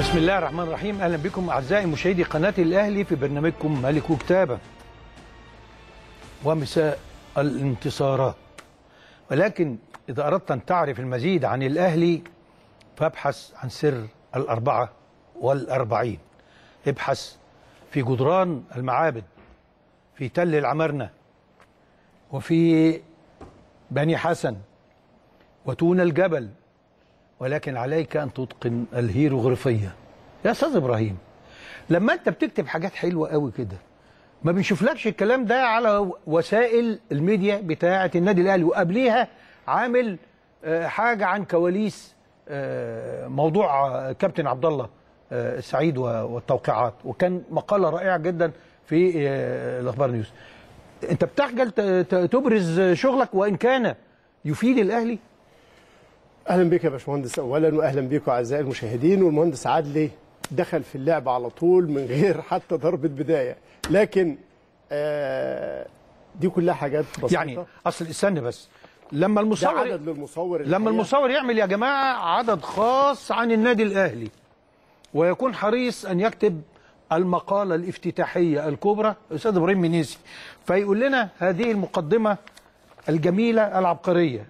بسم الله الرحمن الرحيم اهلا بكم اعزائي مشاهدي قناه الاهلي في برنامجكم ملك وكتابه ومساء الانتصارات ولكن اذا اردت ان تعرف المزيد عن الاهلي فابحث عن سر الاربعه والاربعين ابحث في جدران المعابد في تل العمرنه وفي بني حسن وتون الجبل ولكن عليك ان تتقن الهيروغليفيه يا استاذ ابراهيم لما انت بتكتب حاجات حلوه قوي كده ما بنشوفلكش الكلام ده على وسائل الميديا بتاعه النادي الاهلي وقبليها عامل آه، حاجه عن كواليس آه، موضوع آه، كابتن عبد الله آه، السعيد و- والتوقيعات وكان مقاله رائعه جدا في آه، الاخبار نيوز انت بتخجل ت- ت- تبرز شغلك وان كان يفيد الاهلي اهلا بك يا باشمهندس اولا واهلا بكم اعزائي المشاهدين والمهندس عادلي دخل في اللعبه على طول من غير حتى ضربه بدايه لكن آه دي كلها حاجات بسيطه يعني اصل استنى بس لما ده المصور عدد للمصور لما الحقيقة. المصور يعمل يا جماعه عدد خاص عن النادي الاهلي ويكون حريص ان يكتب المقاله الافتتاحيه الكبرى استاذ ابراهيم منيسي فيقول لنا هذه المقدمه الجميله العبقريه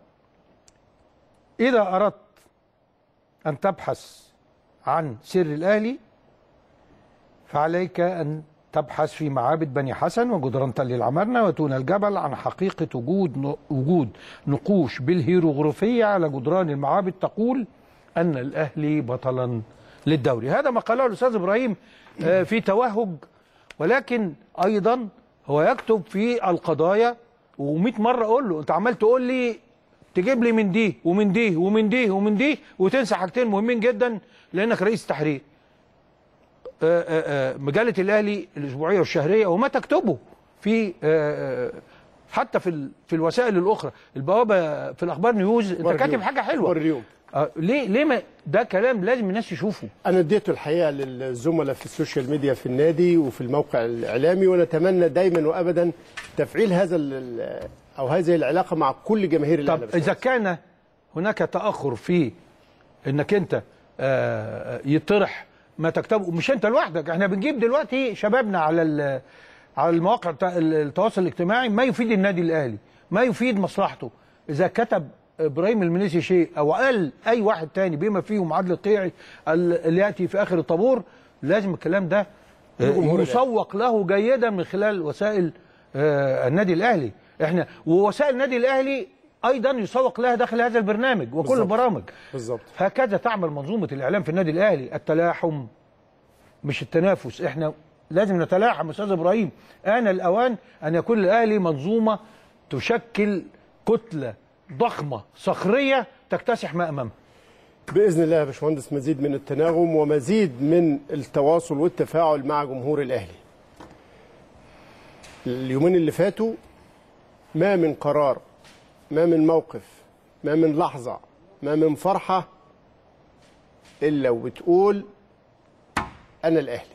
اذا اردت ان تبحث عن سر الاهلي فعليك أن تبحث في معابد بني حسن وجدران تل العمرنة وتون الجبل عن حقيقة وجود وجود نقوش بالهيروغليفية على جدران المعابد تقول أن الأهلي بطلا للدوري هذا ما قاله الأستاذ إبراهيم آه، في توهج ولكن أيضا هو يكتب في القضايا و100 مرة أقول له أنت عمال تقول لي تجيب لي من دي ومن دي ومن دي ومن دي وتنسى حاجتين مهمين جدا لأنك رئيس تحرير آه، آه، آه، مجله الاهلي الاسبوعيه والشهريه وما تكتبه في آه، آه، حتى في ال- في الوسائل الاخرى البوابه في الاخبار نيوز انت أخبار كاتب اليوم. حاجه أخبار حلوه اليوم آه، ليه ليه ما ده كلام لازم الناس تشوفه انا اديته الحقيقه للزملاء في السوشيال ميديا في النادي وفي الموقع الاعلامي ونتمنى دايما وابدا تفعيل هذا ال- او هذه العلاقه مع كل جماهير طب الاهلي اذا كان هناك تاخر في انك انت آه، يطرح ما تكتبه مش انت لوحدك احنا بنجيب دلوقتي شبابنا على ال- على المواقع بتاع التواصل الاجتماعي ما يفيد النادي الاهلي ما يفيد مصلحته اذا كتب ابراهيم المنيسي شيء او قال اي واحد تاني بما فيهم عادل القيعي ال- اللي ياتي في اخر الطابور لازم الكلام ده آه، الجمهور يسوق له جيدا من خلال وسائل آه، النادي الاهلي احنا ووسائل النادي الاهلي ايضا يسوق لها داخل هذا البرنامج وكل بالظبط. البرامج بالظبط هكذا تعمل منظومه الاعلام في النادي الاهلي التلاحم مش التنافس احنا لازم نتلاحم استاذ ابراهيم ان الاوان ان يكون الاهلي منظومه تشكل كتله ضخمه صخريه تكتسح ما امامها باذن الله يا باشمهندس مزيد من التناغم ومزيد من التواصل والتفاعل مع جمهور الاهلي. اليومين اللي فاتوا ما من قرار ما من موقف ما من لحظه ما من فرحه الا وبتقول انا الاهلي.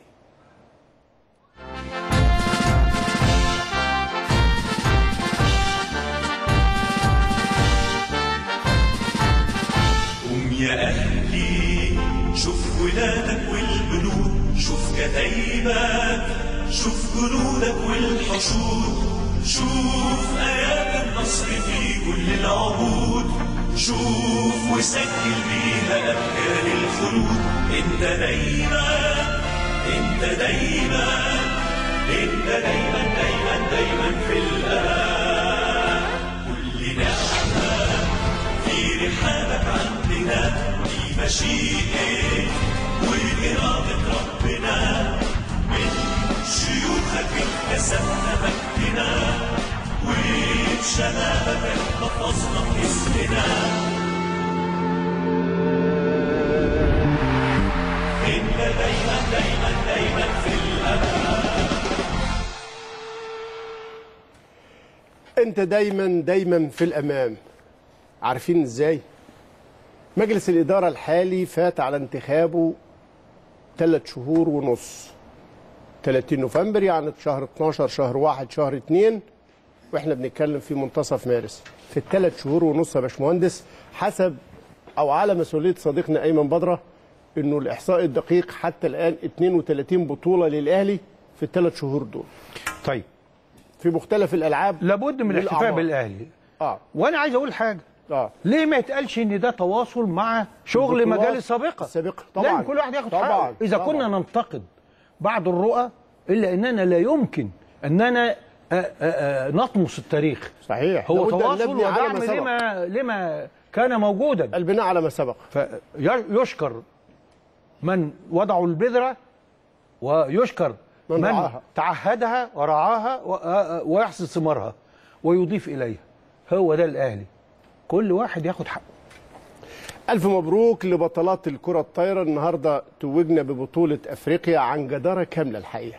قوم يا أهلي شوف ولادك والبنود شوف كتايبك شوف جنودك والحشود شوف آيات النصر في كل العهود شوف وسجل بيها أبكار الخلود انت دايما انت دايما انت دايما دايما دايما في الأمان كل نعمة في رحابك عندنا دي مشيئة وإرادة ربنا من شيوخك اكتسبنا مجدنا وبشبابك احتفظنا باسمنا انت دايما دايما دايما في الأمان انت دايما دايما في الامام. عارفين ازاي؟ مجلس الاداره الحالي فات على انتخابه ثلاث شهور ونص 30 نوفمبر يعني شهر 12 شهر 1 شهر 2 واحنا بنتكلم في منتصف مارس في الثلاث شهور ونص يا باشمهندس حسب او على مسؤوليه صديقنا ايمن بدره انه الاحصاء الدقيق حتى الان 32 بطوله للاهلي في الثلاث شهور دول طيب في مختلف الالعاب لابد من الاحتفاء والأعمار. بالاهلي اه وانا عايز اقول حاجه اه ليه ما يتقالش ان ده تواصل مع شغل البطولات مجال السابقه السابقة. طبعاً. لازم كل واحد ياخد طبعاً. حقه اذا طبعاً. كنا ننتقد بعض الرؤى الا اننا لا يمكن اننا آه، آه، آه، نطمس التاريخ صحيح هو لابد أن تواصل نبني على ودعم ما سبق. لما لما كان موجودا البناء على ما سبق فيشكر من وضعوا البذره ويشكر من من, رعاها. تعهدها ورعاها و- آه، آه، ويحصد ثمارها ويضيف اليها هو ده الاهلي كل واحد ياخد حقه ألف مبروك لبطلات الكرة الطايرة النهاردة توجنا ببطولة أفريقيا عن جدارة كاملة الحقيقة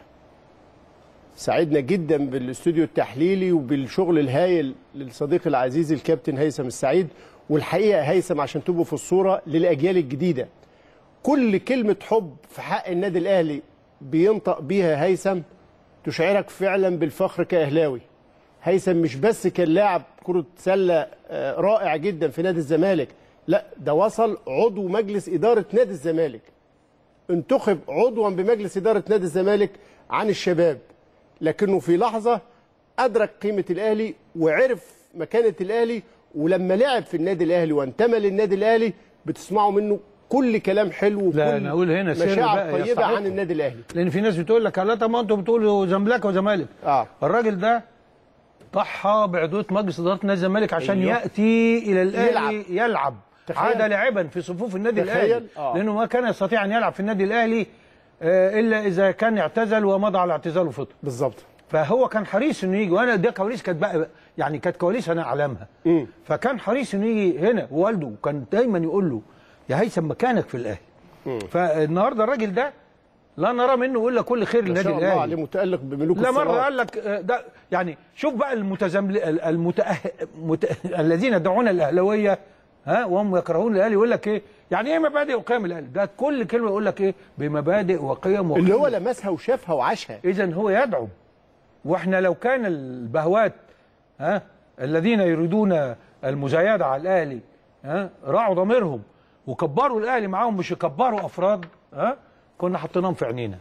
سعدنا جدا بالاستوديو التحليلي وبالشغل الهايل للصديق العزيز الكابتن هيثم السعيد والحقيقة هيثم عشان تبقوا في الصورة للأجيال الجديدة كل كلمة حب في حق النادي الأهلي بينطق بيها هيثم تشعرك فعلا بالفخر كأهلاوي هيثم مش بس كان لاعب كرة سلة آه، رائع جدا في نادي الزمالك لا ده وصل عضو مجلس إدارة نادي الزمالك انتخب عضوا بمجلس إدارة نادي الزمالك عن الشباب لكنه في لحظة أدرك قيمة الأهلي وعرف مكانة الأهلي ولما لعب في النادي الأهلي وانتمى للنادي الأهلي بتسمعوا منه كل كلام حلو وكل لا، أنا أقول هنا سر مشاعر بقى طيبة يستحقه. عن النادي الأهلي لان في ناس بتقول لك لا طب ما انتوا بتقولوا زملكه وزمالك آه. الراجل ده ضحى بعضويه مجلس اداره نادي الزمالك عشان أيوه. ياتي الى الاهلي يلعب. يلعب, يلعب. تخيل. عاد لاعبا في صفوف النادي تخيل. الاهلي آه. لانه ما كان يستطيع ان يلعب في النادي الاهلي آه، الا اذا كان اعتزل ومضى على اعتزاله فتره بالظبط فهو كان حريص انه يجي وانا ده كواليس كانت بقى يعني كانت كواليس انا اعلمها مم. فكان حريص انه يجي هنا ووالده كان دايما يقول له يا هيثم مكانك في الاهلي فالنهارده الراجل ده لا نرى منه الا كل خير ما للنادي شاء الله الاهلي عليه متألق بملوك لا مره الثراء. قال لك آه، ده يعني شوف بقى المتزمل المتأه... مت... الذين يدعون الاهلاويه ها وهم يكرهون الاهلي يقول لك ايه يعني ايه مبادئ وقيم الاهلي ده كل كلمه يقول لك ايه بمبادئ وقيم وقيم اللي هو لمسها وشافها وعاشها اذا هو يدعو واحنا لو كان البهوات ها الذين يريدون المزايده على الاهلي ها راعوا ضميرهم وكبروا الاهلي معاهم مش يكبروا افراد ها كنا حطيناهم في عينينا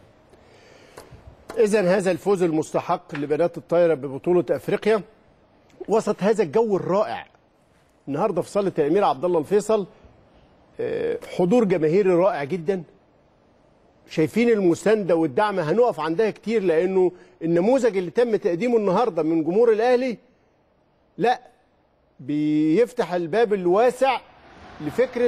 إذا هذا الفوز المستحق لبنات الطايرة ببطولة أفريقيا وسط هذا الجو الرائع النهارده في صالة الأمير عبد الله الفيصل آه، حضور جماهيري رائع جدا شايفين المساندة والدعم هنقف عندها كتير لأنه النموذج اللي تم تقديمه النهارده من جمهور الأهلي لا بيفتح الباب الواسع لفكرة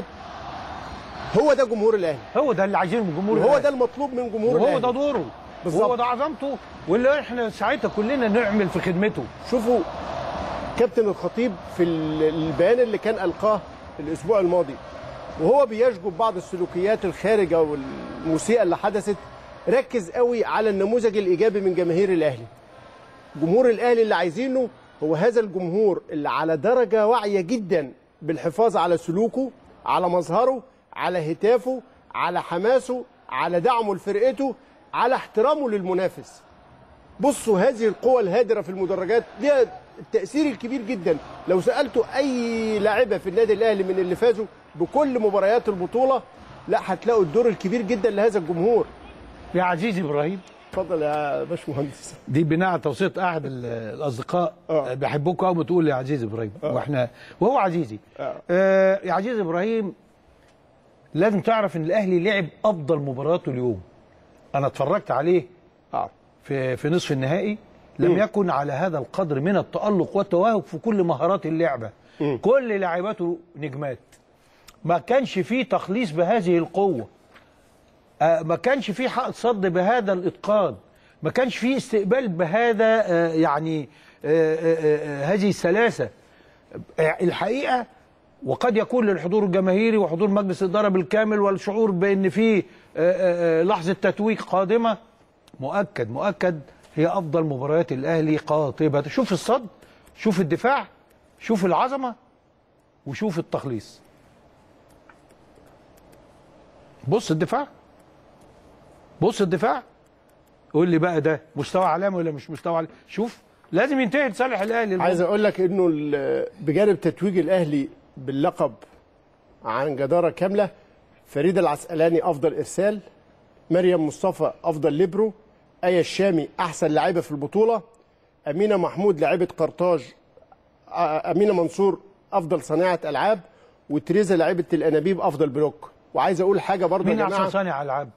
هو ده جمهور الأهلي هو ده اللي عايزينه من الجمهور وهو الأهلي. ده المطلوب من جمهور وهو الأهلي ده دوره بالظبط. وهو ده عظمته واللي احنا ساعتها كلنا نعمل في خدمته شوفوا كابتن الخطيب في ال- البيان اللي كان ألقاه الأسبوع الماضي وهو بيشجب بعض السلوكيات الخارجة والمسيئة اللي حدثت ركز قوي على النموذج الإيجابي من جماهير الأهلي جمهور الأهلي اللي عايزينه هو هذا الجمهور اللي على درجة واعية جدا بالحفاظ على سلوكه على مظهره على هتافه على حماسه على دعمه لفرقته على احترامه للمنافس بصوا هذه القوى الهادرة في المدرجات ليها التأثير الكبير جدا لو سألتوا أي لاعبة في النادي الأهلي من اللي فازوا بكل مباريات البطولة لا هتلاقوا الدور الكبير جدا لهذا الجمهور يا عزيزي ابراهيم اتفضل يا باشمهندس دي بناء على توصيه احد ال- الاصدقاء آه. بحبوك قوي بتقول يا عزيز ابراهيم واحنا وهو عزيزي آه. آه يا عزيز ابراهيم لازم تعرف ان الاهلي لعب افضل مباراته اليوم انا اتفرجت عليه اه في في نصف النهائي لم يكن على هذا القدر من التألق والتوهج في كل مهارات اللعبة كل لاعباته نجمات ما كانش فيه تخليص بهذه القوة آه، ما كانش فيه حق صد بهذا الإتقان ما كانش فيه استقبال بهذا آه، يعني آه، آه، آه، هذه السلاسة آه، الحقيقة وقد يكون للحضور الجماهيري وحضور مجلس الإدارة بالكامل والشعور بأن في آه، آه، آه، لحظة تتويج قادمة مؤكد مؤكد هي افضل مباريات الاهلي قاطبه شوف الصد شوف الدفاع شوف العظمه وشوف التخليص بص الدفاع بص الدفاع قول لي بقى ده مستوى عالمي ولا مش مستوى عالمي شوف لازم ينتهي لصالح الاهلي عايز اقول لك انه ال- بجانب تتويج الاهلي باللقب عن جداره كامله فريده العسقلاني افضل ارسال مريم مصطفى افضل ليبرو ايه الشامي احسن لاعبه في البطوله امينه محمود لاعبه قرطاج آه، امينه منصور افضل صانعه العاب وتريزا لاعبه الانابيب افضل بلوك وعايز اقول حاجه برضه يا مين جماعه احسن صانع العاب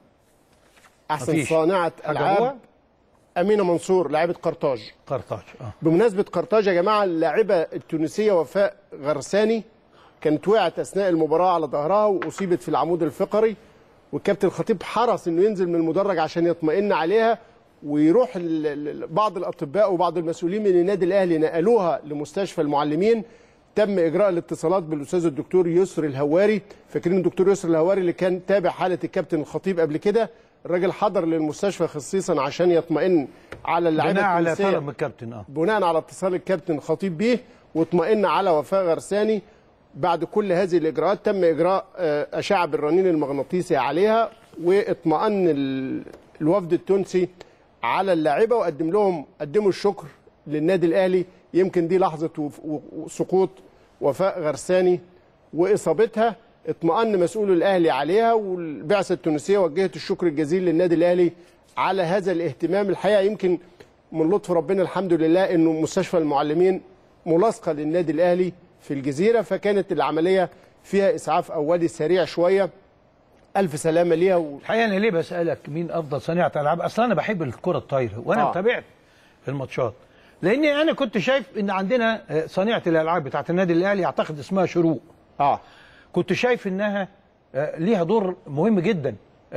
احسن مفيش. صانعه حاجة العاب هو؟ امينه منصور لاعبه قرطاج قرطاج اه بمناسبه قرطاج يا جماعه اللاعبه التونسيه وفاء غرساني كانت وقعت اثناء المباراه على ظهرها واصيبت في العمود الفقري والكابتن الخطيب حرص انه ينزل من المدرج عشان يطمئن عليها ويروح ال- ال- بعض الاطباء وبعض المسؤولين من النادي الاهلي نقلوها لمستشفى المعلمين تم اجراء الاتصالات بالاستاذ الدكتور يسري الهواري فاكرين الدكتور يسري الهواري اللي كان تابع حاله الكابتن الخطيب قبل كده الراجل حضر للمستشفى خصيصا عشان يطمئن على اللاعبه بناء على التونسية. طلب من الكابتن اه بناء على اتصال الكابتن خطيب بيه واطمئن على وفاء غرساني بعد كل هذه الاجراءات تم اجراء آه، اشعه بالرنين المغناطيسي عليها واطمئن ال- الوفد التونسي على اللاعبه وقدم لهم قدموا الشكر للنادي الاهلي يمكن دي لحظه وف- و- وسقوط وفاء غرساني واصابتها اطمأن مسؤول الاهلي عليها والبعثه التونسيه وجهت الشكر الجزيل للنادي الاهلي على هذا الاهتمام الحقيقه يمكن من لطف ربنا الحمد لله انه مستشفى المعلمين ملاصقه للنادي الاهلي في الجزيره فكانت العمليه فيها اسعاف اولي سريع شويه الف سلامه ليها و... الحقيقه انا ليه بسالك مين افضل صانعه العاب اصلا انا بحب الكره الطايره وانا آه. تابعت الماتشات لاني انا كنت شايف ان عندنا آه، صانعه الالعاب بتاعت النادي الاهلي اعتقد اسمها شروق اه كنت شايف انها آه، ليها دور مهم جدا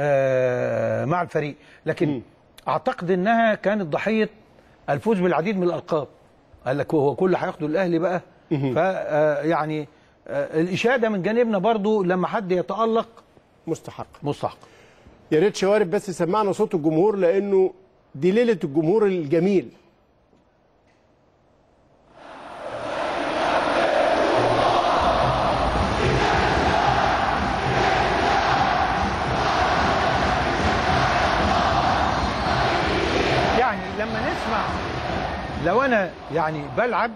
آه، مع الفريق لكن اعتقد انها كانت ضحيه الفوز بالعديد من الالقاب قال لك هو كل هياخده الاهلي بقى ف آه، يعني آه، الاشاده من جانبنا برضو لما حد يتالق مستحق مستحق يا ريت شوارب بس سمعنا صوت الجمهور لانه دي ليله الجمهور الجميل يعني لما نسمع لو انا يعني بلعب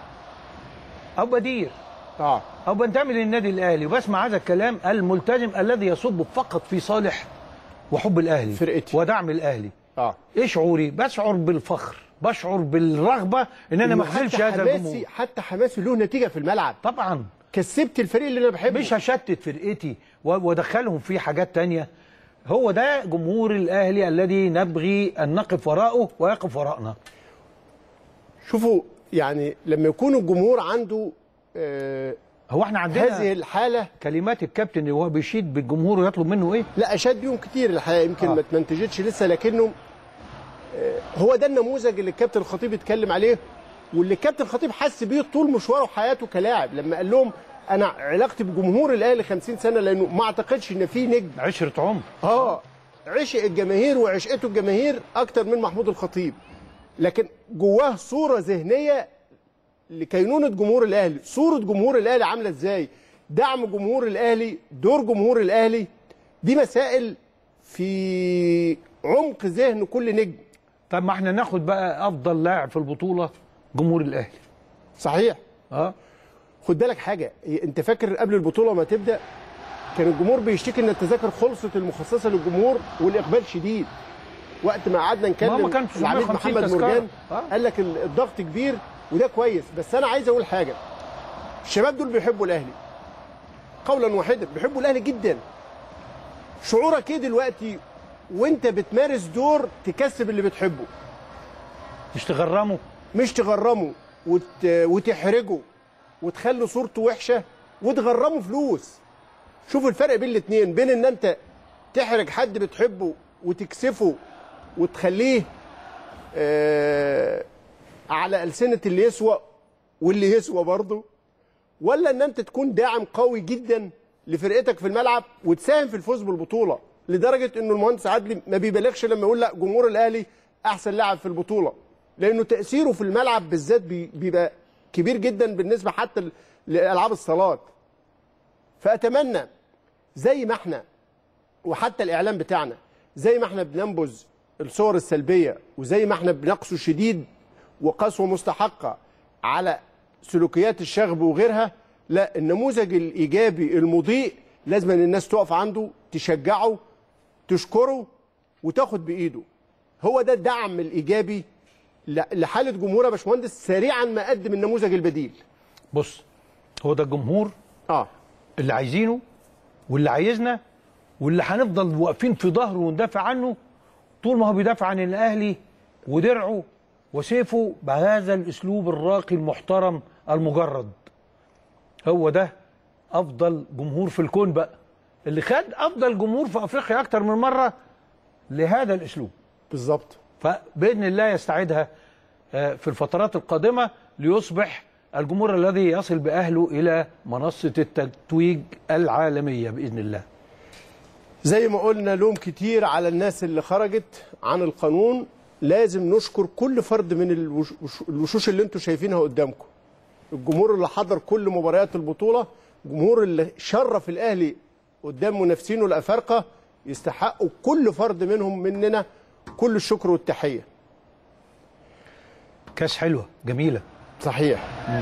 او بدير اه او بنتمي للنادي الاهلي وبسمع هذا الكلام الملتزم الذي يصب فقط في صالح وحب الاهلي فرقتي. ودعم الاهلي اه ايه شعوري بشعر بالفخر بشعر بالرغبه ان انا ما إنه اخذلش حتى هذا حماسي الجمهور حتى حماسي له نتيجه في الملعب طبعا كسبت الفريق اللي انا بحبه مش هشتت فرقتي و- وادخلهم في حاجات تانية هو ده جمهور الاهلي الذي نبغي ان نقف وراءه ويقف وراءنا شوفوا يعني لما يكون الجمهور عنده آه هو احنا عندنا هذه الحاله كلمات الكابتن اللي هو بيشيد بالجمهور ويطلب منه ايه لا اشاد بيهم كتير الحقيقه يمكن آه. ما تمنتجتش لسه لكنه آه، هو ده النموذج اللي الكابتن الخطيب اتكلم عليه واللي الكابتن الخطيب حس بيه طول مشواره وحياته كلاعب لما قال لهم انا علاقتي بجمهور الاهلي 50 سنه لانه ما اعتقدش ان في نجم عشرة عمر اه عشق الجماهير وعشقته الجماهير اكتر من محمود الخطيب لكن جواه صوره ذهنيه لكينونه جمهور الاهلي صوره جمهور الاهلي عامله ازاي دعم جمهور الاهلي دور جمهور الاهلي دي مسائل في عمق ذهن كل نجم طب ما احنا ناخد بقى افضل لاعب في البطوله جمهور الاهلي صحيح اه خد بالك حاجه انت فاكر قبل البطوله ما تبدا كان الجمهور بيشتكي ان التذاكر خلصت المخصصه للجمهور والاقبال شديد وقت ما قعدنا ما هو نكلم كان العميد 950 محمد تذكرة. مرجان آه. قال لك ال- الضغط كبير وده كويس بس انا عايز اقول حاجه الشباب دول بيحبوا الاهلي قولا واحدا بيحبوا الاهلي جدا شعورك ايه دلوقتي وانت بتمارس دور تكسب اللي بتحبه مش تغرموا مش تغرمه وت... وتحرجه وتخلي صورته وحشه وتغرمه فلوس شوف الفرق بين الاثنين بين ان انت تحرج حد بتحبه وتكسفه وتخليه آه على ألسنة اللي يسوى واللي يسوى برضه ولا ان انت تكون داعم قوي جدا لفرقتك في الملعب وتساهم في الفوز بالبطوله لدرجه انه المهندس عدلي ما بيبالغش لما يقول لا جمهور الاهلي احسن لاعب في البطوله لانه تاثيره في الملعب بالذات بي- بيبقى كبير جدا بالنسبه حتى ل- لالعاب الصالات فاتمنى زي ما احنا وحتى الاعلام بتاعنا زي ما احنا بننبذ الصور السلبيه وزي ما احنا بنقسو شديد وقسوه مستحقه على سلوكيات الشغب وغيرها لا النموذج الايجابي المضيء لازم ان الناس تقف عنده تشجعه تشكره وتاخد بايده هو ده الدعم الايجابي ل- لحاله جمهور يا باشمهندس سريعا ما قدم النموذج البديل بص هو ده الجمهور اه اللي عايزينه واللي عايزنا واللي هنفضل واقفين في ظهره وندافع عنه طول ما هو بيدافع عن الاهلي ودرعه وسيفه بهذا الاسلوب الراقي المحترم المجرد هو ده افضل جمهور في الكون بقى اللي خد افضل جمهور في افريقيا اكتر من مره لهذا الاسلوب بالظبط فباذن الله يستعيدها آه، في الفترات القادمه ليصبح الجمهور الذي يصل باهله الى منصه التتويج العالميه باذن الله. زي ما قلنا لوم كتير على الناس اللي خرجت عن القانون لازم نشكر كل فرد من الوش- وش- الوشوش اللي انتم شايفينها قدامكم الجمهور اللي حضر كل مباريات البطولة الجمهور اللي شرف الأهلي قدام منافسينه الأفارقة يستحقوا كل فرد منهم مننا كل الشكر والتحية كاس حلوه جميله صحيح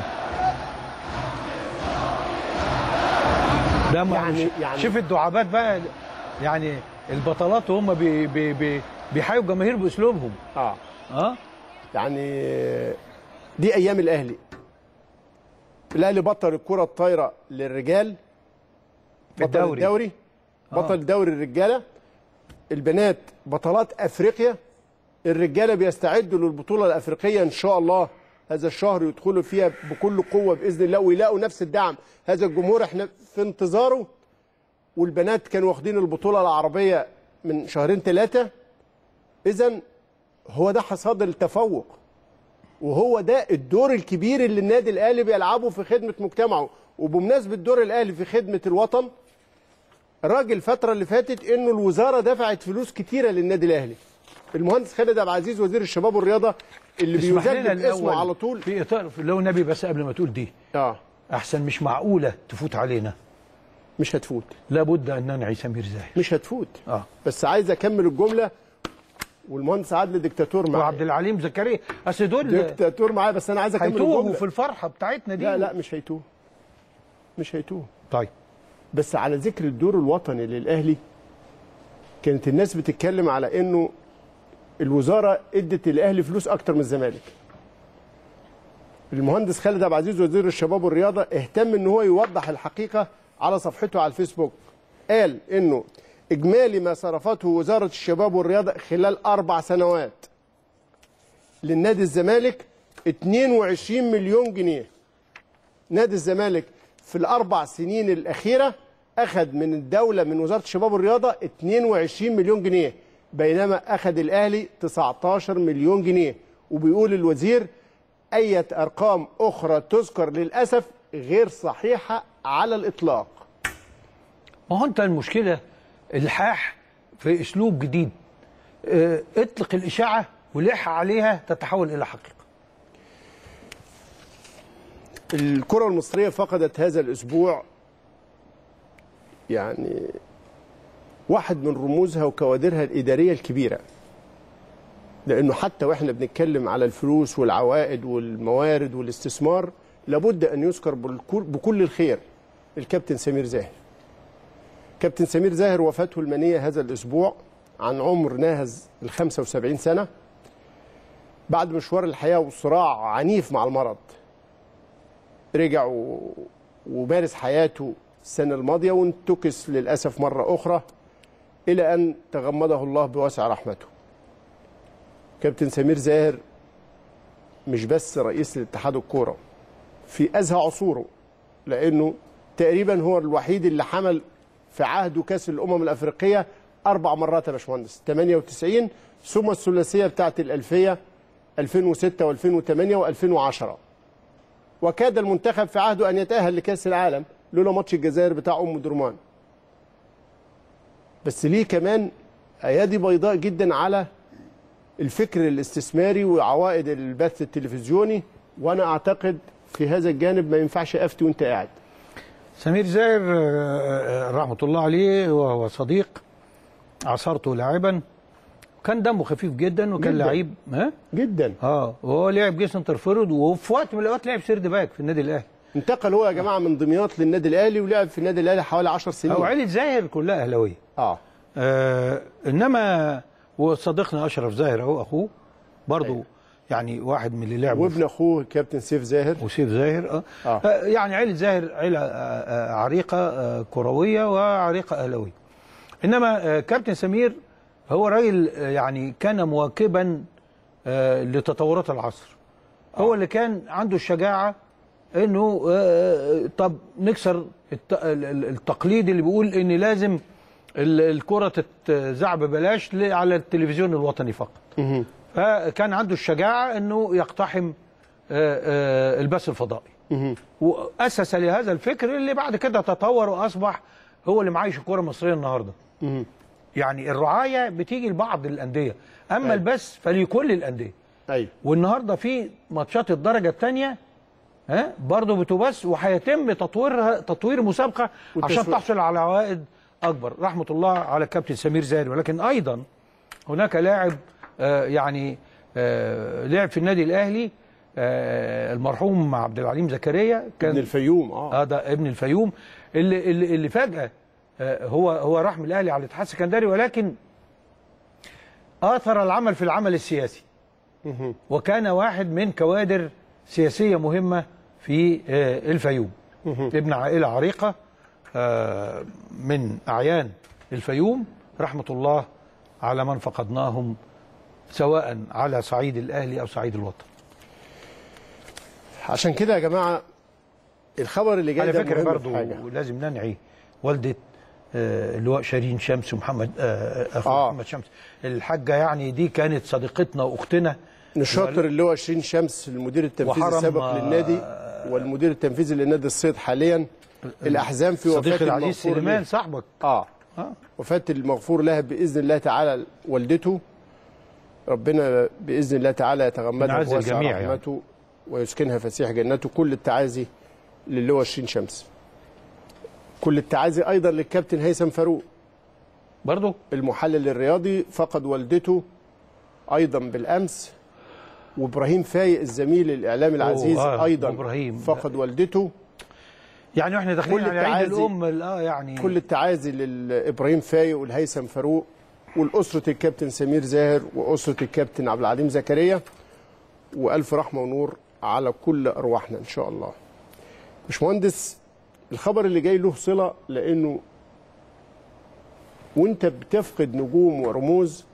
ده ما يعني- يعني يعني- يعني شوف الدعابات بقى يعني البطلات وهم بي بي بي بيحيوا الجماهير باسلوبهم اه اه يعني دي ايام الاهلي الاهلي بطل الكره الطايره للرجال بطل الدوري. الدوري بطل دوري الرجاله البنات بطلات افريقيا الرجاله بيستعدوا للبطوله الافريقيه ان شاء الله هذا الشهر يدخلوا فيها بكل قوه باذن الله ويلاقوا نفس الدعم هذا الجمهور احنا في انتظاره والبنات كانوا واخدين البطوله العربيه من شهرين ثلاثه اذا هو ده حصاد التفوق وهو ده الدور الكبير اللي النادي الاهلي بيلعبه في خدمه مجتمعه وبمناسبه دور الاهلي في خدمه الوطن الراجل الفتره اللي فاتت انه الوزاره دفعت فلوس كتيره للنادي الاهلي المهندس خالد عبد العزيز وزير الشباب والرياضه اللي اسمح لنا بيسجل اسمه الأول على طول في اطار في لو النبي بس قبل ما تقول دي اه احسن مش معقوله تفوت علينا مش هتفوت لابد ان ننعي سمير زاهر مش هتفوت اه بس عايز اكمل الجمله والمهندس عادل ديكتاتور وعبد معايا العليم زكريا اصل دول ديكتاتور معايا بس انا عايز اكمل هيتوهوا الجمله في الفرحه بتاعتنا دي لا لا مش هيتوه مش هيتوه طيب بس على ذكر الدور الوطني للاهلي كانت الناس بتتكلم على انه الوزاره ادت الاهلي فلوس اكتر من الزمالك المهندس خالد عبد العزيز وزير الشباب والرياضه اهتم ان هو يوضح الحقيقه على صفحته على الفيسبوك قال انه اجمالي ما صرفته وزاره الشباب والرياضه خلال اربع سنوات للنادي الزمالك 22 مليون جنيه نادي الزمالك في الاربع سنين الاخيره اخذ من الدوله من وزاره الشباب والرياضه 22 مليون جنيه بينما اخذ الاهلي 19 مليون جنيه وبيقول الوزير اية ارقام اخرى تذكر للاسف غير صحيحه على الاطلاق ما هو انت المشكله الحاح في اسلوب جديد اه اطلق الاشاعه ولح عليها تتحول الى حقيقه الكره المصريه فقدت هذا الاسبوع يعني واحد من رموزها وكوادرها الاداريه الكبيره لانه حتى واحنا بنتكلم على الفلوس والعوائد والموارد والاستثمار لابد ان يذكر بالكل- بكل الخير الكابتن سمير زاهر كابتن سمير زاهر وفاته المنيه هذا الاسبوع عن عمر ناهز ال 75 سنه بعد مشوار الحياه وصراع عنيف مع المرض رجع و- ومارس حياته السنة الماضية وانتكس للأسف مرة أخرى إلى أن تغمده الله بواسع رحمته كابتن سمير زاهر مش بس رئيس الاتحاد الكورة في أزهى عصوره لأنه تقريبا هو الوحيد اللي حمل في عهده كأس الأمم الأفريقية أربع مرات يا باشمهندس 98 ثم الثلاثية بتاعت الألفية 2006 و2008 و2010 وكاد المنتخب في عهده ان يتاهل لكاس العالم لولا ماتش الجزائر بتاع ام درمان بس ليه كمان ايادي بيضاء جدا على الفكر الاستثماري وعوائد البث التلفزيوني وانا اعتقد في هذا الجانب ما ينفعش افتي وانت قاعد سمير زاهر آه، آه، رحمه الله عليه وهو صديق عصرته لاعبا كان دمه خفيف جدا وكان جداً. لعيب ها جدا اه وهو لعب جيم سنتر فورورد وفي وقت من الاوقات لعب سيرد باك في النادي الاهلي انتقل هو يا جماعه من دمياط للنادي الاهلي ولعب في النادي الاهلي حوالي 10 سنين او عيله زاهر كلها اهلاويه اه آه انما وصديقنا اشرف زاهر اهو اخوه برضه أيوة. يعني واحد من اللي لعبوا وابن اخوه كابتن سيف زاهر وسيف زاهر آه. آه. آه. يعني عيلة زاهر عيلة آه آه عريقة آه كروية وعريقة أهلوية إنما آه كابتن سمير هو راجل آه يعني كان مواكبا آه لتطورات العصر هو اللي كان عنده الشجاعة إنه آه طب نكسر الت- ال- ال- التقليد اللي بيقول إن لازم ال- الكرة تتذاع ببلاش ل- على التلفزيون الوطني فقط فكان عنده الشجاعة أنه يقتحم آه، آه، البث الفضائي وأسس لهذا الفكر اللي بعد كده تطور وأصبح هو اللي معايش الكرة المصرية النهاردة يعني الرعاية بتيجي لبعض الأندية أما أيوة. البث فلكل الأندية ايوه والنهارده في ماتشات الدرجه الثانيه ها برضه بتبث وهيتم تطويرها تطوير مسابقه عشان والتسويق. تحصل على عوائد اكبر رحمه الله على الكابتن سمير زاهر ولكن ايضا هناك لاعب آه يعني آه لعب في النادي الاهلي آه المرحوم عبد العليم زكريا ابن كان الفيوم اه هذا ابن الفيوم اللي اللي, اللي فجاه آه هو هو راح من الاهلي على الاتحاد السكندري ولكن اثر العمل في العمل السياسي وكان واحد من كوادر سياسية مهمة في آه، الفيوم ابن عائلة عريقة آه، من أعيان الفيوم رحمة الله على من فقدناهم سواء على صعيد الأهلي أو صعيد الوطن عشان كده يا جماعه الخبر اللي جاي على ده فكرة مهم في برضو حاجه لازم ننعي والدة آه، اللواء شيرين شمس ومحمد آه، أخو آه. محمد شمس الحاجة يعني دي كانت صديقتنا وأختنا الشاطر اللي هو شيرين شمس المدير التنفيذي وحرم، السابق آه، للنادي والمدير التنفيذي لنادي الصيد حاليا الاحزان في وفاه صديق العزيز المغفور سليمان له. صاحبك اه آه. وفاه المغفور لها باذن الله تعالى والدته ربنا باذن الله تعالى يتغمدها نعزي بواسع الجميع يعني. رحمته ويسكنها فسيح جنته كل التعازي للواء شيرين شمس كل التعازي ايضا للكابتن هيثم فاروق برضو المحلل الرياضي فقد والدته ايضا بالامس وابراهيم فايق الزميل الاعلامي العزيز آه، ايضا وإبراهيم. فقد والدته يعني واحنا داخلين كل على عيد التعازي- الام ال- اه يعني كل التعازي لابراهيم فايق والهيثم فاروق والاسره الكابتن سمير زاهر واسره الكابتن عبد العليم زكريا والف رحمه ونور على كل ارواحنا ان شاء الله باشمهندس الخبر اللي جاي له صله لانه وانت بتفقد نجوم ورموز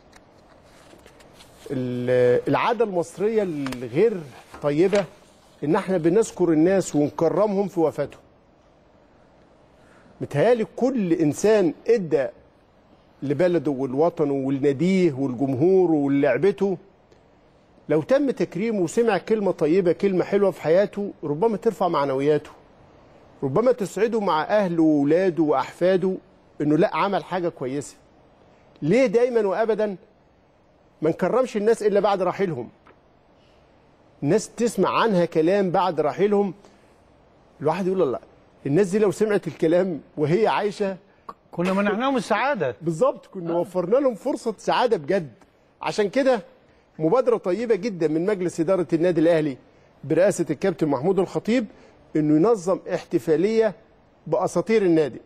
ال- العاده المصريه الغير طيبه ان احنا بنذكر الناس ونكرمهم في وفاتهم متهيألي كل انسان ادى لبلده والوطن ولناديه والجمهور ولعبته لو تم تكريمه وسمع كلمه طيبه كلمه حلوه في حياته ربما ترفع معنوياته ربما تسعده مع اهله واولاده واحفاده انه لا عمل حاجه كويسه ليه دايما وابدا ما نكرمش الناس الا بعد رحيلهم الناس تسمع عنها كلام بعد رحيلهم الواحد يقول لا الناس دي لو سمعت الكلام وهي عايشه كنا منعناهم السعاده بالظبط كنا وفرنا لهم فرصه سعاده بجد عشان كده مبادره طيبه جدا من مجلس اداره النادي الاهلي برئاسه الكابتن محمود الخطيب انه ينظم احتفاليه باساطير النادي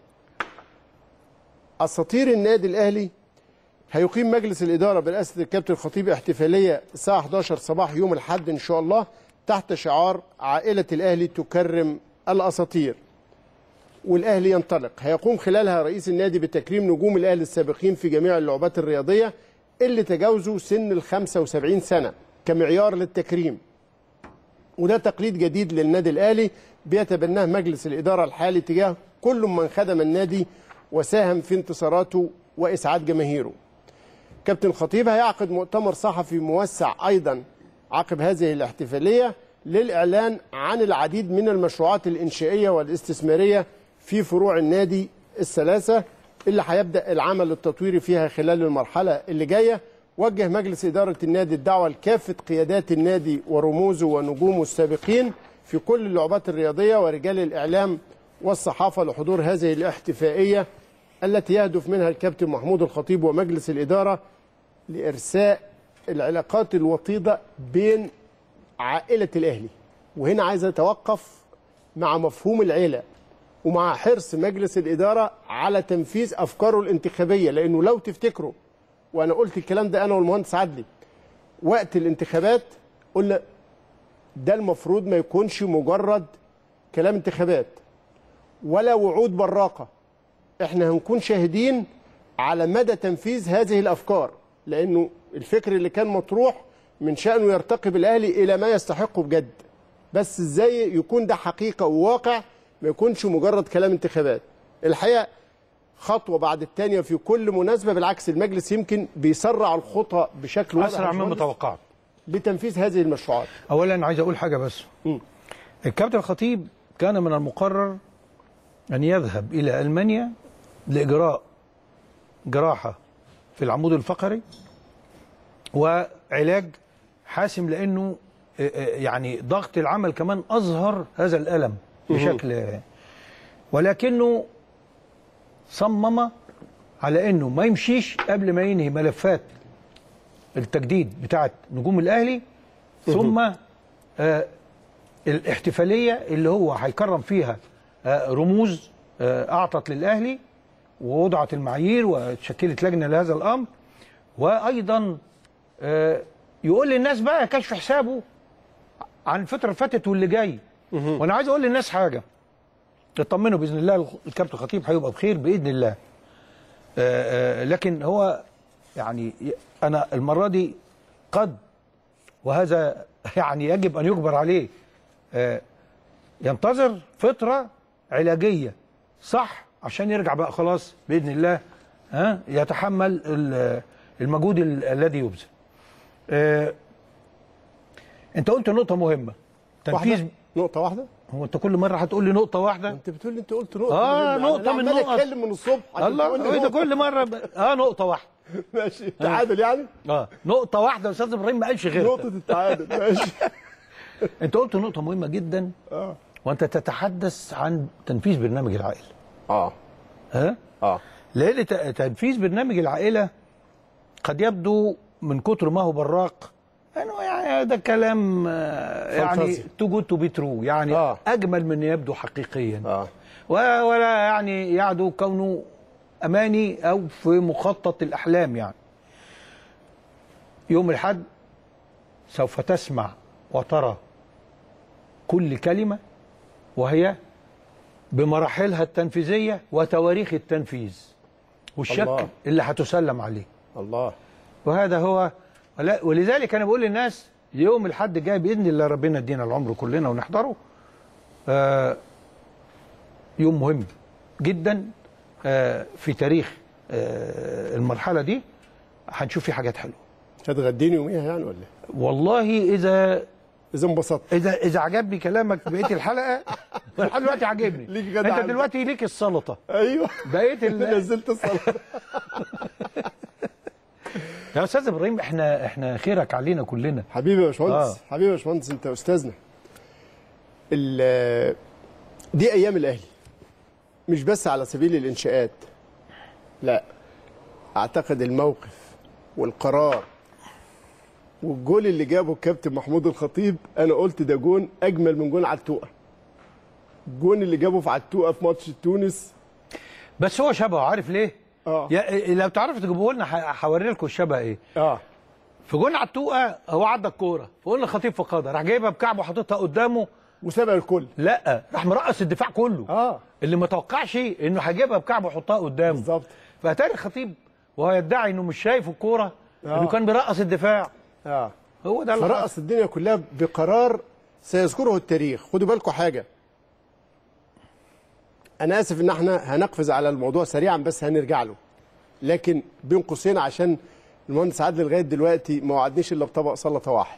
اساطير النادي الاهلي هيقيم مجلس الاداره برئاسه الكابتن الخطيب احتفاليه الساعه 11 صباح يوم الاحد ان شاء الله تحت شعار عائله الاهلي تكرم الاساطير والاهلي ينطلق هيقوم خلالها رئيس النادي بتكريم نجوم الاهلي السابقين في جميع اللعبات الرياضيه اللي تجاوزوا سن ال 75 سنه كمعيار للتكريم وده تقليد جديد للنادي الاهلي بيتبناه مجلس الاداره الحالي تجاه كل من خدم النادي وساهم في انتصاراته واسعاد جماهيره كابتن الخطيب هيعقد مؤتمر صحفي موسع ايضا عقب هذه الاحتفاليه للاعلان عن العديد من المشروعات الانشائيه والاستثماريه في فروع النادي الثلاثه اللي هيبدا العمل التطويري فيها خلال المرحله اللي جايه وجه مجلس اداره النادي الدعوه لكافه قيادات النادي ورموزه ونجومه السابقين في كل اللعبات الرياضيه ورجال الاعلام والصحافه لحضور هذه الاحتفائيه التي يهدف منها الكابتن محمود الخطيب ومجلس الاداره لارساء العلاقات الوطيده بين عائله الاهلي وهنا عايز اتوقف مع مفهوم العيله ومع حرص مجلس الاداره على تنفيذ افكاره الانتخابيه لانه لو تفتكروا وانا قلت الكلام ده انا والمهندس عدلي وقت الانتخابات قلنا ده المفروض ما يكونش مجرد كلام انتخابات ولا وعود براقه احنا هنكون شاهدين على مدى تنفيذ هذه الافكار لانه الفكر اللي كان مطروح من شانه يرتقي بالاهلي الى ما يستحقه بجد بس ازاي يكون ده حقيقه وواقع ما يكونش مجرد كلام انتخابات الحقيقه خطوه بعد الثانيه في كل مناسبه بالعكس المجلس يمكن بيسرع الخطى بشكل واضح اسرع يا مما باشمهندس توقعت لتنفيذ هذه المشروعات اولا عايز اقول حاجه بس مم. الكابتن الخطيب كان من المقرر ان يذهب الى المانيا لاجراء جراحه في العمود الفقري وعلاج حاسم لانه آه، آه، يعني ضغط العمل كمان اظهر هذا الالم بشكل ولكنه صمم على انه ما يمشيش قبل ما ينهي ملفات التجديد بتاعه نجوم الاهلي ثم آه الاحتفاليه اللي هو هيكرم فيها آه رموز آه اعطت للاهلي ووضعت المعايير وتشكلت لجنه لهذا الامر وايضا آه يقول للناس بقى كشف حسابه عن الفتره اللي فاتت واللي جاي وانا عايز اقول للناس حاجه اطمنوا باذن الله الكابتن خطيب هيبقى بخير باذن الله آه، آه، لكن هو يعني انا المره دي قد وهذا يعني يجب ان يجبر عليه آه، ينتظر فتره علاجيه صح عشان يرجع بقى خلاص باذن الله ها يتحمل ال- المجهود ال- الذي يبذل. آه، انت قلت نقطه مهمه تنفيذ واحده نقطه واحده هو انت كل مره هتقول لي نقطه واحده انت بتقول لي انت قلت نقطه آه، مهمة. نقطة أنا من عمال نقط. اتكلم من الصبح عشان تقول لي الله ده نقطة. كل مره ب... اه نقطه واحده ماشي تعادل يعني اه نقطه واحده استاذ ابراهيم ما قالش غيرها نقطه التعادل ماشي انت قلت نقطه مهمه جدا اه وانت تتحدث عن تنفيذ برنامج العائله اه ها اه لان ت- تنفيذ برنامج العائله قد يبدو من كتر ما هو براق انه يعني ده كلام آه، يعني فانتازيا. تو جود تو بي ترو يعني آه. اجمل من يبدو حقيقيا اه و- ولا يعني يعدو كونه اماني او في مخطط الاحلام يعني يوم الحد سوف تسمع وترى كل كلمه وهي بمراحلها التنفيذيه وتواريخ التنفيذ والشك الله. اللي هتسلم عليه الله وهذا هو ولا- ولذلك انا بقول للناس يوم الحد الجاي باذن الله ربنا يدينا العمر كلنا ونحضره آه يوم مهم جدا آه في تاريخ آه المرحله دي هنشوف فيه حاجات حلوه هتغديني يوميها يعني ولا ايه؟ والله اذا اذا انبسطت اذا اذا عجبني كلامك بقيه الحلقه لحد دلوقتي عاجبني ليك جدع انت عندك. دلوقتي ليك السلطه ايوه بقيه ال... نزلت الصلاه يا استاذ ابراهيم احنا احنا خيرك علينا كلنا حبيبي يا باشمهندس آه. حبيبي يا باشمهندس انت استاذنا ال- دي ايام الاهلي مش بس على سبيل الانشاءات لا اعتقد الموقف والقرار والجول اللي جابه الكابتن محمود الخطيب انا قلت ده جون اجمل من جون عتوقه الجون اللي جابه في عتوقه في ماتش تونس بس هو شبهه عارف ليه؟ اه يا لو تعرفوا تجيبوه لنا ح- هوري لكم الشبه ايه اه في جون عتوقه هو عدى الكوره فقلنا خطيب فقاده راح جايبها بكعبه وحاططها قدامه مسابق الكل لا راح مرقص الدفاع كله اه اللي ما توقعش انه هيجيبها بكعبه ويحطها قدامه بالظبط فاتاري الخطيب وهو يدعي انه مش شايف الكوره آه. انه كان بيرقص الدفاع اه هو ده اللي حصل. فرقص الدنيا كلها بقرار سيذكره التاريخ خدوا بالكم حاجه انا اسف ان احنا هنقفز على الموضوع سريعا بس هنرجع له لكن بين قوسين عشان المهندس عادل لغايه دلوقتي ما وعدنيش الا بطبق سلطه واحد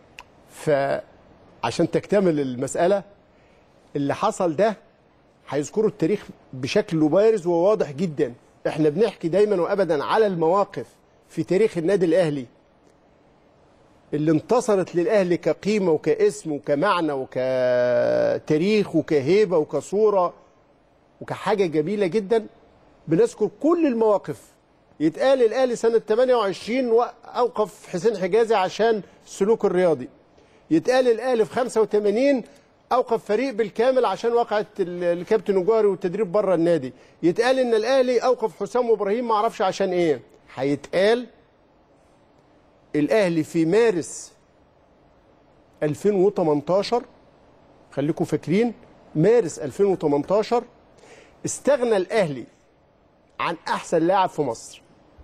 فعشان تكتمل المساله اللي حصل ده هيذكروا التاريخ بشكل بارز وواضح جدا احنا بنحكي دايما وابدا على المواقف في تاريخ النادي الاهلي اللي انتصرت للاهلي كقيمه وكاسم وكمعنى وكتاريخ وكهيبه وكصوره وكحاجه جميله جدا بنذكر كل المواقف يتقال الاهلي سنه 28 واوقف حسين حجازي عشان السلوك الرياضي يتقال الاهلي في 85 اوقف فريق بالكامل عشان وقعت ال- الكابتن الجوهري والتدريب بره النادي يتقال ان الاهلي اوقف حسام وابراهيم ما اعرفش عشان ايه هيتقال الاهلي في مارس 2018 خليكم فاكرين مارس 2018 استغنى الاهلي عن احسن لاعب في مصر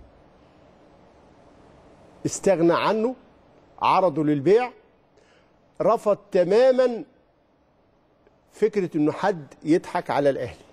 استغنى عنه عرضه للبيع رفض تماما فكره انه حد يضحك على الاهلي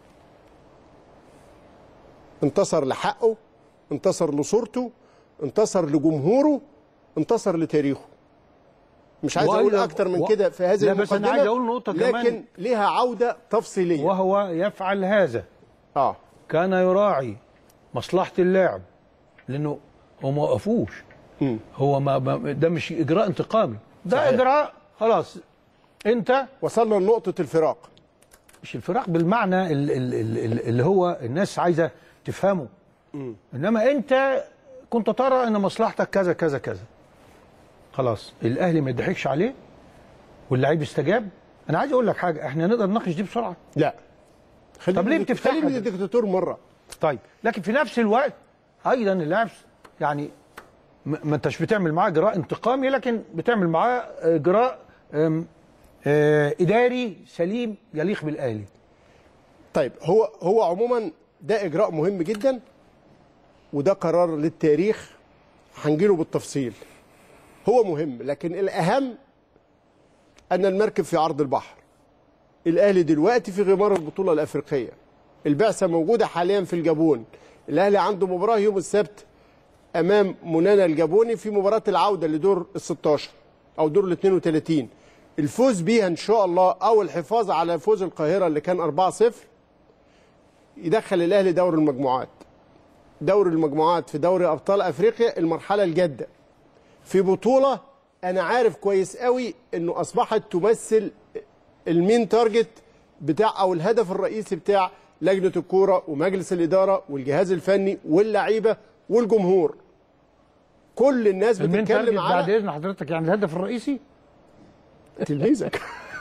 انتصر لحقه انتصر لصورته انتصر لجمهوره انتصر لتاريخه مش عايز اقول وأيضاً- اكتر من و- كده في هذه لا، بس أنا المقدمه عايز أقول نقطة لكن كمان. ليها عوده تفصيليه وهو يفعل هذا اه كان يراعي مصلحة اللاعب لأنه هو ما وقفوش مم. هو ما ما- ده مش إجراء انتقامي ده صحيح. إجراء خلاص أنت وصلنا لنقطه الفراق مش الفراق بالمعنى ال- ال- ال- ال- اللي هو الناس عايزة تفهمه إنما أنت كنت ترى أن مصلحتك كذا كذا كذا خلاص الأهلي ما يضحكش عليه واللعيب استجاب أنا عايز أقول لك حاجة إحنا نقدر نناقش دي بسرعة لا خليني طب ليه ديك- بتفتحها خليني ده؟ ديكتاتور مره طيب لكن في نفس الوقت ايضا اللاعب يعني م- ما انتش بتعمل معاه اجراء انتقامي لكن بتعمل معاه اجراء أم، آه، اداري سليم يليق بالاهلي طيب هو هو عموما ده اجراء مهم جدا وده قرار للتاريخ هنجيله بالتفصيل هو مهم لكن الاهم ان المركب في عرض البحر الاهلي دلوقتي في غمار البطوله الافريقيه البعثه موجوده حاليا في الجابون الاهلي عنده مباراه يوم السبت امام منانا الجابوني في مباراه العوده لدور ال 16 او دور ال 32 الفوز بيها ان شاء الله او الحفاظ على فوز القاهره اللي كان 4-0 يدخل الاهلي دور المجموعات دور المجموعات في دوري ابطال افريقيا المرحله الجاده في بطوله انا عارف كويس قوي انه اصبحت تمثل المين تارجت بتاع او الهدف الرئيسي بتاع لجنه الكوره ومجلس الاداره والجهاز الفني واللعيبه والجمهور كل الناس المين تارجت بتتكلم بعد على اذن حضرتك يعني الهدف الرئيسي تلميذك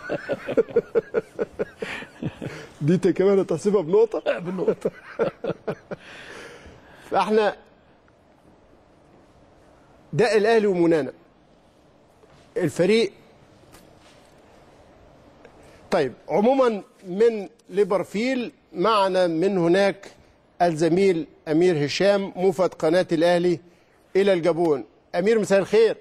دي انت كمان هتحسبها بنقطه بالنقطه فاحنا ده الاهلي ومنانا الفريق طيب عموما من ليبرفيل معنا من هناك الزميل امير هشام موفد قناه الاهلي الى الجابون امير مساء الخير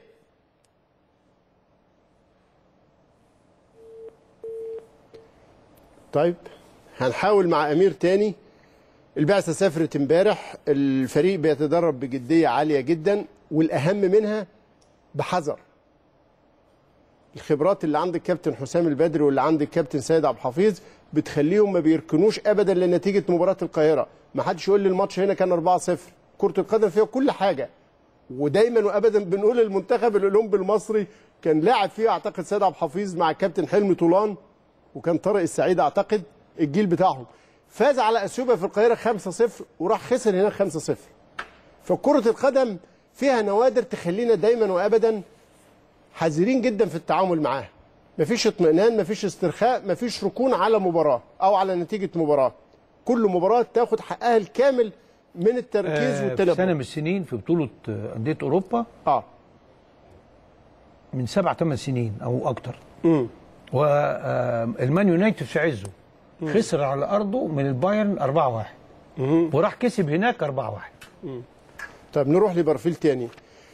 طيب هنحاول مع امير تاني البعثه سافرت امبارح الفريق بيتدرب بجديه عاليه جدا والاهم منها بحذر الخبرات اللي عند الكابتن حسام البدري واللي عند الكابتن سيد عبد الحفيظ بتخليهم ما بيركنوش ابدا لنتيجه مباراه القاهره ما حدش يقول لي الماتش هنا كان 4-0 كره القدم فيها كل حاجه ودايما وابدا بنقول المنتخب الاولمبي المصري كان لاعب فيه اعتقد سيد عبد الحفيظ مع الكابتن حلمي طولان وكان طارق السعيد اعتقد الجيل بتاعهم فاز على اثيوبيا في القاهره 5-0 وراح خسر هناك 5-0 فكره القدم فيها نوادر تخلينا دايما وابدا حذرين جدا في التعامل معاها مفيش اطمئنان مفيش استرخاء مفيش ركون على مباراه او على نتيجه مباراه كل مباراه تاخد حقها الكامل من التركيز آه، في سنه والتنبؤ من السنين في بطوله آه، انديه اوروبا اه من سبع ثمان سنين او اكتر امم والمان يونايتد في عزه خسر على ارضه من البايرن 4-1 وراح كسب هناك 4-1 طب نروح لبرفيل تاني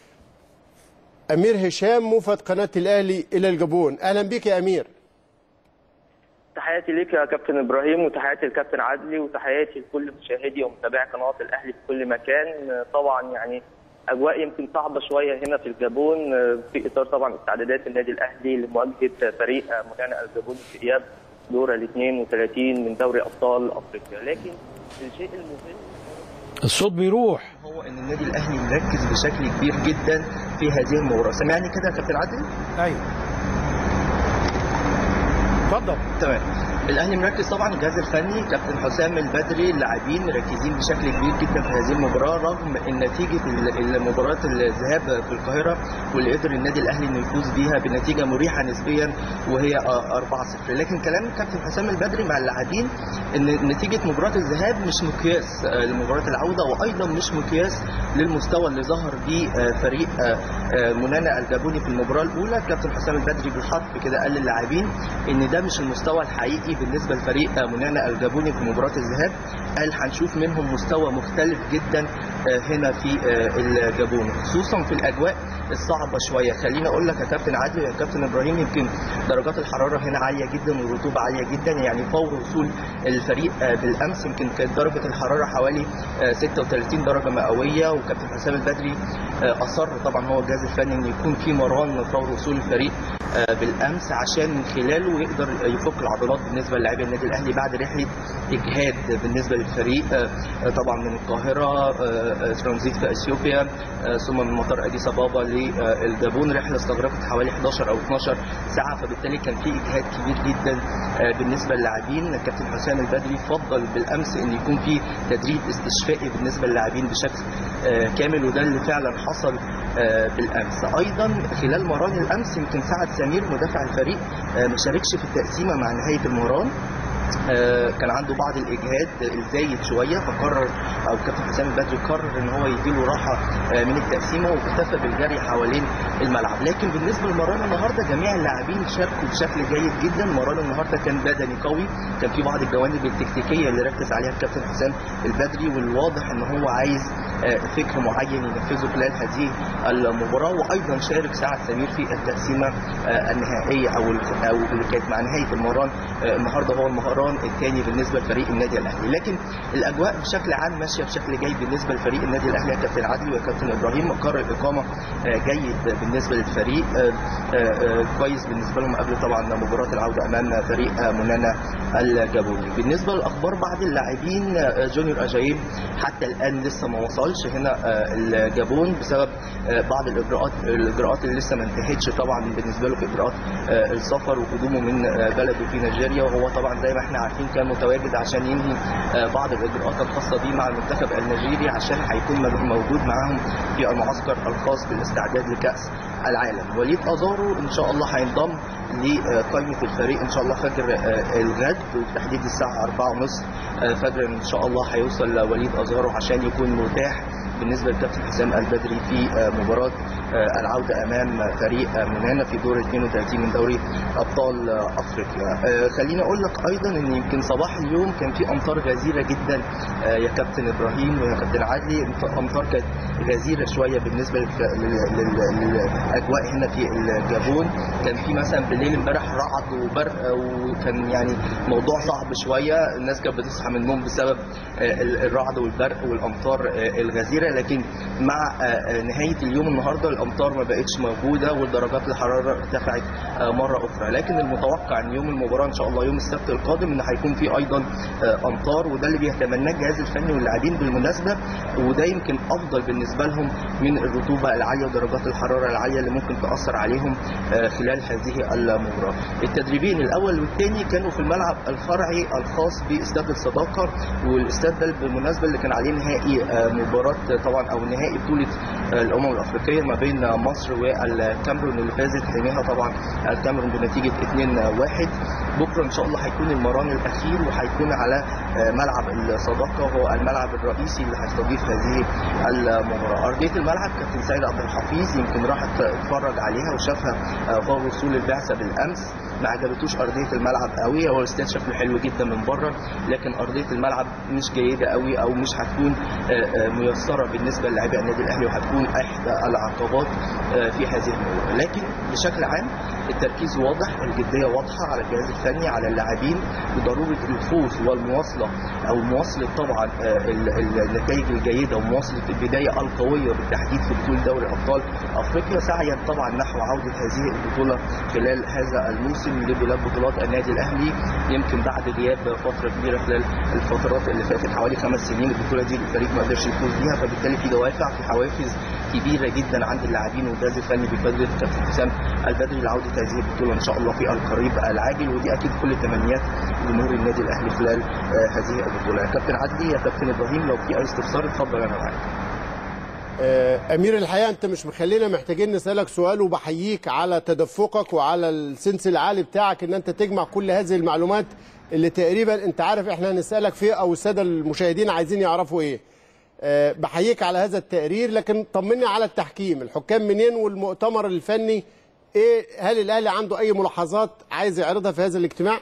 امير هشام موفد قناه الاهلي الى الجابون اهلا بك يا امير تحياتي ليك يا كابتن ابراهيم وتحياتي للكابتن عدلي وتحياتي لكل مشاهدي ومتابعي قناه الاهلي في كل مكان طبعا يعني اجواء يمكن صعبه شويه هنا في الجابون في اطار طبعا استعدادات النادي الاهلي لمواجهه فريق منانا الجابون في اياب دور ال 32 من دوري ابطال افريقيا لكن الشيء المهم الصوت بيروح هو ان النادي الاهلي مركز بشكل كبير جدا في هذه المباراه سامعني كده يا كابتن عادل ايوه اتفضل تمام الاهلي مركز طبعا الجهاز الفني كابتن حسام البدري اللاعبين مركزين بشكل كبير جدا في هذه المباراه رغم ان نتيجه ال- المباراه الذهاب في القاهره واللي قدر النادي الاهلي انه يفوز بيها بنتيجه مريحه نسبيا وهي آه، 4-0 لكن كلام كابتن حسام البدري مع اللاعبين ان نتيجه مباراه الذهاب مش مقياس آه، لمباراه العوده وايضا مش مقياس للمستوى اللي ظهر بيه آه، فريق آه، آه، منانا الجابوني في المباراه الاولى كابتن حسام البدري بالحرف كده قال للاعبين ان ده مش المستوى الحقيقي بالنسبه لفريق آه، منانا الجابوني في مباراه الذهاب قال هنشوف منهم مستوى مختلف جدا آه، هنا في آه، الجابون خصوصا في الاجواء الصعبه شويه خليني اقول لك يا كابتن عادل يا كابتن ابراهيم يمكن درجات الحراره هنا عاليه جدا والرطوبه عاليه جدا يعني فور وصول الفريق آه، بالامس يمكن كانت درجه الحراره حوالي آه، 36 درجه مئويه وكابتن حسام البدري آه، اصر طبعا هو الجهاز الفني ان يكون في مران فور وصول الفريق آه، بالامس عشان من خلاله يقدر يفك العضلات بالنسبه للاعبي النادي الاهلي بعد رحله اجهاد بالنسبه للفريق آه، آه، طبعا من القاهره آه، آه، ترانزيت في اثيوبيا آه، ثم من مطار اديس ابابا للجابون رحله استغرقت حوالي 11 او 12 ساعه فبالتالي كان في اجهاد كبير جدا آه، بالنسبه للاعبين كابتن حسام البدري فضل بالامس ان يكون في تدريب استشفائي بالنسبه للاعبين بشكل آه، كامل وده اللي فعلا حصل آه، بالامس ايضا خلال مران الامس يمكن سعد سمير مدافع الفريق آه، ما شاركش في التقسيمه مع نهايه المران آه، كان عنده بعض الاجهاد الزايد شويه فقرر او كابتن حسام البدري قرر ان هو يديله راحه آه، من التقسيمه واكتفى بالجري حوالين الملعب لكن بالنسبه لمران النهارده جميع اللاعبين شاركوا بشكل جيد جدا مران النهارده كان بدني قوي كان في بعض الجوانب التكتيكيه اللي ركز عليها الكابتن حسام البدري والواضح ان هو عايز آه، فكر معين ينفذه خلال هذه المباراه وايضا شارك سعد سمير في التقسيمه آه، النهائيه او ال- او اللي كانت مع نهايه المران آه، النهارده هو المهران الثاني بالنسبه لفريق النادي الاهلي لكن الاجواء بشكل عام ماشيه بشكل جيد بالنسبه لفريق النادي الاهلي يا كابتن عادل ويا كابتن ابراهيم مقر الاقامه آه، جيد بالنسبه للفريق آه، آه، آه، كويس بالنسبه لهم قبل طبعا مباراه العوده امام فريق آه، منانا الجابوني بالنسبه لاخبار بعض اللاعبين آه، جونيور اجايب حتى الان لسه ما وصلش هنا آه، الجابون بسبب آه، بعض الاجراءات الاجراءات اللي لسه ما انتهتش طبعا بالنسبه له في اجراءات آه، السفر وقدومه من آه، بلده في نيجيريا وهو طبعا زي ما احنا عارفين كان متواجد عشان ينهي آه، بعض الاجراءات الخاصه بيه مع المنتخب النيجيري عشان هيكون موجود معاهم في المعسكر الخاص بالاستعداد لكاس العالم وليد ازارو ان شاء الله هينضم لقائمه الفريق ان شاء الله فجر آه، الغد وبتحديد الساعه 4:30 آه، فجرا ان شاء الله هيوصل وليد ازارو عشان يكون متاح بالنسبه للكابتن حسام البدري في آه، مباراه آه، العوده امام فريق آه، منانا في دور 32 من دوري ابطال آه، افريقيا آه، خليني اقول لك ايضا ان يمكن صباح اليوم كان في امطار غزيره جدا آه، يا كابتن ابراهيم ويا كابتن عدلي امطار كانت غزيره شويه بالنسبه للف- لل- لل- للاجواء هنا في الجابون كان في مثلا بالليل امبارح رعد وبرق وكان يعني موضوع صعب شويه الناس كانت بتصحى من النوم بسبب آه، ال- الرعد والبرق والامطار آه، الغزيره لكن مع آه، آه، نهايه اليوم النهارده الامطار ما بقتش موجوده ودرجات الحراره ارتفعت آه، مره اخرى لكن المتوقع ان يوم المباراه ان شاء الله يوم السبت القادم ان هيكون في ايضا آه، امطار وده اللي بيتمناه الجهاز الفني واللاعبين بالمناسبه وده يمكن افضل بالنسبه لهم من الرطوبه العاليه ودرجات الحراره العاليه اللي ممكن تاثر عليهم آه، خلال هذه المباراه. التدريبين الاول والثاني كانوا في الملعب الفرعي الخاص باستاد الصداقه والاستاد ده بالمناسبه اللي كان عليه نهائي آه، مباراه طبعا او نهائي بطوله آه، الامم الافريقيه ما بين مصر والكاميرون اللي فازت حينها طبعا الكاميرون بنتيجه 2-1 بكره ان شاء الله هيكون المران الاخير وهيكون على آه، ملعب الصداقه وهو الملعب الرئيسي اللي هيستضيف هذه المباراه ارضيه الملعب كابتن سيد عبد الحفيظ يمكن راح اتفرج عليها وشافها آه، فور وصول البعثه بالامس ما عجبتوش ارضيه الملعب قوي هو الاستاد شكله حلو جدا من بره لكن ارضيه الملعب مش جيده قوي او مش هتكون آه، آه، ميسره بالنسبه للاعبي النادي الاهلي وهتكون احدى العقبات آه، في هذه المباراه لكن بشكل عام التركيز واضح الجديه واضحه على الجهاز الفني على اللاعبين وضروره الفوز والمواصله او مواصله طبعا آه، ال- ال- النتائج الجيده ومواصله البدايه القويه بالتحديد في بطوله دوري ابطال افريقيا سعيا طبعا نحو عوده هذه البطوله خلال هذا الموسم لبلاد بطولات النادي الاهلي يمكن بعد غياب فتره كبيره خلال الفترات اللي فاتت حوالي خمس سنين البطوله دي الفريق ما قدرش يفوز بيها فبالتالي في دوافع في حوافز كبيره جدا عند اللاعبين والجهاز الفني بقياده كابتن حسام البدري لعوده هذه البطوله ان شاء الله في القريب العاجل ودي اكيد كل تمنيات جمهور النادي الاهلي خلال آه، هذه البطوله يا كابتن عدلي يا كابتن ابراهيم لو في اي استفسار اتفضل انا معاك آه، امير الحقيقه انت مش مخلينا محتاجين نسالك سؤال وبحييك على تدفقك وعلى السنس العالي بتاعك ان انت تجمع كل هذه المعلومات اللي تقريبا انت عارف احنا هنسالك فيه او الساده المشاهدين عايزين يعرفوا ايه آه، بحييك على هذا التقرير لكن طمني على التحكيم الحكام منين والمؤتمر الفني ايه هل الاهلي عنده اي ملاحظات عايز يعرضها في هذا الاجتماع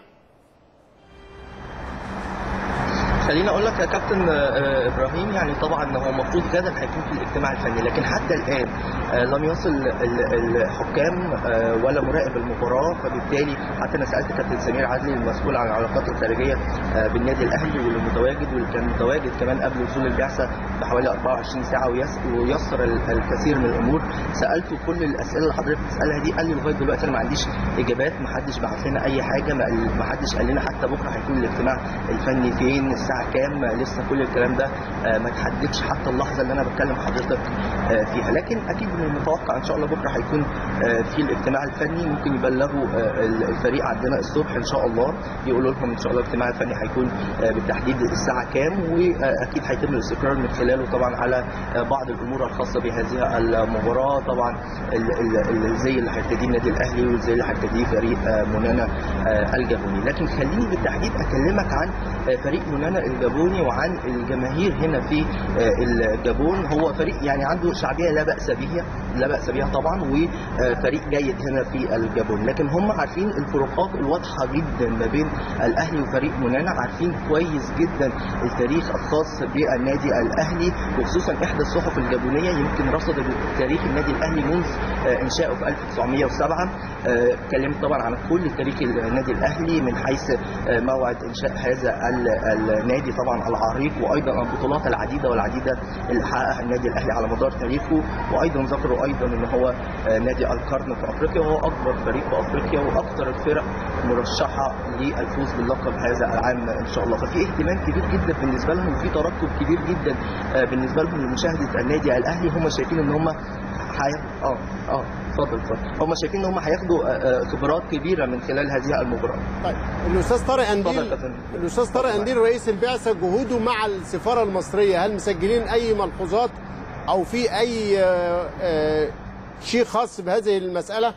خليني اقول لك يا كابتن آه، ابراهيم يعني طبعا هو المفروض جدل هيكون في الاجتماع الفني لكن حتى الان آه، لم يصل ال- الحكام آه، ولا مراقب المباراه فبالتالي حتى انا سالت كابتن سمير عدلي المسؤول عن العلاقات الخارجيه آه، بالنادي الاهلي واللي متواجد واللي كان متواجد كمان قبل وصول البعثه بحوالي 24 ساعه ويس- ويسر ال- الكثير من الامور سالته كل الاسئله اللي حضرتك بتسالها دي قال لي لغايه دلوقتي انا ما عنديش اجابات ما حدش بعت لنا اي حاجه ما قال- ما حدش قال لنا حتى بكره هيكون الاجتماع الفني فين الساعه كام لسه كل الكلام ده آه، ما تحددش حتى اللحظه اللي انا بتكلم حضرتك آه، فيها لكن اكيد من المتوقع ان شاء الله بكره هيكون آه، في الاجتماع الفني ممكن يبلغوا آه، ال- الفريق عندنا الصبح ان شاء الله يقولوا لهم ان شاء الله الاجتماع الفني هيكون آه، بالتحديد الساعه كام واكيد هيتم الاستقرار من خلاله طبعا على آه، بعض الامور الخاصه بهذه المباراه طبعا ال- ال- الزي اللي هيرتديه النادي الاهلي والزي اللي هيرتديه فريق آه، منانا آه، الجابوني لكن خليني بالتحديد اكلمك عن آه، فريق منانا الجابوني وعن الجماهير هنا في آه، الجابون هو فريق يعني عنده شعبيه لا باس بها لا باس بها طبعا وفريق جيد هنا في الجابون لكن هم عارفين الفروقات الواضحه جدا ما بين الاهلي وفريق منانا عارفين كويس جدا التاريخ الخاص بالنادي الاهلي وخصوصا احدى الصحف الجابونيه يمكن رصدت تاريخ النادي الاهلي منذ آه، انشائه في 1907 آه، اتكلمت طبعا عن كل تاريخ النادي الاهلي من حيث آه، موعد انشاء هذا ال- النادي طبعا العريق وايضا البطولات العديده والعديده اللي حققها النادي الاهلي على مدار تاريخه وايضا ذكروا ايضا ان هو آه، نادي القرن في افريقيا وهو اكبر فريق في افريقيا واكثر الفرق مرشحه للفوز باللقب هذا العام ان شاء الله ففي اهتمام كبير جدا بالنسبه لهم وفي ترقب كبير جدا آه، بالنسبه لهم لمشاهده النادي الاهلي هم شايفين ان هم هياخدوا اه اه اتفضل اتفضل هم شايفين ان هم هياخدوا آه، آه، خبرات كبيره من خلال هذه المباراه طيب الاستاذ طارق اتفضل انديل يا فندم. الاستاذ طارق انديل رئيس البعثه جهوده مع السفاره المصريه هل مسجلين اي ملحوظات او في اي آه، آه، شيء خاص بهذه المساله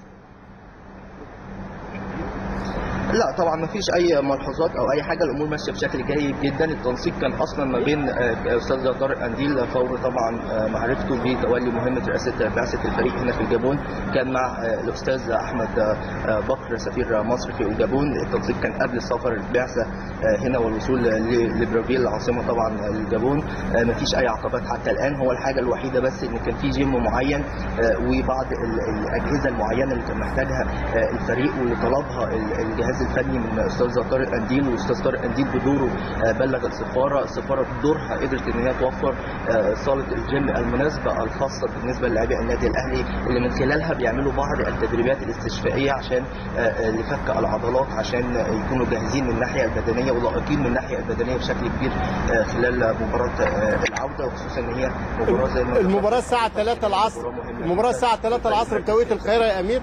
لا طبعا ما فيش اي ملحوظات او اي حاجه الامور ماشيه بشكل جيد جدا التنسيق كان اصلا ما بين آه، استاذ طارق انديل فور طبعا آه، معرفته بتولي مهمه رئاسه بعثه الفريق هنا في الجابون كان مع آه، الاستاذ احمد آه، آه، بكر سفير مصر في الجابون التنسيق كان قبل سفر البعثه آه، هنا والوصول ل- لبرازيل العاصمه طبعا الجابون آه، ما فيش اي عقبات حتى الان هو الحاجه الوحيده بس ان كان في جيم معين آه، وبعض ال- الاجهزه المعينه اللي كان محتاجها آه، الفريق واللي طلبها ال- الجهاز الفني من استاذ طارق انديل واستاذ طارق انديل بدوره آه، بلغ السفاره السفاره بدورها قدرت ان هي توفر آه، صاله الجيم المناسبه الخاصه بالنسبه للاعبي النادي الاهلي اللي من خلالها بيعملوا بعض التدريبات الاستشفائيه عشان آه، آه، لفك العضلات عشان آه، يكونوا جاهزين من الناحيه البدنيه ولائقين من الناحيه البدنيه بشكل كبير آه، خلال مباراه آه، العوده وخصوصا ان هي مباراه زي ما المباراه الساعه 3 العصر المباراه الساعه 3 العصر بتوقيت القاهره يا امير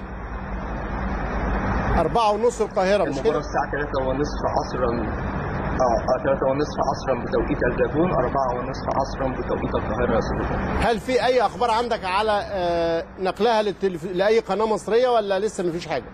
أربعة ونص القاهرة مش المباراة كده؟ الساعة 3 ونصف عصرا اه آه، 3 ونصف عصرا بتوقيت الجابون 4 ونصف عصرا بتوقيت القاهرة يا صديقي هل في أي أخبار عندك على آه، نقلها للتلف... لأي قناة مصرية ولا لسه مفيش حاجة؟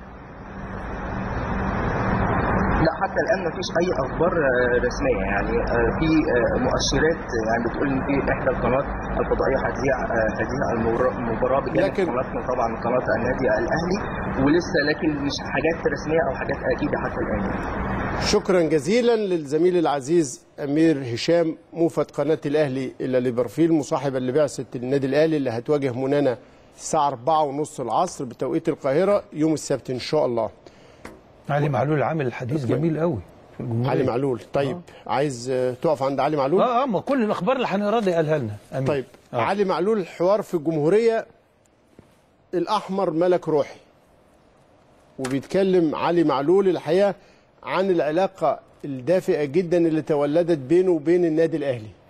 لا حتى الان ما فيش اي اخبار آه، رسميه يعني آه، في آه، مؤشرات يعني بتقول ان في احدى القنوات الفضائيه هتذيع آه، هذه المبار- المباراه بجانب لكن- قناتنا طبعا قناه النادي الاهلي ولسه لكن مش حاجات رسميه او حاجات اكيده حتى الان يعني. شكرا جزيلا للزميل العزيز أمير هشام موفد قناة الأهلي إلى ليبرفيل مصاحبا لبعثة النادي الأهلي اللي هتواجه منانا الساعة 4 ونص العصر بتوقيت القاهرة يوم السبت إن شاء الله علي معلول عامل حديث جميل قوي في الجمهورية. علي معلول طيب عايز آه، تقف عند علي معلول؟ اه اه ما كل الاخبار اللي هنقراها دي قالها لنا أمين. طيب آه. علي معلول حوار في الجمهورية الأحمر ملك روحي وبيتكلم علي معلول الحقيقة عن العلاقة الدافئة جدا اللي تولدت بينه وبين النادي الأهلي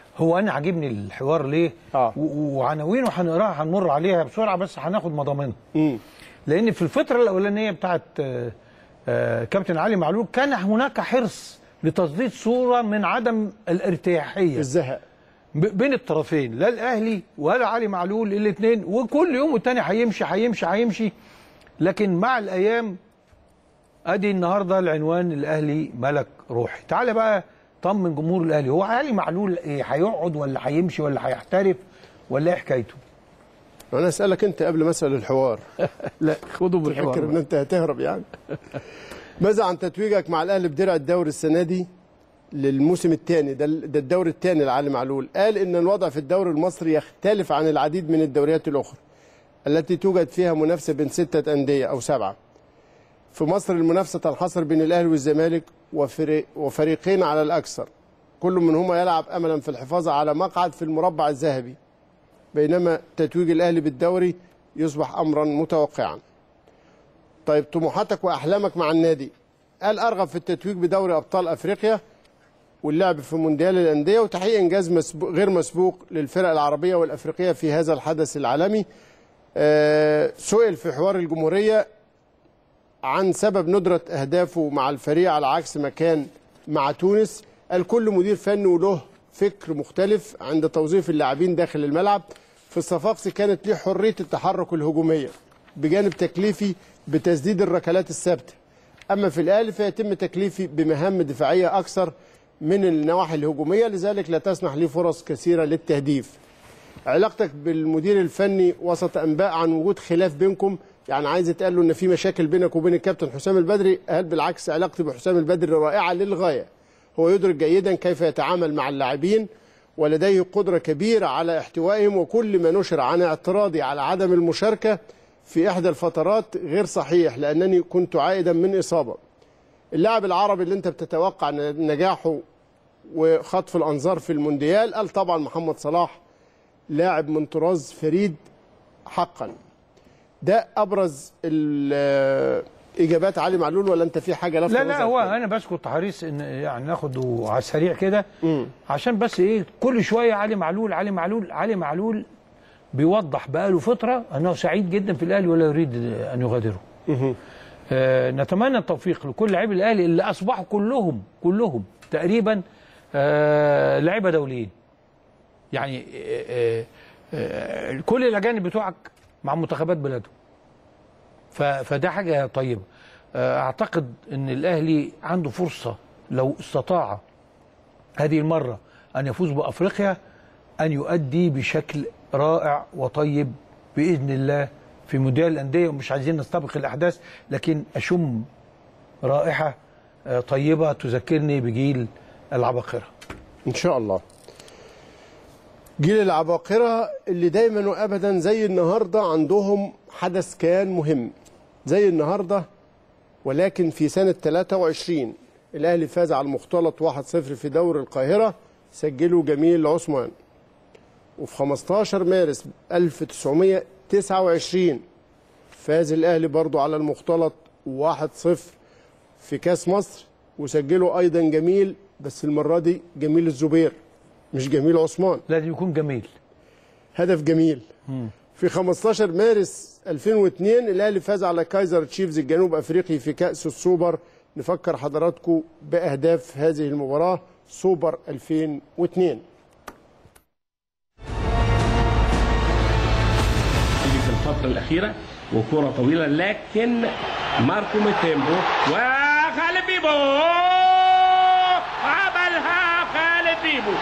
هو انا عاجبني الحوار ليه آه. و- وعناوينه هنقراها هنمر عليها بسرعه بس هناخد مضامينها مم. لان في الفتره الاولانيه بتاعت آه، آه، كابتن علي معلول كان هناك حرص لتصدير صوره من عدم الارتياحيه الزهق ب- بين الطرفين لا الاهلي ولا علي معلول الاثنين وكل يوم والتاني هيمشي هيمشي هيمشي لكن مع الايام ادي النهارده العنوان الاهلي ملك روحي تعالى بقى طمن جمهور الاهلي هو علي معلول ايه هيقعد ولا هيمشي ولا هيحترف ولا ايه حكايته انا اسالك انت قبل ما اسال الحوار لا خدوا فاكر ان انت هتهرب يعني ماذا عن تتويجك مع الاهلي بدرع الدوري السنه دي للموسم الثاني ده ده الدوري الثاني لعلي معلول قال ان الوضع في الدوري المصري يختلف عن العديد من الدوريات الاخرى التي توجد فيها منافسه بين سته انديه او سبعه في مصر المنافسه تنحصر بين الاهلي والزمالك وفريق وفريقين على الاكثر كل منهما يلعب املا في الحفاظ على مقعد في المربع الذهبي بينما تتويج الاهلي بالدوري يصبح امرا متوقعا طيب طموحاتك واحلامك مع النادي قال ارغب في التتويج بدوري ابطال افريقيا واللعب في مونديال الانديه وتحقيق انجاز مسبوق غير مسبوق للفرق العربيه والافريقيه في هذا الحدث العالمي آه، سئل في حوار الجمهوريه عن سبب ندره اهدافه مع الفريق على عكس ما كان مع تونس قال كل مدير فني وله فكر مختلف عند توظيف اللاعبين داخل الملعب في الصفاقسي كانت ليه حريه التحرك الهجوميه بجانب تكليفي بتسديد الركلات الثابته اما في الاهلي فيتم تكليفي بمهام دفاعيه اكثر من النواحي الهجوميه لذلك لا تسنح لي فرص كثيره للتهديف علاقتك بالمدير الفني وسط انباء عن وجود خلاف بينكم يعني عايز يتقال له ان في مشاكل بينك وبين الكابتن حسام البدري هل بالعكس علاقتي بحسام البدري رائعه للغايه هو يدرك جيدا كيف يتعامل مع اللاعبين ولديه قدره كبيره على احتوائهم وكل ما نشر عن اعتراضي على عدم المشاركه في احدى الفترات غير صحيح لانني كنت عائدا من اصابه اللاعب العربي اللي انت بتتوقع نجاحه وخطف الانظار في المونديال قال طبعا محمد صلاح لاعب من طراز فريد حقا ده ابرز ال- اجابات علي معلول ولا انت في حاجه لفت لا لا نظرك هو تاني؟ انا بس كنت حريص ان يعني ناخده على السريع كده عشان بس ايه كل شويه علي معلول علي معلول علي معلول بيوضح بقاله فتره انه سعيد جدا في الاهلي ولا يريد ان يغادره. آه نتمنى التوفيق لكل لاعبي الاهلي اللي اصبحوا كلهم كلهم تقريبا آه لعيبه دوليين. يعني آه آه آه كل الاجانب بتوعك مع منتخبات بلادهم. ف- فده حاجه طيبه آه، اعتقد ان الاهلي عنده فرصه لو استطاع هذه المره ان يفوز بافريقيا ان يؤدي بشكل رائع وطيب باذن الله في مونديال الانديه ومش عايزين نستبق الاحداث لكن اشم رائحه آه، طيبه تذكرني بجيل العباقره ان شاء الله جيل العباقرة اللي دايما وابدا زي النهارده عندهم حدث كان مهم زي النهارده ولكن في سنة 23 الاهلي فاز على المختلط 1-0 في دوري القاهرة سجله جميل عثمان وفي 15 مارس 1929 فاز الاهلي برضو على المختلط 1-0 في كاس مصر وسجله ايضا جميل بس المره دي جميل الزبير مش جميل عثمان لازم يكون جميل هدف جميل في 15 مارس 2002 الاهلي فاز على كايزر تشيفز الجنوب افريقي في كاس السوبر نفكر حضراتكم باهداف هذه المباراه سوبر 2002 تيجي في الفترة الأخيرة وكرة طويلة لكن ماركو ميتيمبو وخالد بيبو عملها خالد بيبو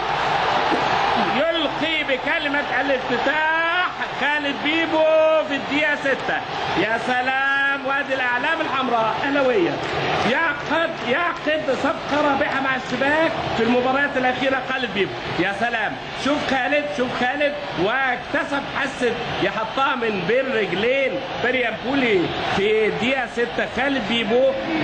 يلقي بكلمة الافتتاح خالد بيبو في الدقيقة ستة يا سلام وادي الأعلام الحمراء أهلوية يعقد يعقد صفقة رابحة مع الشباك في المباريات الأخيرة خالد بيبو يا سلام شوف خالد شوف خالد واكتسب حسن يحطها من بين رجلين مريم بولي في الدقيقة ستة خالد بيبو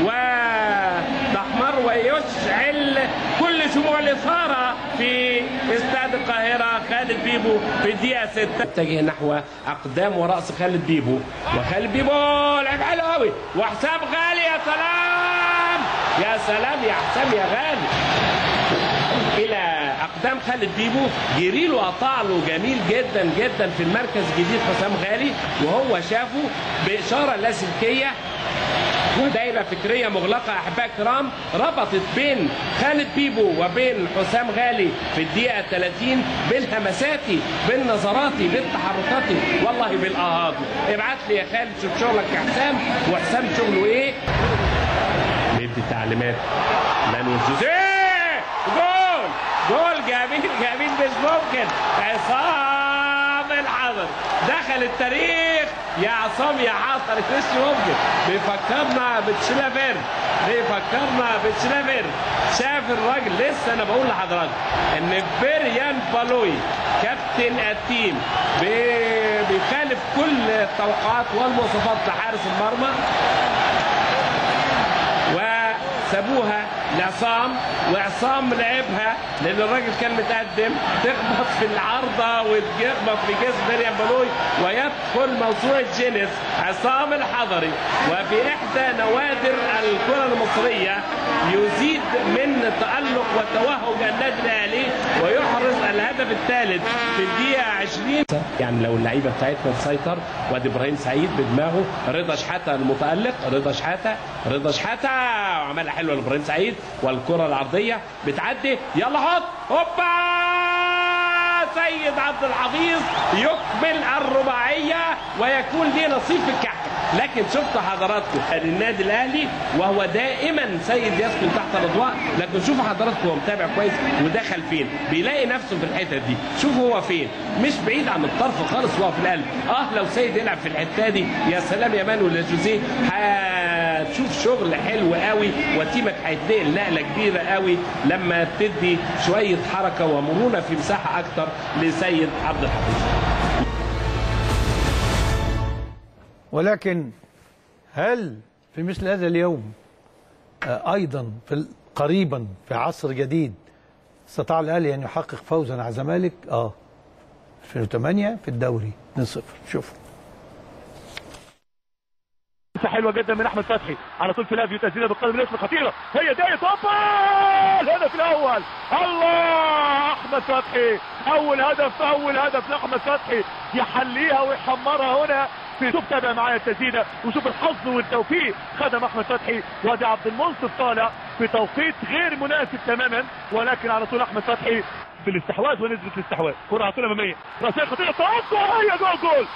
وتحمر ويشعل كل شموع الإثارة في استاد القاهرة خالد بيبو في الدقيقة ستة اتجه نحو أقدام ورأس خالد بيبو وخالد بيبو لعب حلو قوي وحسام غالي يا سلام يا سلام يا حسام يا غالي الى اقدام قدام خالد بيبو جريله قطع له جميل جدا جدا في المركز الجديد حسام غالي وهو شافه باشاره لاسلكيه ودايره فكريه مغلقه احباء الكرام ربطت بين خالد بيبو وبين حسام غالي في الدقيقه 30 بالهمسات بالنظرات بالتحركات والله بالاهات ابعت لي يا خالد شوف شغلك يا حسام وحسام شغله ايه بيدي تعليمات مانويل جوزيه جول جول جميل جميل مش ممكن عصام الحضر دخل التاريخ يا عصام يا حضر مش ممكن بيفكرنا بتشلافير بيفكرنا بتشلافير شاف الراجل لسه انا بقول لحضرتك ان بيريان بالوي كابتن التيم بي- بيخالف كل التوقعات والمواصفات لحارس المرمى وسابوها لعصام وعصام لعبها لان الراجل كان متقدم تخبط في العارضه وتخبط في جسم مريم بلوي ويدخل موسوعه جينيس عصام الحضري وفي احدى نوادر الكره المصريه يزيد من تالق وتوهج النادي الاهلي ويحرز الهدف الثالث في الدقيقه 20 يعني لو اللعيبه بتاعتنا تسيطر وادي ابراهيم سعيد بدماغه رضا شحاته المتالق رضا شحاته رضا شحاته وعملها حلوه لابراهيم سعيد والكره العرضيه بتعدي يلا حط هوبا سيد عبد الحفيظ يكمل الرباعيه ويكون ليه نصيب في الكعكه لكن شفتوا حضراتكم النادي الاهلي وهو دائما سيد يسكن تحت الاضواء لكن شوفوا حضراتكم هو متابع كويس ودخل فين بيلاقي نفسه في الحته دي شوفوا هو فين مش بعيد عن الطرف خالص وهو في القلب اه لو سيد يلعب في الحته دي يا سلام يا مان ولا جوزيه هتشوف شغل حلو قوي وتيمك هيتنقل نقله كبيره قوي لما تدي شويه حركه ومرونه في مساحه اكتر لسيد عبد الحفيظ ولكن هل في مثل هذا اليوم آه، ايضا في ال- قريبا في عصر جديد استطاع الاهلي ان يحقق فوزا على الزمالك؟ اه 2008 في الدوري 2-0 شوفوا لسه حلوه جدا من احمد فتحي على طول فلافيو تسديده بالقدم اليسرى خطيره هي دي توبا الهدف الاول الله احمد فتحي اول هدف اول هدف لاحمد فتحي يحليها ويحمرها هنا في شوف تابع معايا التسديده وشوف الحظ والتوفيق خدم احمد فتحي وادي عبد المنصف طالع في توقيت غير مناسب تماما ولكن على طول احمد فتحي في الاستحواذ ونسبه الاستحواذ كره على طول اماميه راسيه خطيره توقع هي جول جول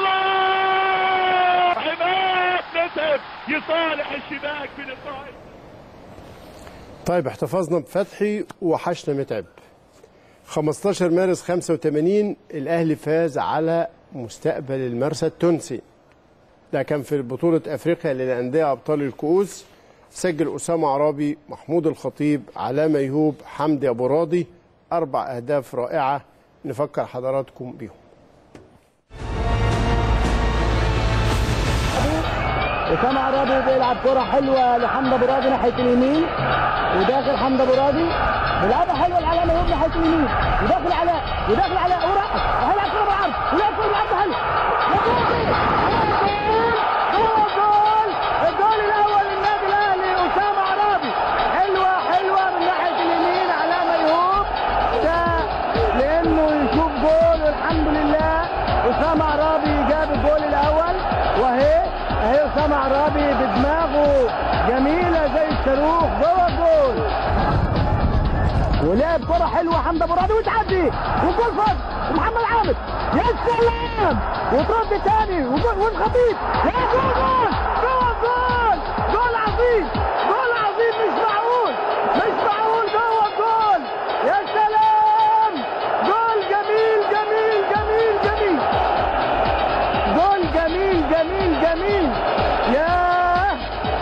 الله عماد نسب يصالح الشباك بلقاء طيب احتفظنا بفتحي وحشنا متعب 15 مارس 85 الاهلي فاز على مستقبل المرسى التونسي ده كان في بطولة افريقيا للاندية ابطال الكؤوس سجل اسامة عرابي محمود الخطيب علاء ميهوب حمدي ابو راضي اربع اهداف رائعة نفكر حضراتكم بيهم اسامه عرابي بيلعب كره حلوه لحمد ابو راضي ناحيه اليمين وداخل حمد ابو راضي بيلعبها حلوه لعلاء ميهوب ناحيه اليمين وداخل علاء وداخل علاء ورقص وهيلعب كره بالعرض ويلعب كره بالعرض حلو جول جول الجول الاول للنادي الاهلي اسامه عرابي حلوه حلوه من ناحيه اليمين علاء ميهوب ده لانه يشوف جول والحمد لله اسامه عرابي جاب الجول الاول وهي اهي اسامه عرابي بدماغه جميله زي الصاروخ جوه الجول ولعب كره حلوه حمد ابو راضي وتعدي والجول فاض ومحمد عابد يا سلام وترد تاني وجول والخطيب يا جول جول جول جول جول عظيم جول عظيم مش معقول مش معقول جوه الجول يا سلام جول جميل جميل جميل جميل جول جميل جميل جميل ياه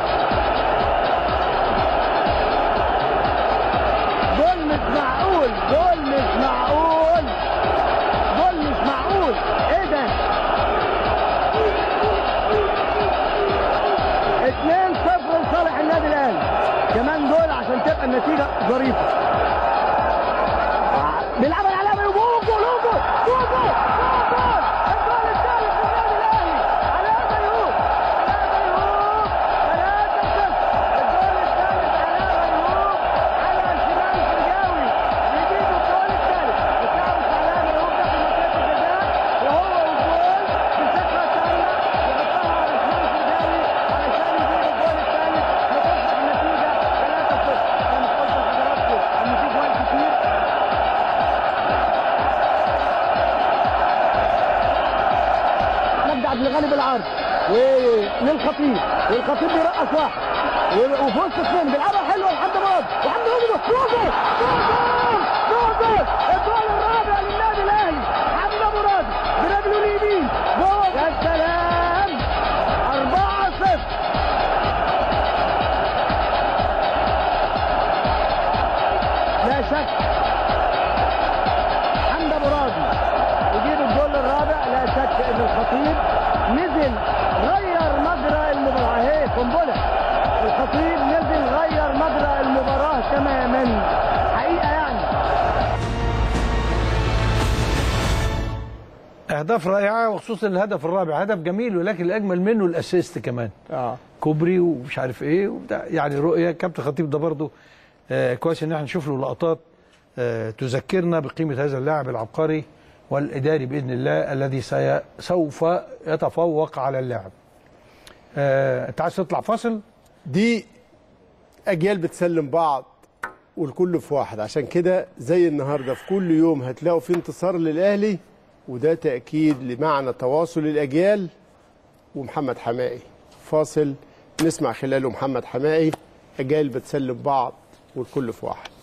جول مش معقول جول مش معقول جول مش معقول ايه ده 2 0 لصالح النادي الاهلي كمان جول عشان تبقى النتيجه ظريفه بيلعبها على جول جول جول جول جول جول جول الجول الثالث للنادي الاهلي على ميهوب على ميهوب 3 0 الجول الثالث على ميهوب على شمال فرجاوي يجيب الجول الثالث عبد الغني بالعرض وللخطيب والخطيب بيرقص واحد و- وفي وسط اثنين بيلعبها حلوه لحد مراد وحمد مراد جول جول جول جول الجول الرابع للنادي الاهلي حمد مراد برجله اليمين جول يا سلام 4 0 لا شك حمد ابو راضي يجيب الجول الرابع لا شك ان الخطيب نزل غير مجرى المباراه اهي قنبله الخطيب نزل غير مجرى المباراه تماما حقيقه يعني اهداف رائعه وخصوصا الهدف الرابع هدف جميل ولكن الاجمل منه الاسيست كمان اه كوبري ومش عارف ايه وبتاع يعني رؤيه كابتن خطيب ده برضه آه كويس ان احنا نشوف له لقطات آه تذكرنا بقيمه هذا اللاعب العبقري والاداري باذن الله الذي سي سوف يتفوق على اللاعب. آه انت عايز تطلع فاصل؟ دي اجيال بتسلم بعض والكل في واحد عشان كده زي النهارده في كل يوم هتلاقوا في انتصار للاهلي وده تاكيد لمعنى تواصل الاجيال ومحمد حمائي فاصل نسمع خلاله محمد حمائي اجيال بتسلم بعض والكل في واحد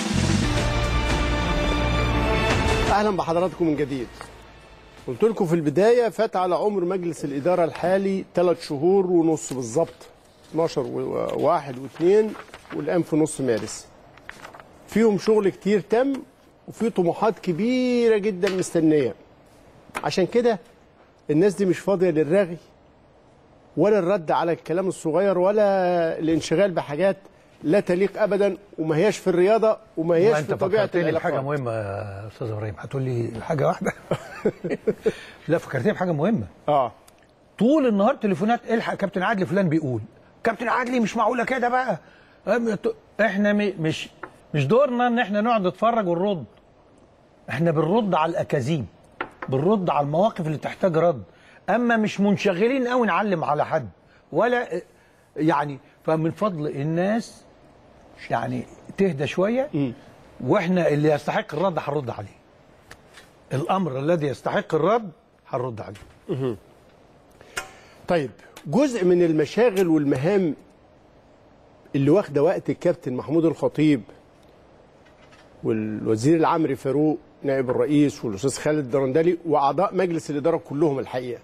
اهلا بحضراتكم من جديد قلت لكم في البدايه فات على عمر مجلس الاداره الحالي ثلاث شهور ونص بالظبط 12 و1 و2 والان في نص مارس فيهم شغل كتير تم وفي طموحات كبيره جدا مستنيه عشان كده الناس دي مش فاضيه للرغي ولا الرد على الكلام الصغير ولا الانشغال بحاجات لا تليق ابدا وما هياش في الرياضه وما هياش انت في طبيعه فكرتني بحاجه العلاقات مهمه يا استاذ ابراهيم هتقول لي حاجه واحده لا فكرتني بحاجه مهمه اه طول النهار تليفونات الحق كابتن عادل فلان بيقول كابتن عادلي مش معقوله كده بقى أم- ت- احنا م- مش مش دورنا ان احنا نقعد نتفرج ونرد احنا بنرد على الاكاذيب بنرد على المواقف اللي تحتاج رد اما مش منشغلين قوي نعلم على حد ولا يعني فمن فضل الناس يعني تهدى شويه واحنا اللي يستحق الرد هنرد عليه الامر الذي يستحق الرد هنرد عليه طيب جزء من المشاغل والمهام اللي واخده وقت الكابتن محمود الخطيب والوزير العمري فاروق نائب الرئيس والاستاذ خالد الدرندلي واعضاء مجلس الاداره كلهم الحقيقه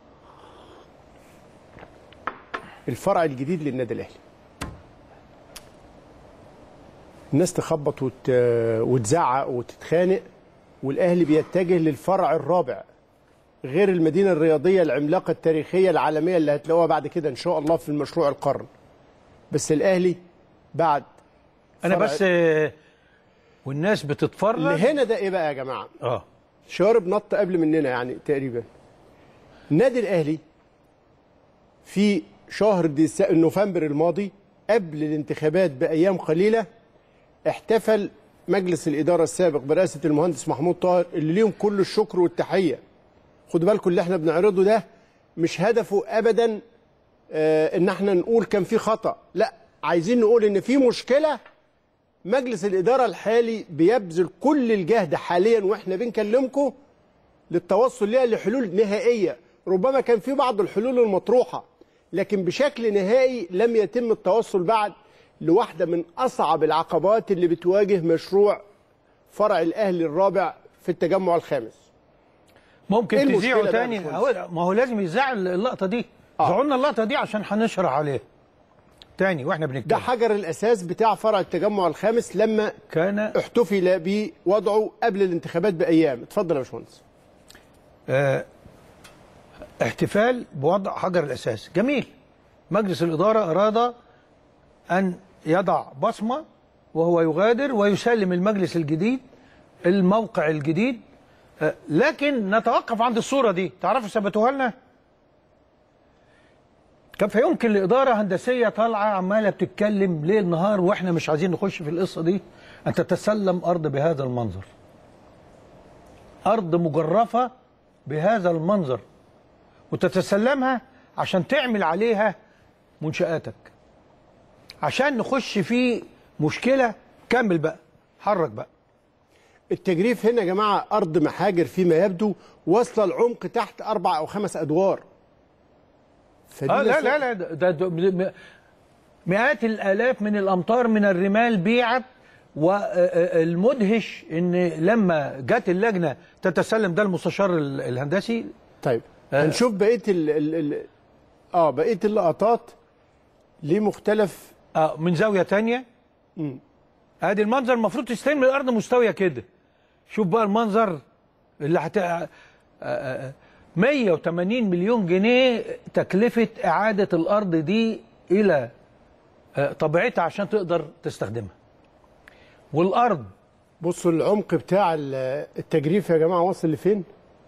الفرع الجديد للنادي الاهلي الناس تخبط وت... وتزعق وتتخانق والاهلي بيتجه للفرع الرابع غير المدينه الرياضيه العملاقه التاريخيه العالميه اللي هتلاقوها بعد كده ان شاء الله في المشروع القرن بس الاهلي بعد انا فرع- بس آه، والناس بتتفرج اللي هنا ده ايه بقى يا جماعه اه شوارب نط قبل مننا يعني تقريبا النادي الاهلي في شهر ديس... نوفمبر الماضي قبل الانتخابات بايام قليله احتفل مجلس الاداره السابق برئاسه المهندس محمود طاهر اللي ليهم كل الشكر والتحيه خدوا بالكم اللي احنا بنعرضه ده مش هدفه ابدا آه ان احنا نقول كان في خطا لا عايزين نقول ان في مشكله مجلس الاداره الحالي بيبذل كل الجهد حاليا واحنا بنكلمكم للتوصل ليها لحلول نهائيه ربما كان في بعض الحلول المطروحه لكن بشكل نهائي لم يتم التوصل بعد لواحده من اصعب العقبات اللي بتواجه مشروع فرع الاهلي الرابع في التجمع الخامس ممكن إيه المشكلة تذيعه بقى تاني يا هو- ما هو لازم يذاع اللقطه دي ذاعوا لنا اللقطه دي عشان هنشرح عليها تاني واحنا ده بنتكلم حجر الاساس بتاع فرع التجمع الخامس لما كان احتفل بوضعه قبل الانتخابات بايام اتفضل يا باشمهندس آه احتفال بوضع حجر الاساس جميل مجلس الاداره اراد ان يضع بصمه وهو يغادر ويسلم المجلس الجديد الموقع الجديد آه لكن نتوقف عند الصوره دي تعرفوا ثبتوها لنا كيف يمكن لإدارة هندسية طالعة عمالة بتتكلم ليل نهار وإحنا مش عايزين نخش في القصة دي أن تتسلم أرض بهذا المنظر أرض مجرفة بهذا المنظر وتتسلمها عشان تعمل عليها منشآتك عشان نخش في مشكلة كمل بقى حرك بقى التجريف هنا يا جماعه ارض محاجر فيما يبدو واصله العمق تحت اربع او خمس ادوار فدي اه لا مسؤول- لا لا ده, ده, ده م- مئات الالاف من الامتار من الرمال بيعت والمدهش ان لما جت اللجنه تتسلم ده المستشار ال- الهندسي طيب هنشوف بقيه ال ال ال اه بقيه اللقطات لمختلف آه من زاويه تانية ادي المنظر المفروض تستلم الارض مستويه كده شوف بقى المنظر اللي هت آه، آه، 180 مليون جنيه تكلفه اعاده الارض دي الى آه، طبيعتها عشان تقدر تستخدمها والارض بصوا العمق بتاع ال- التجريف يا جماعه واصل لفين؟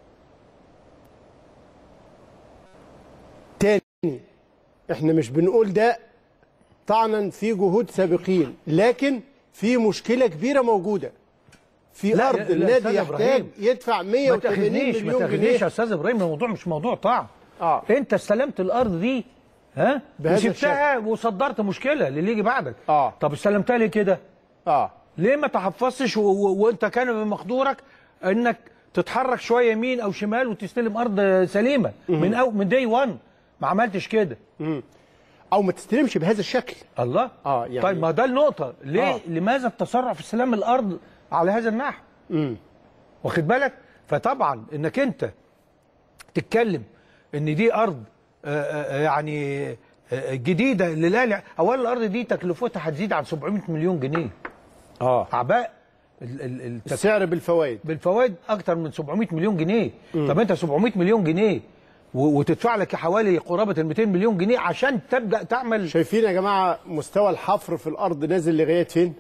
تاني احنا مش بنقول ده طعنا في جهود سابقين لكن في مشكله كبيره موجوده في لا، ارض لا، النادي أستاذ يحتاج إبراهيم. يدفع ما 180 تاخذنيش ما مليون تاخذنيش يا جنيه استاذ ابراهيم الموضوع مش موضوع طعم اه انت استلمت الارض دي ها بهذا وسبتها وصدرت مشكله للي يجي بعدك اه طب استلمتها ليه كده اه ليه ما تحفظتش و... و... وانت كان من مقدورك انك تتحرك شويه يمين او شمال وتستلم ارض سليمه من أو من داي 1 ما عملتش كده او ما تستلمش بهذا الشكل الله اه يعني طيب ما ده النقطه ليه آه. آه. لماذا التسرع في استلام الارض على هذا النحو امم واخد بالك فطبعا انك انت تتكلم ان دي ارض آه، آه، يعني آه، جديده للاهلي اولا الارض دي تكلفتها هتزيد عن 700 مليون جنيه اه اعباء ال- ال- التك- السعر بالفوائد بالفوائد اكتر من 700 مليون جنيه طب انت 700 مليون جنيه و- وتدفع لك حوالي قرابه ال 200 مليون جنيه عشان تبدا تعمل شايفين يا جماعه مستوى الحفر في الارض نازل لغايه فين؟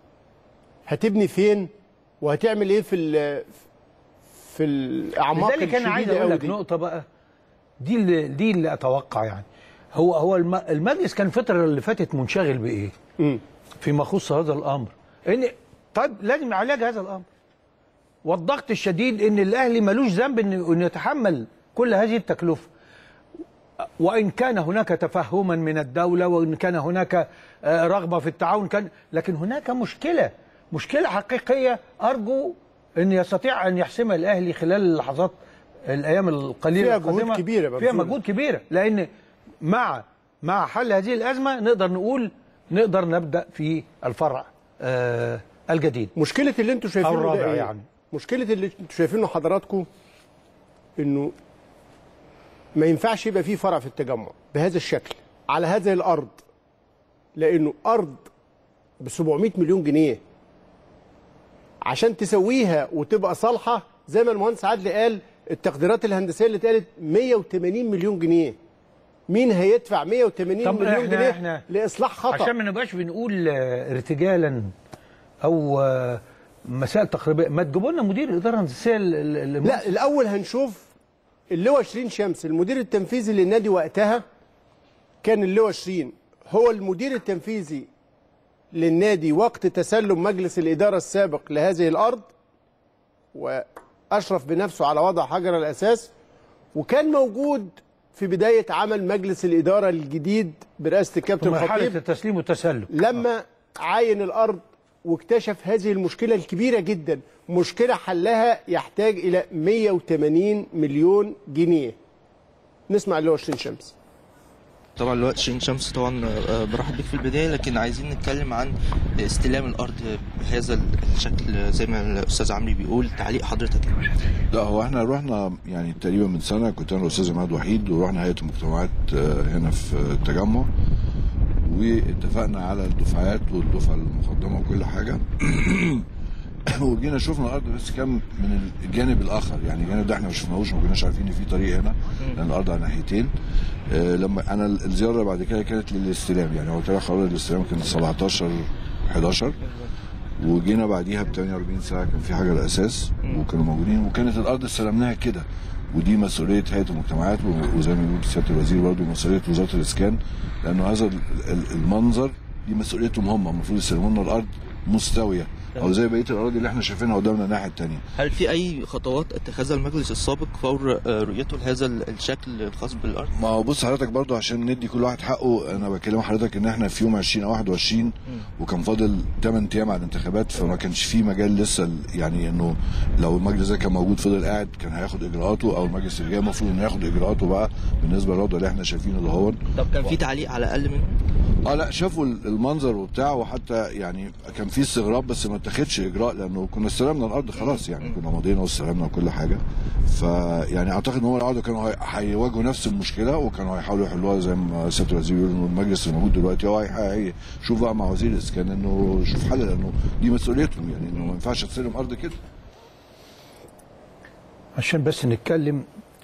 هتبني فين؟ وهتعمل ايه في ال في الاعماق لذلك انا عايز الشديدة اقول أوي لك دي؟ نقطه بقى دي اللي دي اللي اتوقع يعني هو هو الم- المجلس كان الفتره اللي فاتت منشغل بايه؟ مم. فيما يخص هذا الامر ان طيب لازم يعالج هذا الامر والضغط الشديد ان الاهلي ملوش ذنب انه إنه يتحمل كل هذه التكلفه وان كان هناك تفهما من الدوله وان كان هناك آه، رغبه في التعاون كان لكن هناك مشكله مشكله حقيقيه ارجو ان يستطيع ان يحسمها الاهلي خلال اللحظات الايام القليله فيها جهود القادمة. كبيرة فيها مبذولة. مجهود كبيره لان مع مع حل هذه الازمه نقدر نقول نقدر نبدا في الفرع آه الجديد مشكله اللي انتوا شايفينه أو ده الرابع إيه؟ يعني. مشكله اللي انتوا شايفينه حضراتكم انه ما ينفعش يبقى فيه فرع في التجمع بهذا الشكل على هذه الارض لانه ارض ب 700 مليون جنيه عشان تسويها وتبقى صالحه زي ما المهندس عادل قال التقديرات الهندسيه اللي اتقالت 180 مليون جنيه مين هيدفع 180 طب مليون إحنا- جنيه إحنا لاصلاح خطا عشان ما نبقاش بنقول آه، ارتجالا او آه، مسائل تقريبيه ما تجيبوا لنا مدير الاداره الهندسيه ال- ال- ال- لا الاول هنشوف اللواء 20 شمس المدير التنفيذي للنادي وقتها كان اللواء 20 هو المدير التنفيذي للنادي وقت تسلم مجلس الاداره السابق لهذه الارض واشرف بنفسه على وضع حجر الاساس وكان موجود في بدايه عمل مجلس الاداره الجديد برئاسه في الكابتن مرحله خطيب التسليم والتسلم لما عاين الارض واكتشف هذه المشكله الكبيره جدا مشكله حلها يحتاج الى 180 مليون جنيه نسمع اللي هو 20 شمس طبعا الوقت شين شمس طبعا آه، برحب بيك في البدايه لكن عايزين نتكلم عن استلام الارض بهذا الشكل زي ما الاستاذ عمرو بيقول تعليق حضرتك لا هو احنا رحنا يعني تقريبا من سنه كنت انا والاستاذ عماد وحيد ورحنا هيئه المجتمعات آه، هنا في التجمع واتفقنا على الدفعات والدفعه المقدمه وكل حاجه وجينا شفنا الارض بس كان من الجانب الاخر يعني الجانب ده احنا ما شفناهوش ما كناش عارفين ان في طريق هنا لان الارض على ناحيتين آه، لما انا الزياره بعد كده كانت للاستلام يعني هو طلع قرار الاستلام كان 17 11 وجينا بعديها ب 48 ساعه كان في حجر اساس وكانوا موجودين وكانت الارض استلمناها كده ودي مسؤوليه هيئه المجتمعات و- وزي ما بيقول سياده الوزير برضه مسؤوليه وزاره الاسكان لانه هذا ال- ال- المنظر دي مسؤوليتهم هم المفروض يستلموا لنا الارض مستويه او زي بقيه الاراضي اللي احنا شايفينها قدامنا الناحيه الثانيه هل في اي خطوات اتخذها المجلس السابق فور آه، رؤيته لهذا الشكل الخاص بالارض؟ ما هو بص حضرتك برضو عشان ندي كل واحد حقه انا بكلم حضرتك ان احنا في يوم 20 او 21 وكان فاضل 8 ايام على الانتخابات فما كانش في مجال لسه ال- يعني انه لو المجلس ده كان موجود فضل قاعد كان هياخد اجراءاته او المجلس اللي جاي المفروض انه ياخد اجراءاته بقى بالنسبه للوضع اللي احنا شايفينه ده هو طب كان في تعليق على الاقل منه؟ اه لا شافوا ال- المنظر وبتاع وحتى يعني كان في استغراب بس ما اتخذش اجراء لانه كنا استلمنا الارض خلاص يعني كنا مضينا واستلمنا وكل حاجه فيعني اعتقد ان هم قعدوا كانوا هي- هيواجهوا نفس المشكله وكانوا هيحاولوا يحلوها زي ما سياده الوزير بيقول انه المجلس الموجود دلوقتي هو هي- هيشوف بقى مع وزير الاسكان انه يشوف حل لانه دي مسؤوليتهم يعني انه ما ينفعش تستلم ارض كده عشان بس نتكلم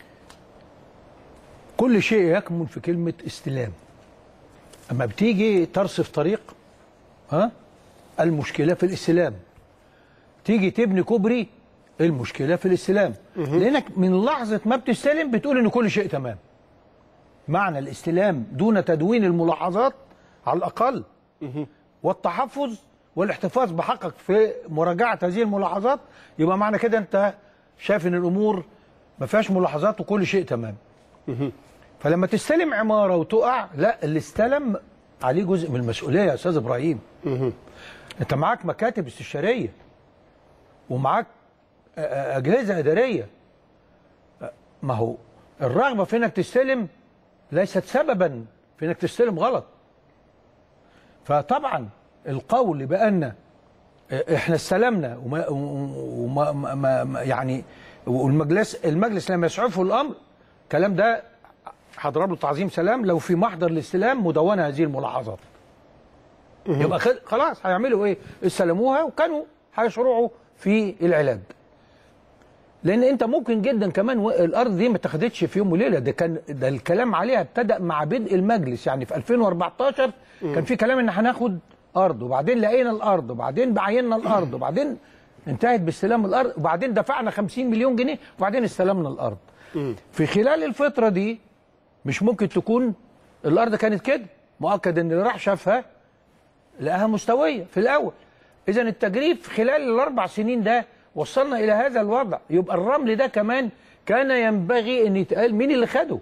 كل شيء يكمن في كلمة استلام أما بتيجي ترصف طريق ها المشكلة في الاستلام تيجي تبني كوبري المشكلة في الاستلام لأنك من لحظة ما بتستلم بتقول إن كل شيء تمام معنى الاستلام دون تدوين الملاحظات على الأقل والتحفظ والاحتفاظ بحقك في مراجعة هذه الملاحظات يبقى معنى كده أنت شايف إن الأمور ما فيهاش ملاحظات وكل شيء تمام فلما تستلم عمارة وتقع لا اللي استلم عليه جزء من المسؤولية يا أستاذ إبراهيم أنت معاك مكاتب استشارية ومعاك أ- أ- أجهزة إدارية أ- ما هو الرغبة في إنك تستلم ليست سببا في إنك تستلم غلط فطبعا القول بأن احنا استلمنا وما, وما ما ما يعني والمجلس المجلس لم يسعفه الامر الكلام ده هضرب له تعظيم سلام لو في محضر الاستلام مدونه هذه الملاحظات يبقى خل- خلاص هيعملوا ايه؟ استلموها وكانوا هيشرعوا في العلاج. لان انت ممكن جدا كمان و- الارض دي ما اتخذتش في يوم وليله ده كان ده الكلام عليها ابتدى مع بدء المجلس يعني في 2014 كان في كلام ان هناخد ارض وبعدين لقينا الارض وبعدين بعيننا الارض وبعدين انتهت باستلام الارض وبعدين دفعنا 50 مليون جنيه وبعدين استلمنا الارض. في خلال الفتره دي مش ممكن تكون الارض كانت كده مؤكد ان اللي راح شافها لقاها مستويه في الاول اذا التجريف خلال الاربع سنين ده وصلنا الى هذا الوضع يبقى الرمل ده كمان كان ينبغي ان يتقال مين اللي خده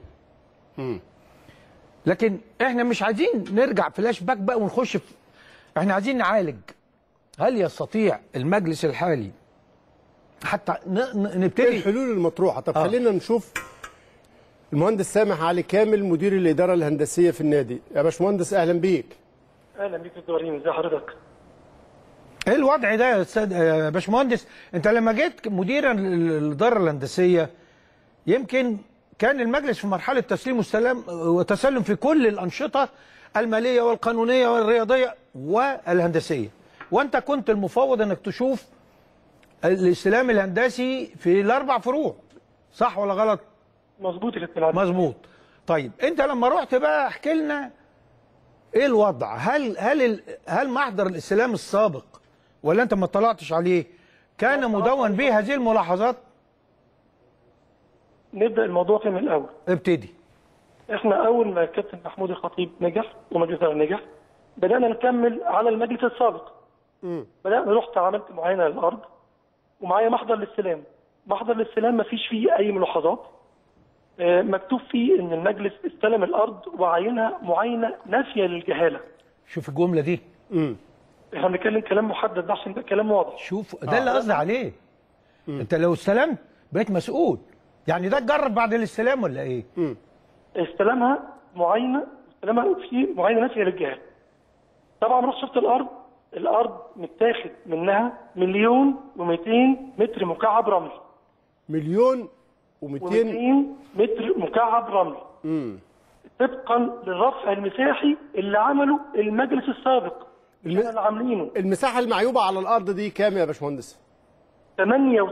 لكن احنا مش عايزين نرجع فلاش باك بقى ونخش في احنا عايزين نعالج هل يستطيع المجلس الحالي حتى ن- ن- ايه نبتدي الحلول المطروحه طب آه. خلينا نشوف المهندس سامح علي كامل مدير الاداره الهندسيه في النادي يا باشمهندس اهلا بيك اهلا بيك يا ابراهيم ازي حضرتك ايه الوضع ده يا استاذ يا باشمهندس انت لما جيت مديرا للاداره الهندسيه يمكن كان المجلس في مرحله تسليم والسلام وتسلم في كل الانشطه الماليه والقانونيه والرياضيه والهندسيه وانت كنت المفوض انك تشوف الاستلام الهندسي في الاربع فروع صح ولا غلط مظبوط يا كابتن عادل مظبوط طيب انت لما رحت بقى احكي لنا ايه الوضع هل هل ال- هل محضر الاستلام السابق ولا انت ما اطلعتش عليه كان مدون به هذه الملاحظات نبدا الموضوع كده من الاول ابتدي احنا اول ما الكابتن محمود الخطيب نجح ومجلس الإدارة نجح بدانا نكمل على المجلس السابق بدانا رحت عملت معاينه للارض ومعايا محضر الاستلام محضر الاستلام ما فيش فيه اي ملاحظات آه، مكتوب فيه ان المجلس استلم الارض وعينها معاينه نافيه للجهاله شوف الجمله دي احنا بنتكلم كلام محدد ده عشان يبقى كلام واضح شوف ده اللي قصدي عليه انت لو استلمت بقيت مسؤول يعني ده اتجرب بعد الاستلام ولا ايه استلمها معاينه استلمها في معاينه نافيه للجهاز طبعا رحت شفت الارض الارض متاخد منها مليون و200 متر مكعب رمل مليون و200 و200 متر مكعب رمل طبقا للرفع المساحي اللي عمله المجلس السابق مش احنا اللي عاملينه المساحه المعيوبه على الارض دي كام يا باشمهندس 38%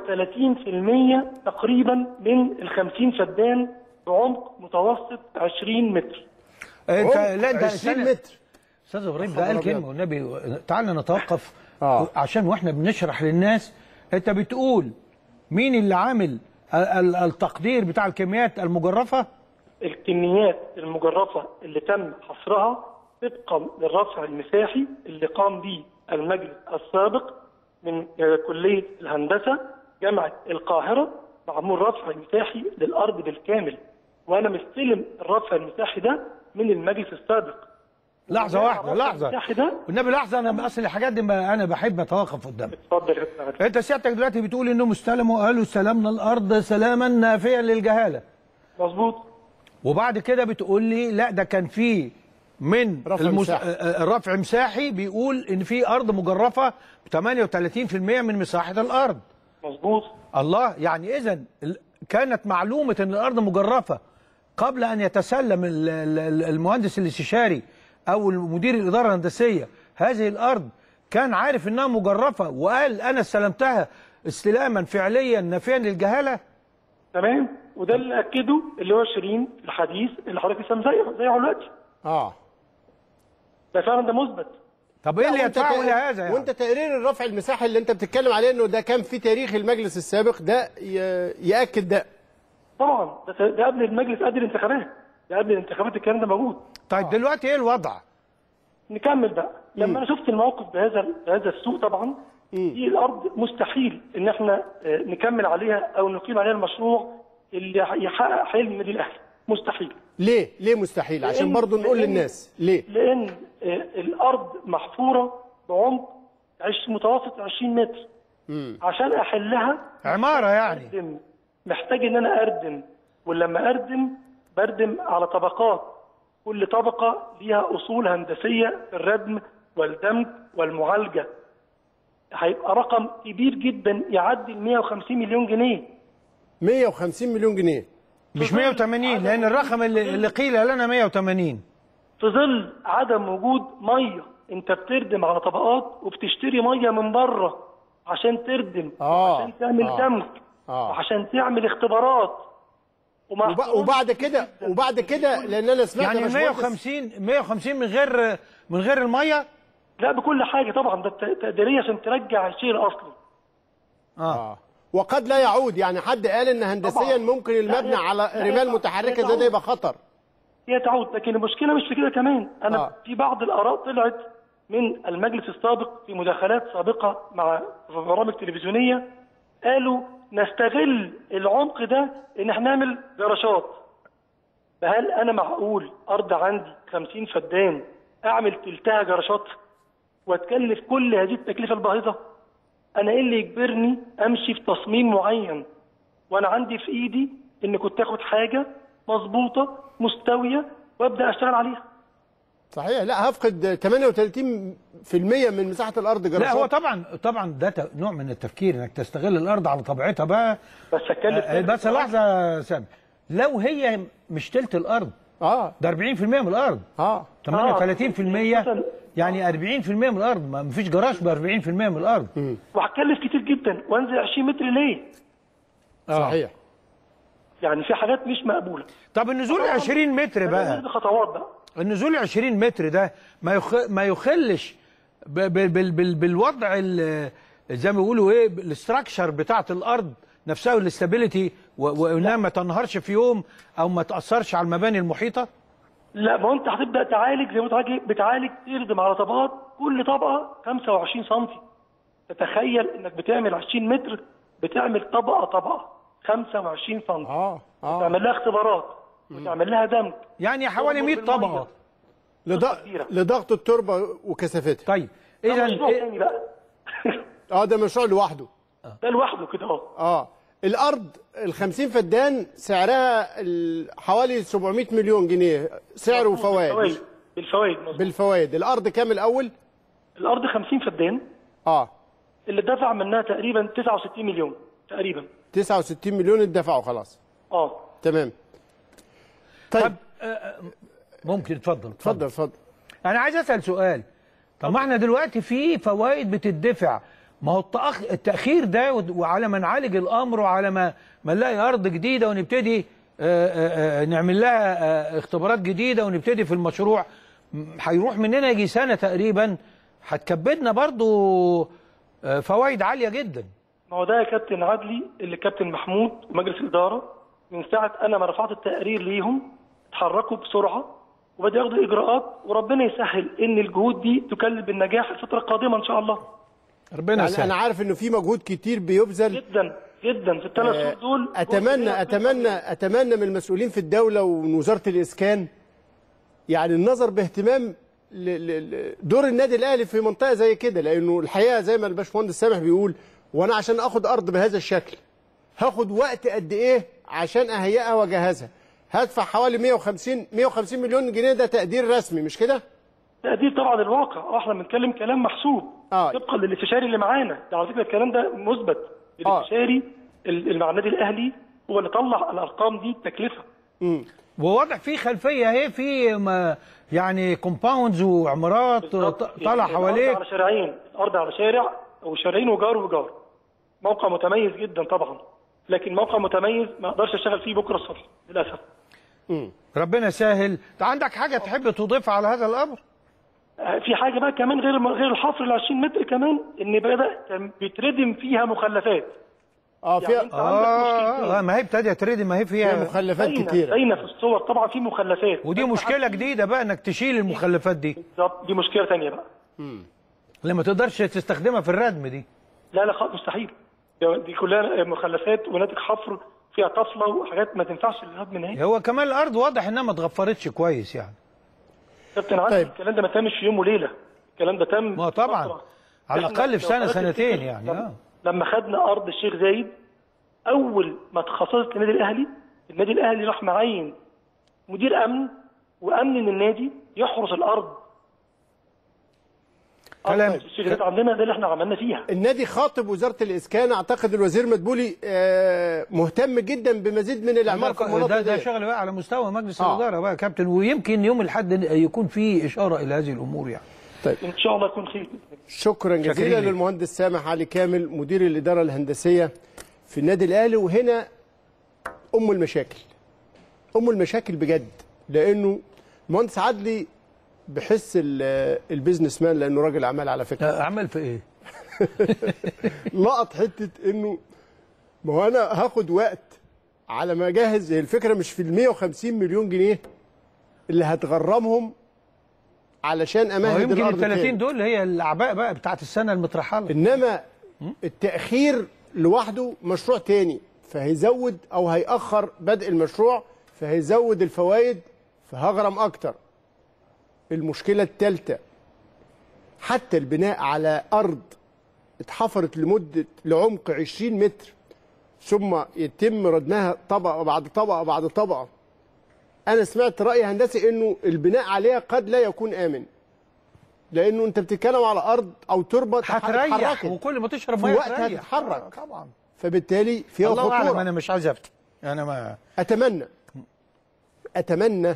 تقريبا من ال 50 فدان بعمق متوسط 20 متر انت عمق لا انت 20 استنى. متر استاذ ابراهيم خبر ده قال أبيض. كلمه والنبي تعالى نتوقف آه. عشان واحنا بنشرح للناس انت بتقول مين اللي عامل ال- ال- التقدير بتاع الكميات المجرفه الكميات المجرفة اللي تم حصرها طبقا للرفع المساحي اللي قام به المجلس السابق من آه، كليه الهندسه جامعه القاهره معمول رفع مساحي للارض بالكامل وانا مستلم الرفع المساحي ده من المجلس السابق لحظه واحده الرفع لحظه المساحي ده والنبي لحظه انا اصل الحاجات دي ما- انا بحب اتوقف قدامها اتفضل يا كابتن عادل. انت سيادتك دلوقتي بتقول انهم استلموا قالوا استلمنا الارض سلاما نافيا للجهاله مظبوط وبعد كده بتقول لي لا ده كان في من رفع مساحي. آه، آه، رفع مساحي بيقول ان في ارض مجرفه ب 38% من مساحه الارض مظبوط الله يعني اذا كانت معلومه ان الارض مجرفه قبل ان يتسلم ال- ال- ال- المهندس الاستشاري او المدير الاداره الهندسيه هذه الارض كان عارف انها مجرفه وقال انا استلمتها استلاما فعليا نافيا للجهاله تمام وده اللي اكده اللي هو شيرين الحديث اللي حضرتك لسه مزيعه زيعه دلوقتي اه ده فعلا ده مثبت طب ايه اللي وانت يدفعه تق- لهذا يعني؟ وانت تقرير الرفع المساحي اللي انت بتتكلم عليه انه ده كان في تاريخ المجلس السابق ده ي- ياكد ده طبعا ده, ده قبل المجلس قبل الانتخابات ده قبل الانتخابات الكلام ده موجود طيب دلوقتي ايه الوضع؟ نكمل بقى لما انا شفت الموقف بهذا بهذا السوء طبعا دي الارض مستحيل ان احنا آه، نكمل عليها او نقيم عليها المشروع اللي يحقق حلم النادي الاهلي مستحيل ليه ليه مستحيل عشان لأن- برضو نقول لأن- للناس ليه لان آه، الارض محفوره بعمق عش متوسط 20 متر عشان احلها عماره يعني اردم محتاج ان انا اردم ولما اردم بردم على طبقات كل طبقه ليها اصول هندسيه في الردم والدمج والمعالجه هيبقى رقم كبير جدا يعدي ال 150 مليون جنيه 150 مليون جنيه مش 180 لان الرقم اللي, اللي قيل لنا 180 في ظل عدم وجود ميه انت بتردم على طبقات وبتشتري ميه من بره عشان تردم آه، عشان تعمل آه، دمج آه. وعشان تعمل اختبارات ومع وب- وبعد كده وبعد كده لان انا سمعت يعني يا ال باشمهندس- 150 150 من غير من غير الميه لا بكل حاجه طبعا ده ت- تقديريه عشان ترجع الشيء الاصلي اه وقد لا يعود يعني حد قال ان هندسيا طبعاً. ممكن المبنى لا، على لا، رمال لا، متحركه لا زي ده تعود. يبقى خطر هي تعود لكن المشكله مش في كده كمان انا آه. في بعض الاراء طلعت من المجلس السابق في مداخلات سابقه مع في برامج تلفزيونيه قالوا نستغل العمق ده ان احنا نعمل جراشات فهل انا معقول ارض عندي 50 فدان اعمل تلتها جراشات واتكلف كل هذه التكلفه الباهظه انا ايه اللي يجبرني امشي في تصميم معين وانا عندي في ايدي ان كنت اخد حاجه مظبوطه مستويه وابدا اشتغل عليها صحيح لا هفقد 38% من مساحه الارض جراشات لا هو طبعا طبعا ده ت- نوع من التفكير انك تستغل الارض على طبيعتها بقى بس اتكلف آه، بس لحظه يا سامي لو هي مش تلت الارض اه ده 40% من الارض اه 38% يعني 40% من الارض ما فيش جراج ب 40% من الارض وهتكلف كتير جدا وانزل 20 متر ليه؟ صحيح يعني في حاجات مش مقبوله طب النزول 20 متر بقى بخطوات بقى النزول 20 متر ده ما يخ... ما يخلش ب... ب... بال... بال... بالوضع ال... زي ما بيقولوا ايه الاستراكشر بتاعت الارض نفسها والاستابيليتي و... وانها ما تنهارش في يوم او ما تاثرش على المباني المحيطه لا ما هو انت هتبدا تعالج زي ما انت عايز- بتعالج تردم على طبقات كل طبقه 25 سم تتخيل انك بتعمل 20 متر بتعمل طبقه طبقه 25 سم اه اه تعمل لها اختبارات وتعمل لها دمج يعني حوالي 100 طبقه لضغط لضغط التربه وكثافتها طيب ده اذا مشروع تاني بقى اه ده مشروع لوحده ده لوحده كده اه اه الارض ال 50 فدان سعرها ال- حوالي 700 مليون جنيه سعر وفوائد بالفوائد بالفوائد مظبوط. بالفوائد الارض كام الاول الارض 50 فدان اه اللي دفع منها تقريبا 69 مليون تقريبا 69 مليون اتدفعوا خلاص اه تمام طيب ممكن اتفضل اتفضل اتفضل انا عايز اسال سؤال طب ما احنا دلوقتي في فوائد بتدفع ما هو التأخ... التاخير ده ود- وعلى ما نعالج الامر وعلى ما ما نلاقي ارض جديده ونبتدي آه، آه، آه، نعمل لها آه، اختبارات جديده ونبتدي في المشروع م- هيروح مننا يجي سنه تقريبا هتكبدنا برضو آه، فوائد عاليه جدا ما هو ده يا كابتن عدلي اللي كابتن محمود ومجلس الاداره من ساعه انا ما رفعت التقرير ليهم اتحركوا بسرعه وبدأوا ياخدوا اجراءات وربنا يسهل ان الجهود دي تكلل بالنجاح الفتره القادمه ان شاء الله ربنا يعني يسهل انا عارف انه في مجهود كتير بيبذل جدا جدا في الثلاث آه، شهور دول اتمنى اتمنى اتمنى من المسؤولين في الدوله ومن وزاره الاسكان يعني النظر باهتمام ل- ل- ل- دور النادي الاهلي في منطقه زي كده لانه الحقيقه زي ما الباشمهندس سامح بيقول وانا عشان اخد ارض بهذا الشكل هاخد وقت قد ايه عشان اهيئها واجهزها هدفع حوالي 150 150 مليون جنيه ده تقدير رسمي مش كده تقدير طبعا الواقع آه، احنا بنتكلم كلام محسوب اه طبقا للاستشاري اللي معانا ده على فكره الكلام ده مثبت الاستشاري اللي مع النادي الاهلي هو اللي طلع الارقام دي التكلفه وواضح في خلفيه اهي في ما يعني كومباوندز وعمارات ط- طالع الأرض حواليك على شارعين الارض على شارع وشارعين وجار وجار موقع متميز جدا طبعا لكن موقع متميز ما اقدرش اشتغل فيه بكره الصبح للاسف ربنا يسهل انت عندك حاجه تحب تضيفها على هذا الامر آه، في حاجه بقى كمان غير غير الحفر ال 20 متر كمان ان بدا كان بيتردم فيها مخلفات اه يعني انت عندك مشكلتين. اه ما هي ابتدت تريد ما هي فيها فيها مخلفات باينة- كتيره باينه في الصور طبعا في مخلفات ودي مشكله جديده بقى انك تشيل المخلفات دي بالظبط دي مشكله ثانيه بقى لما تقدرش تستخدمها في الردم دي لا لا خالص مستحيل دي كلها مخلفات وناتج حفر فيها طفله وحاجات ما تنفعش للهدم نهائي هو كمان الارض واضح انها ما اتغفرتش كويس يعني كابتن عادل طيب. الكلام ده ما تمش في يوم وليله الكلام ده تم ما طبعا فترة. على إحنا الاقل في لو سنه حضرتك سنتين تفتكر يعني لما- اه لما خدنا ارض الشيخ زايد اول ما اتخصصت النادي الاهلي النادي الاهلي راح معين مدير امن وامن من النادي يحرس الارض كلام- أرض الشيخ زايد عندنا ده اللي احنا عملنا فيها النادي خاطب وزاره الاسكان اعتقد الوزير مدبولي آه، مهتم جدا بمزيد من الاعمار في المناطق ده, ده دي. شغل بقى على مستوى مجلس آه. الاداره بقى يا كابتن ويمكن يوم الاحد يكون في اشاره الى هذه الامور يعني ان شاء الله يكون خير شكرا جزيلا شاكرين ليك. للمهندس سامح علي كامل مدير الاداره الهندسيه في النادي الاهلي وهنا ام المشاكل ام المشاكل بجد لانه المهندس عدلي بحس ال- البيزنس مان لانه راجل اعمال على فكره عمل في ايه؟ لقط حته انه ما هو انا هاخد وقت على ما اجهز هي الفكره مش في ال 150 مليون جنيه اللي هتغرمهم علشان ما هو امهد يمكن الارض ال 30 تاني. دول هي الاعباء بقى بتاعت السنه المترحله انما التاخير لوحده مشروع تاني فهيزود او هيأخر بدء المشروع فهيزود الفوائد فهغرم اكتر المشكله الثالثه حتى البناء على ارض اتحفرت لمده لعمق 20 متر ثم يتم ردمها طبقه بعد طبقه بعد طبقه انا سمعت راي هندسي انه البناء عليها قد لا يكون امن لانه انت بتتكلم على ارض او تربه هتريح اتحركت. وكل ما تشرب في ميه وقت تريح. هتتحرك. آه، طبعا فبالتالي فيها الله اعلم خطوره انا مش عايز افتي انا ما اتمنى اتمنى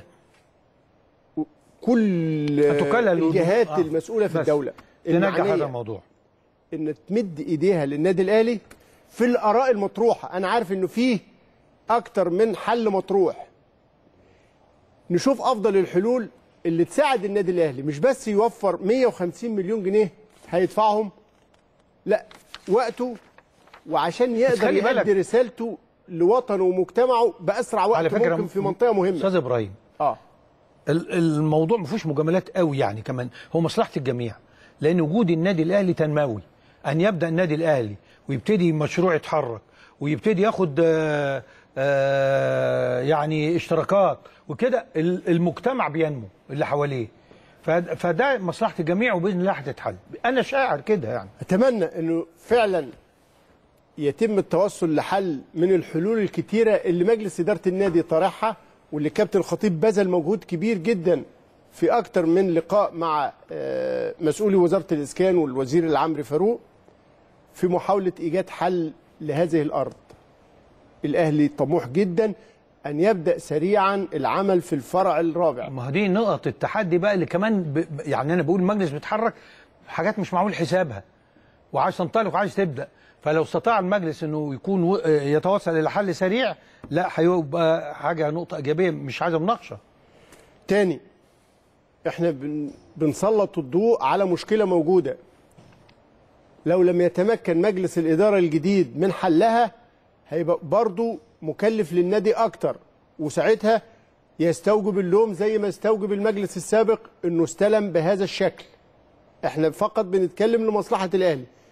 كل أتكلل الوضوء. الجهات آه. المسؤوله في بس. الدوله تنجح هذا المعنية الموضوع ان تمد ايديها للنادي الاهلي في الاراء المطروحه انا عارف انه فيه اكتر من حل مطروح نشوف افضل الحلول اللي تساعد النادي الاهلي مش بس يوفر 150 مليون جنيه هيدفعهم لا وقته وعشان يقدر خلي بالك. يؤدي رسالته لوطنه ومجتمعه باسرع وقت على فكره ممكن في منطقه مهمه استاذ ابراهيم اه ال- الموضوع ما فيهوش مجاملات قوي يعني كمان هو مصلحه الجميع لان وجود النادي الاهلي تنموي ان يبدا النادي الاهلي ويبتدي مشروع يتحرك ويبتدي ياخد آه، آه، يعني اشتراكات وكده ال- المجتمع بينمو اللي حواليه فد- فده مصلحه الجميع وباذن الله هتتحل انا شاعر كده يعني اتمنى انه فعلا يتم التوصل لحل من الحلول الكتيره اللي مجلس اداره النادي طرحها واللي كابتن الخطيب بذل مجهود كبير جدا في اكتر من لقاء مع آه، مسؤولي وزاره الاسكان والوزير العمري فاروق في محاوله ايجاد حل لهذه الارض. الاهلي طموح جدا ان يبدا سريعا العمل في الفرع الرابع. ما هي دي نقط التحدي بقى اللي كمان ب... ب- يعني انا بقول المجلس بيتحرك حاجات مش معمول حسابها وعايز تنطلق وعايز تبدا فلو استطاع المجلس انه يكون و... يتوصل الى حل سريع لا هيبقى حاجه نقطه ايجابيه مش عايزه مناقشه تاني احنا بن بنسلط الضوء على مشكله موجوده لو لم يتمكن مجلس الاداره الجديد من حلها هيبقى برضه مكلف للنادي اكتر وساعتها يستوجب اللوم زي ما استوجب المجلس السابق انه استلم بهذا الشكل احنا فقط بنتكلم لمصلحه الاهلي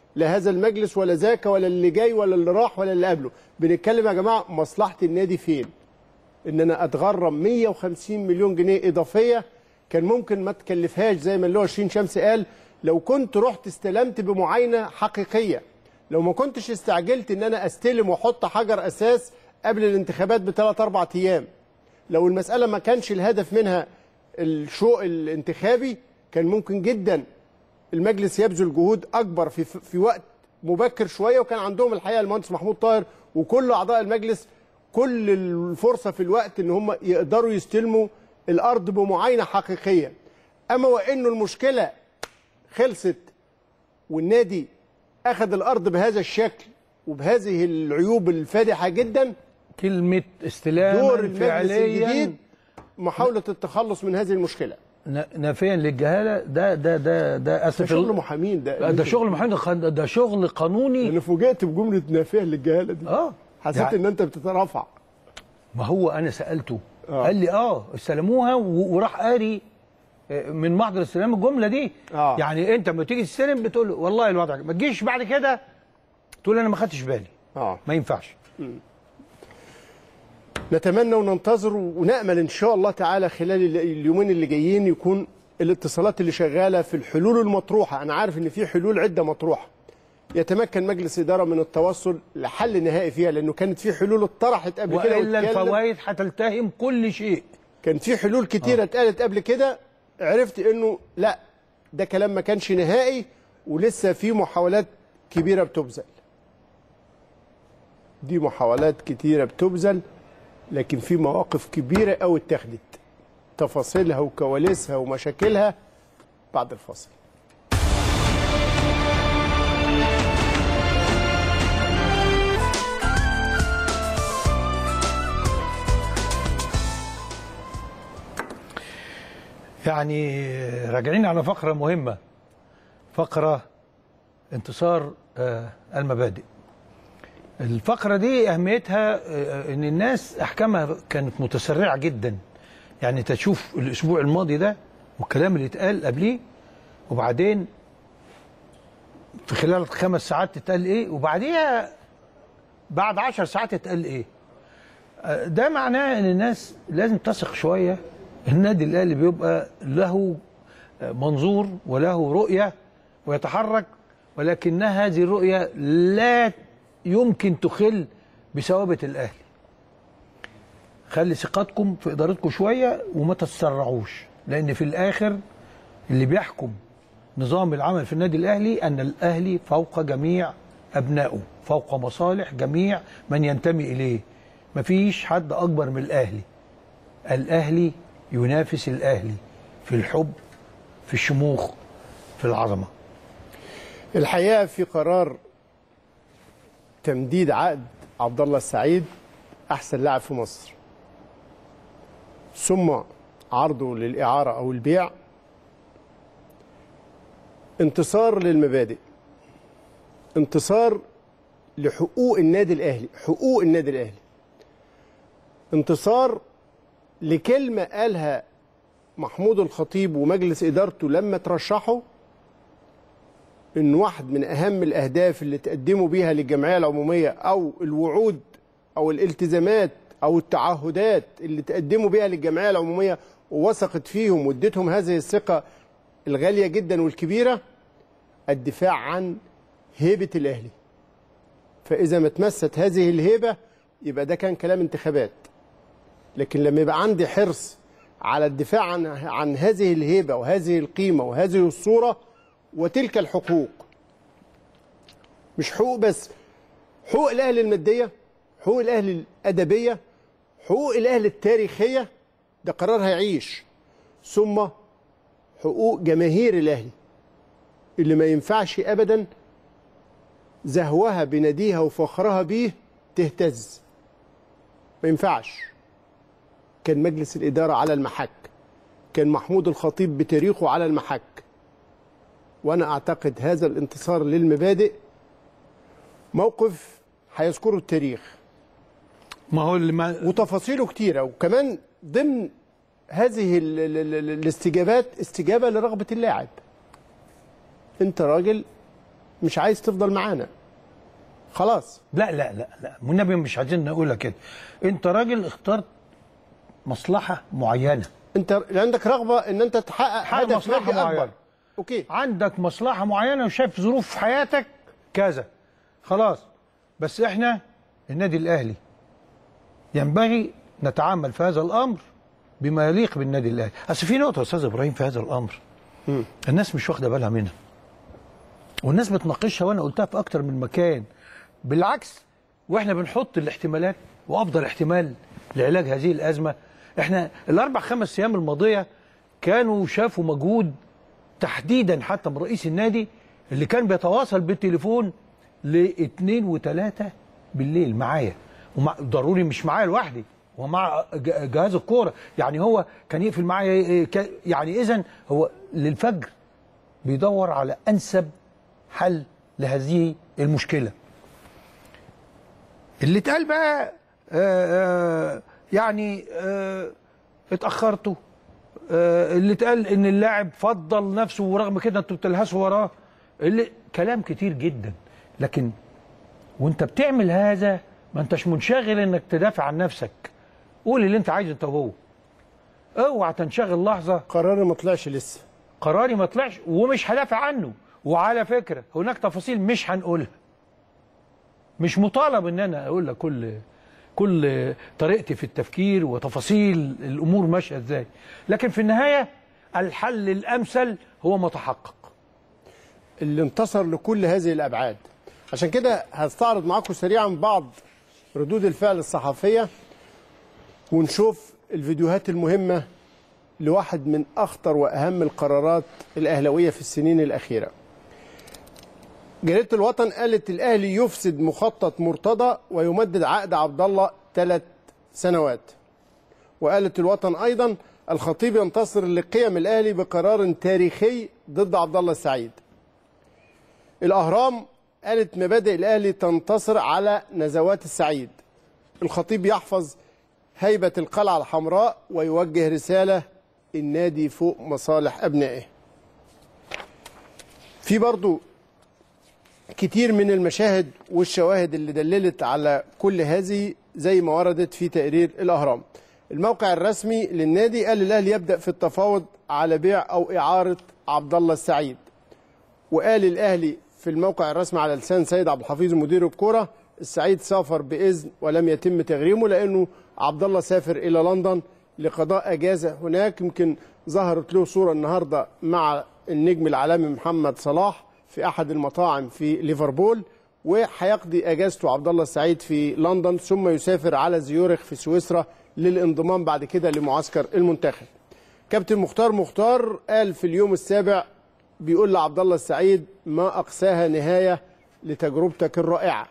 لا هذا المجلس ولا ذاك ولا اللي جاي ولا اللي راح ولا اللي قبله بنتكلم يا جماعه مصلحه النادي فين ان انا اتغرم 150 مليون جنيه اضافيه كان ممكن ما تكلفهاش زي ما اللي هو شين شمس قال لو كنت رحت استلمت بمعاينه حقيقيه لو ما كنتش استعجلت ان انا استلم واحط حجر اساس قبل الانتخابات بثلاث اربع ايام لو المساله ما كانش الهدف منها الشوق الانتخابي كان ممكن جدا المجلس يبذل جهود اكبر في في وقت مبكر شويه وكان عندهم الحقيقه المهندس محمود طاهر وكل اعضاء المجلس كل الفرصه في الوقت ان هم يقدروا يستلموا الارض بمعاينه حقيقيه اما وانه المشكله خلصت والنادي اخذ الارض بهذا الشكل وبهذه العيوب الفادحه جدا كلمه استلام دور المجلس فعليا الجديد محاوله التخلص من هذه المشكله ن- نافيا للجهاله ده ده ده ده اسف ده شغل محامين ده لا، ده شغل محامين ده- ده شغل قانوني انا فوجئت بجمله نافيه للجهاله دي اه حسيت يعني- ان انت بتترافع ما هو انا سالته آه. قال لي اه استلموها و- وراح قاري آه، من محضر استلام الجمله دي آه. يعني انت لما تيجي تستلم بتقول له والله الوضع كده. ما تجيش بعد كده تقول انا ما خدتش بالي اه ما ينفعش نتمنى وننتظر ونامل ان شاء الله تعالى خلال ال- اليومين اللي جايين يكون الاتصالات اللي شغاله في الحلول المطروحه انا عارف ان في حلول عده مطروحه يتمكن مجلس اداره من التوصل لحل نهائي فيها لانه كانت في حلول اتطرحت قبل كده والا واتكلم. الفوائد هتلتهم كل شيء كان في حلول كتيره اتقالت قبل كده عرفت انه لا ده كلام ما كانش نهائي ولسه في محاولات كبيره بتبذل دي محاولات كتيره بتبذل لكن في مواقف كبيره قوي اتخذت تفاصيلها وكواليسها ومشاكلها بعد الفاصل يعني راجعين على فقره مهمه فقره انتصار آه، المبادئ الفقره دي اهميتها آه، ان الناس احكامها كانت متسرعه جدا يعني تشوف الاسبوع الماضي ده والكلام اللي اتقال قبليه وبعدين في خلال خمس ساعات تتقال ايه وبعديها بعد عشر ساعات تتقال ايه آه، ده معناه ان الناس لازم تثق شويه النادي الاهلي بيبقى له آه، منظور وله رؤيه ويتحرك ولكنها هذه الرؤيه لا يمكن تخل بثوابت الاهلي خلي ثقتكم في ادارتكم شويه وما تتسرعوش لان في الاخر اللي بيحكم نظام العمل في النادي الاهلي ان الاهلي فوق جميع ابنائه فوق مصالح جميع من ينتمي اليه مفيش حد اكبر من الاهلي الاهلي ينافس الاهلي في الحب في الشموخ في العظمه الحقيقه في قرار تمديد عقد عبد الله السعيد احسن لاعب في مصر ثم عرضه للاعاره او البيع انتصار للمبادئ انتصار لحقوق النادي الاهلي حقوق النادي الاهلي انتصار لكلمه قالها محمود الخطيب ومجلس ادارته لما ترشحوا ان واحد من اهم الاهداف اللي تقدموا بيها للجمعيه العموميه او الوعود او الالتزامات او التعهدات اللي تقدموا بيها للجمعيه العموميه ووثقت فيهم واديتهم هذه الثقه الغاليه جدا والكبيره الدفاع عن هيبه الاهلي فاذا ما تمست هذه الهيبه يبقى ده كان كلام انتخابات لكن لما يبقى عندي حرص على الدفاع عن عن هذه الهيبه وهذه القيمه وهذه الصوره وتلك الحقوق مش حقوق بس حقوق الاهلي الماديه حقوق الاهلي الادبيه حقوق الاهلي التاريخيه ده قرار هيعيش ثم حقوق جماهير الاهلي اللي ما ينفعش ابدا زهوها بناديها وفخرها بيه تهتز ما ينفعش كان مجلس الاداره على المحك كان محمود الخطيب بتاريخه على المحك وانا اعتقد هذا الانتصار للمبادئ موقف هيذكره التاريخ ما هو اللي ما وتفاصيله كتيره وكمان ضمن هذه ال ال ال الاستجابات استجابه لرغبه اللاعب انت راجل مش عايز تفضل معانا خلاص لا لا لا لا والنبي مش عايزين نقولها كده انت راجل اخترت مصلحه معينه انت عندك رغبه ان انت تحقق حقق هدف مصلحة مادي معينة. اكبر اوكي عندك مصلحه معينه وشايف ظروف في حياتك كذا خلاص بس احنا النادي الاهلي ينبغي نتعامل في هذا الامر بما يليق بالنادي الاهلي اصل في نقطه يا استاذ ابراهيم في هذا الامر الناس مش واخده بالها منها والناس بتناقشها وانا قلتها في اكتر من مكان بالعكس واحنا بنحط الاحتمالات وافضل احتمال لعلاج هذه الازمه احنا الاربع خمس ايام الماضيه كانوا شافوا مجهود تحديدا حتى من رئيس النادي اللي كان بيتواصل بالتليفون لاثنين وثلاثة بالليل معايا ومع ضروري مش معايا لوحدي ومع ج- جهاز الكوره يعني هو كان يقفل معايا إيه ك- يعني اذا هو للفجر بيدور على انسب حل لهذه المشكله اللي اتقال بقى آه، آه، يعني آه، اتاخرتوا آه، اللي اتقال ان اللاعب فضل نفسه ورغم كده انتوا بتلهسوا وراه اللي كلام كتير جدا لكن وانت بتعمل هذا ما انتش منشغل انك تدافع عن نفسك قول اللي انت عايزه انت وهو اوعى تنشغل لحظه قراري ما طلعش لسه قراري ما طلعش ومش هدافع عنه وعلى فكره هناك تفاصيل مش هنقولها مش مطالب ان انا اقول لك كل كل طريقتي في التفكير وتفاصيل الامور ماشيه ازاي لكن في النهايه الحل الامثل هو ما تحقق اللي انتصر لكل هذه الابعاد عشان كده هستعرض معاكم سريعا بعض ردود الفعل الصحفيه ونشوف الفيديوهات المهمه لواحد من اخطر واهم القرارات الاهلاويه في السنين الاخيره. جريده الوطن قالت الاهلي يفسد مخطط مرتضى ويمدد عقد عبد الله ثلاث سنوات. وقالت الوطن ايضا الخطيب ينتصر لقيم الاهلي بقرار تاريخي ضد عبد الله السعيد. الاهرام قالت مبادئ الاهلي تنتصر على نزوات السعيد. الخطيب يحفظ هيبه القلعه الحمراء ويوجه رساله النادي فوق مصالح ابنائه. في برضو كتير من المشاهد والشواهد اللي دللت على كل هذه زي ما وردت في تقرير الاهرام. الموقع الرسمي للنادي قال الاهلي يبدا في التفاوض على بيع او اعاره عبد الله السعيد. وقال الاهلي في الموقع الرسمي على لسان سيد عبد الحفيظ مدير الكره السعيد سافر باذن ولم يتم تغريمه لانه عبد الله سافر الى لندن لقضاء اجازه هناك يمكن ظهرت له صوره النهارده مع النجم العالمي محمد صلاح في احد المطاعم في ليفربول وهيقضي اجازته عبد الله السعيد في لندن ثم يسافر على زيورخ في سويسرا للانضمام بعد كده لمعسكر المنتخب. كابتن مختار مختار قال في اليوم السابع بيقول لعبد الله السعيد ما اقساها نهايه لتجربتك الرائعه.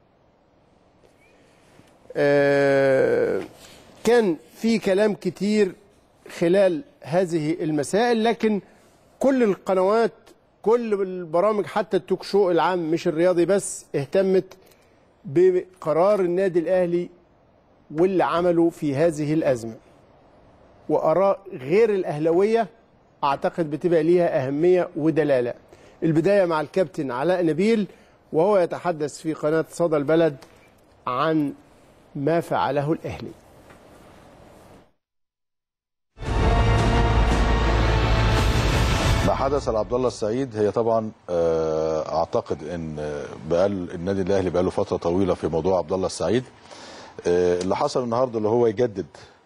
آه، كان في كلام كتير خلال هذه المسائل لكن كل القنوات كل البرامج حتى التوك شو العام مش الرياضي بس اهتمت بقرار النادي الاهلي واللي عمله في هذه الازمه. واراء غير الاهلاويه اعتقد بتبقى ليها اهميه ودلاله. البدايه مع الكابتن علاء نبيل وهو يتحدث في قناه صدى البلد عن ما فعله الاهلي. ما حدث لعبد الله السعيد هي طبعا آه، اعتقد ان آه، بقال النادي الاهلي بقاله فتره طويله في موضوع عبد الله السعيد آه، اللي حصل النهارده اللي هو يجدد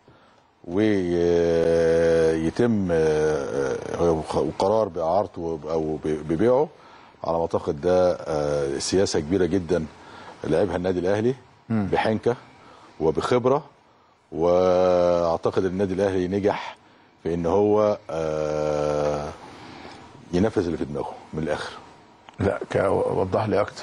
ويتم قرار باعارته او ببيعه على ما اعتقد ده آه، سياسه كبيره جدا لعبها النادي الاهلي بحنكه وبخبره واعتقد النادي الاهلي نجح في ان هو آه، ينفذ اللي في دماغه من الاخر لا كا- وضح لي اكتر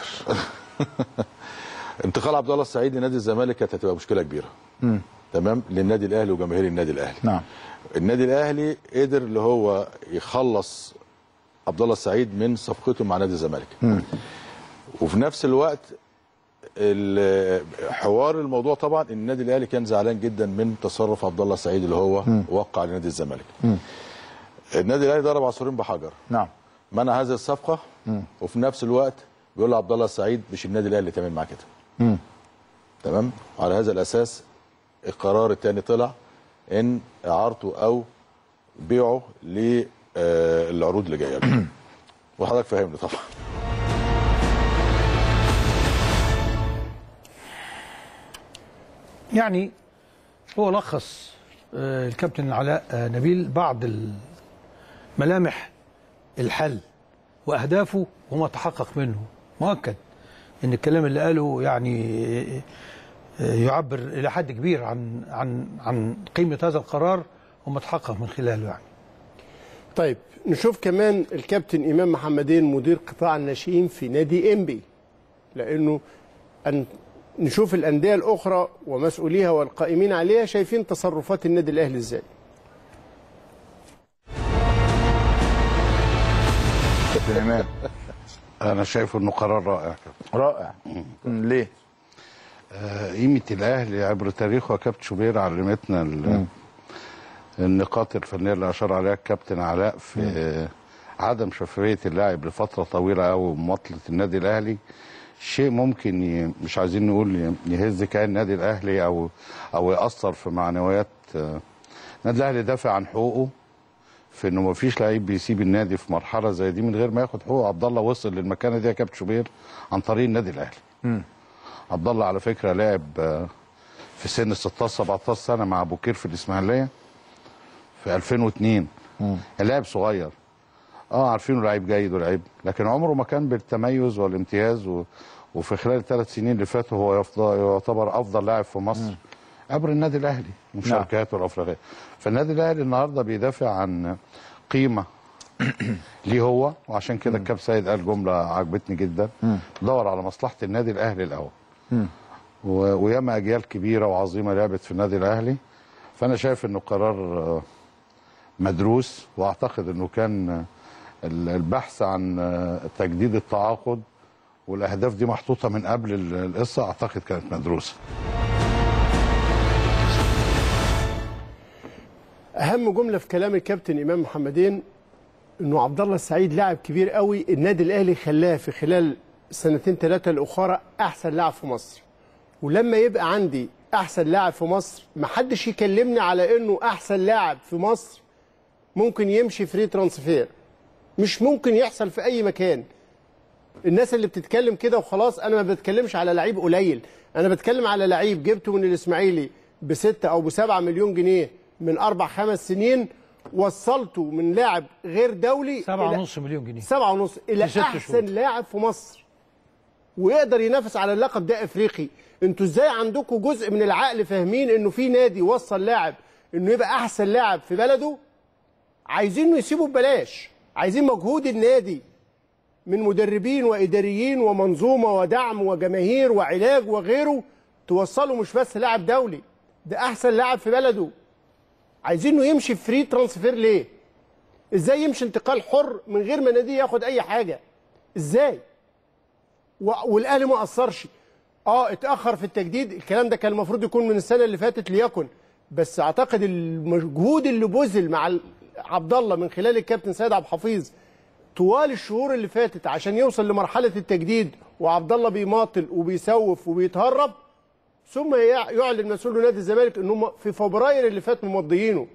انتقال عبد الله السعيد لنادي الزمالك كانت هتبقى مشكله كبيره مم. تمام للنادي الاهلي وجماهير النادي الاهلي نعم النادي الاهلي قدر اللي هو يخلص عبد الله السعيد من صفقته مع نادي الزمالك مم. وفي نفس الوقت ال- حوار الموضوع طبعا ان النادي الاهلي كان زعلان جدا من تصرف عبد الله السعيد اللي هو مم. وقع لنادي الزمالك مم. النادي الاهلي ضرب عصفورين بحجر نعم منع هذه الصفقه مم. وفي نفس الوقت بيقول له عبد الله السعيد مش النادي الاهلي اللي تعمل معاه كده تمام على هذا الاساس القرار الثاني طلع ان اعارته او بيعه للعروض اللي جايه له وحضرتك فاهمني طبعا يعني هو لخص آه، الكابتن علاء آه، نبيل بعض ملامح الحل واهدافه وما تحقق منه مؤكد ان الكلام اللي قاله يعني آه، يعبر الى حد كبير عن عن عن قيمه هذا القرار وما تحقق من خلاله يعني طيب نشوف كمان الكابتن امام محمدين مدير قطاع الناشئين في نادي انبي لانه أن نشوف الانديه الاخرى ومسؤوليها والقائمين عليها شايفين تصرفات النادي الاهلي ازاي كابتن امام انا شايف انه قرار رائع رائع ليه؟ آه، قيمه الاهلي عبر تاريخه يا كابتن شوبير علمتنا ال- النقاط الفنيه اللي اشار عليها الكابتن علاء في آه، عدم شفافيه اللاعب لفتره طويله قوي بمطله النادي الاهلي شيء ممكن ي... مش عايزين نقول ي- يهز كيان النادي الاهلي او او ياثر في معنويات آه، النادي الاهلي دافع عن حقوقه في انه ما فيش لعيب بيسيب النادي في مرحله زي دي من غير ما ياخد حقوقه عبد الله وصل للمكانه دي يا كابتن شوبير عن طريق النادي الاهلي عبد الله على فكره لعب آه، في سن 16 17 سنه مع بوكير في الاسماعيليه في 2002 لاعب صغير اه عارفينه لعيب جيد ولعيب لكن عمره ما كان بالتميز والامتياز و... وفي خلال الثلاث سنين اللي فاتوا هو يفضل يعتبر افضل لاعب في مصر عبر النادي الاهلي مشاركاته الافريقيه فالنادي الاهلي النهارده بيدافع عن قيمه ليه هو وعشان كده الكاب سيد قال جمله عجبتني جدا دور على مصلحه النادي الاهلي الاول و- وياما اجيال كبيره وعظيمه لعبت في النادي الاهلي فانا شايف انه قرار آه، مدروس واعتقد انه كان آه، ال- البحث عن آه، تجديد التعاقد والاهداف دي محطوطه من قبل ال- القصه اعتقد كانت مدروسه اهم جمله في كلام الكابتن امام محمدين انه عبد الله السعيد لاعب كبير قوي النادي الاهلي خلاه في خلال سنتين ثلاثه الاخرى احسن لاعب في مصر ولما يبقى عندي احسن لاعب في مصر محدش يكلمني على انه احسن لاعب في مصر ممكن يمشي فري ترانسفير مش ممكن يحصل في اي مكان الناس اللي بتتكلم كده وخلاص انا ما بتكلمش على لعيب قليل انا بتكلم على لعيب جبته من الاسماعيلي بستة او بسبعة مليون جنيه من اربع خمس سنين وصلته من لاعب غير دولي سبعة إلى- ونص مليون جنيه سبعة ونص الى في ست احسن شهور. لاعب في مصر ويقدر ينافس على اللقب ده افريقي انتوا ازاي عندكم جزء من العقل فاهمين انه في نادي وصل لاعب انه يبقى احسن لاعب في بلده عايزينه يسيبه ببلاش عايزين مجهود النادي من مدربين واداريين ومنظومه ودعم وجماهير وعلاج وغيره توصله مش بس لاعب دولي ده احسن لاعب في بلده عايزينه يمشي فري ترانسفير ليه ازاي يمشي انتقال حر من غير ما نادي ياخد اي حاجه ازاي و- والاهلي ما قصرش اه اتاخر في التجديد الكلام ده كان المفروض يكون من السنه اللي فاتت ليكن بس اعتقد المجهود اللي بذل مع ال- عبد الله من خلال الكابتن سيد عبد الحفيظ طوال الشهور اللي فاتت عشان يوصل لمرحله التجديد وعبد الله بيماطل وبيسوف وبيتهرب ثم يع- يعلن مسؤول نادي الزمالك انهم في فبراير اللي فات ممضيينه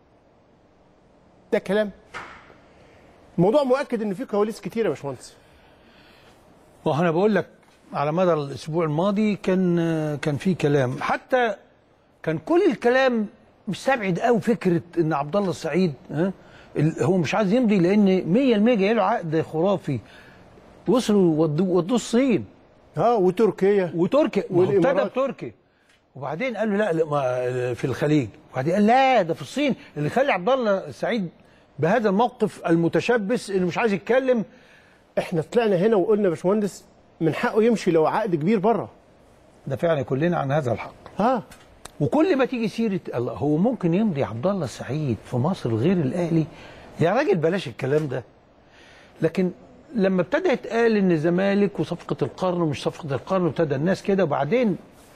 ده كلام الموضوع مؤكد ان في كواليس كتيره يا باشمهندس ما هو انا بقول لك على مدى الاسبوع الماضي كان كان في كلام حتى كان كل الكلام مستبعد قوي فكره ان عبد الله السعيد ها ال- هو مش عايز يمضي لان 100% جاي له عقد خرافي وصلوا ودوه ودوه الصين اه وتركيا وتركيا ما هو ابتدى والإمارات. بتركيا وبعدين قال له لا, لا ما في الخليج وبعدين قال لا ده في الصين اللي خلى عبد الله السعيد بهذا الموقف المتشبث اللي مش عايز يتكلم احنا طلعنا هنا وقلنا يا باشمهندس من حقه يمشي لو عقد كبير بره دافعنا كلنا عن هذا الحق ها وكل ما تيجي سيره الله هو ممكن يمضي عبد الله السعيد في مصر غير الاهلي يا راجل بلاش الكلام ده لكن لما ابتدى يتقال ان الزمالك وصفقه القرن ومش صفقه القرن ابتدى الناس كده وبعدين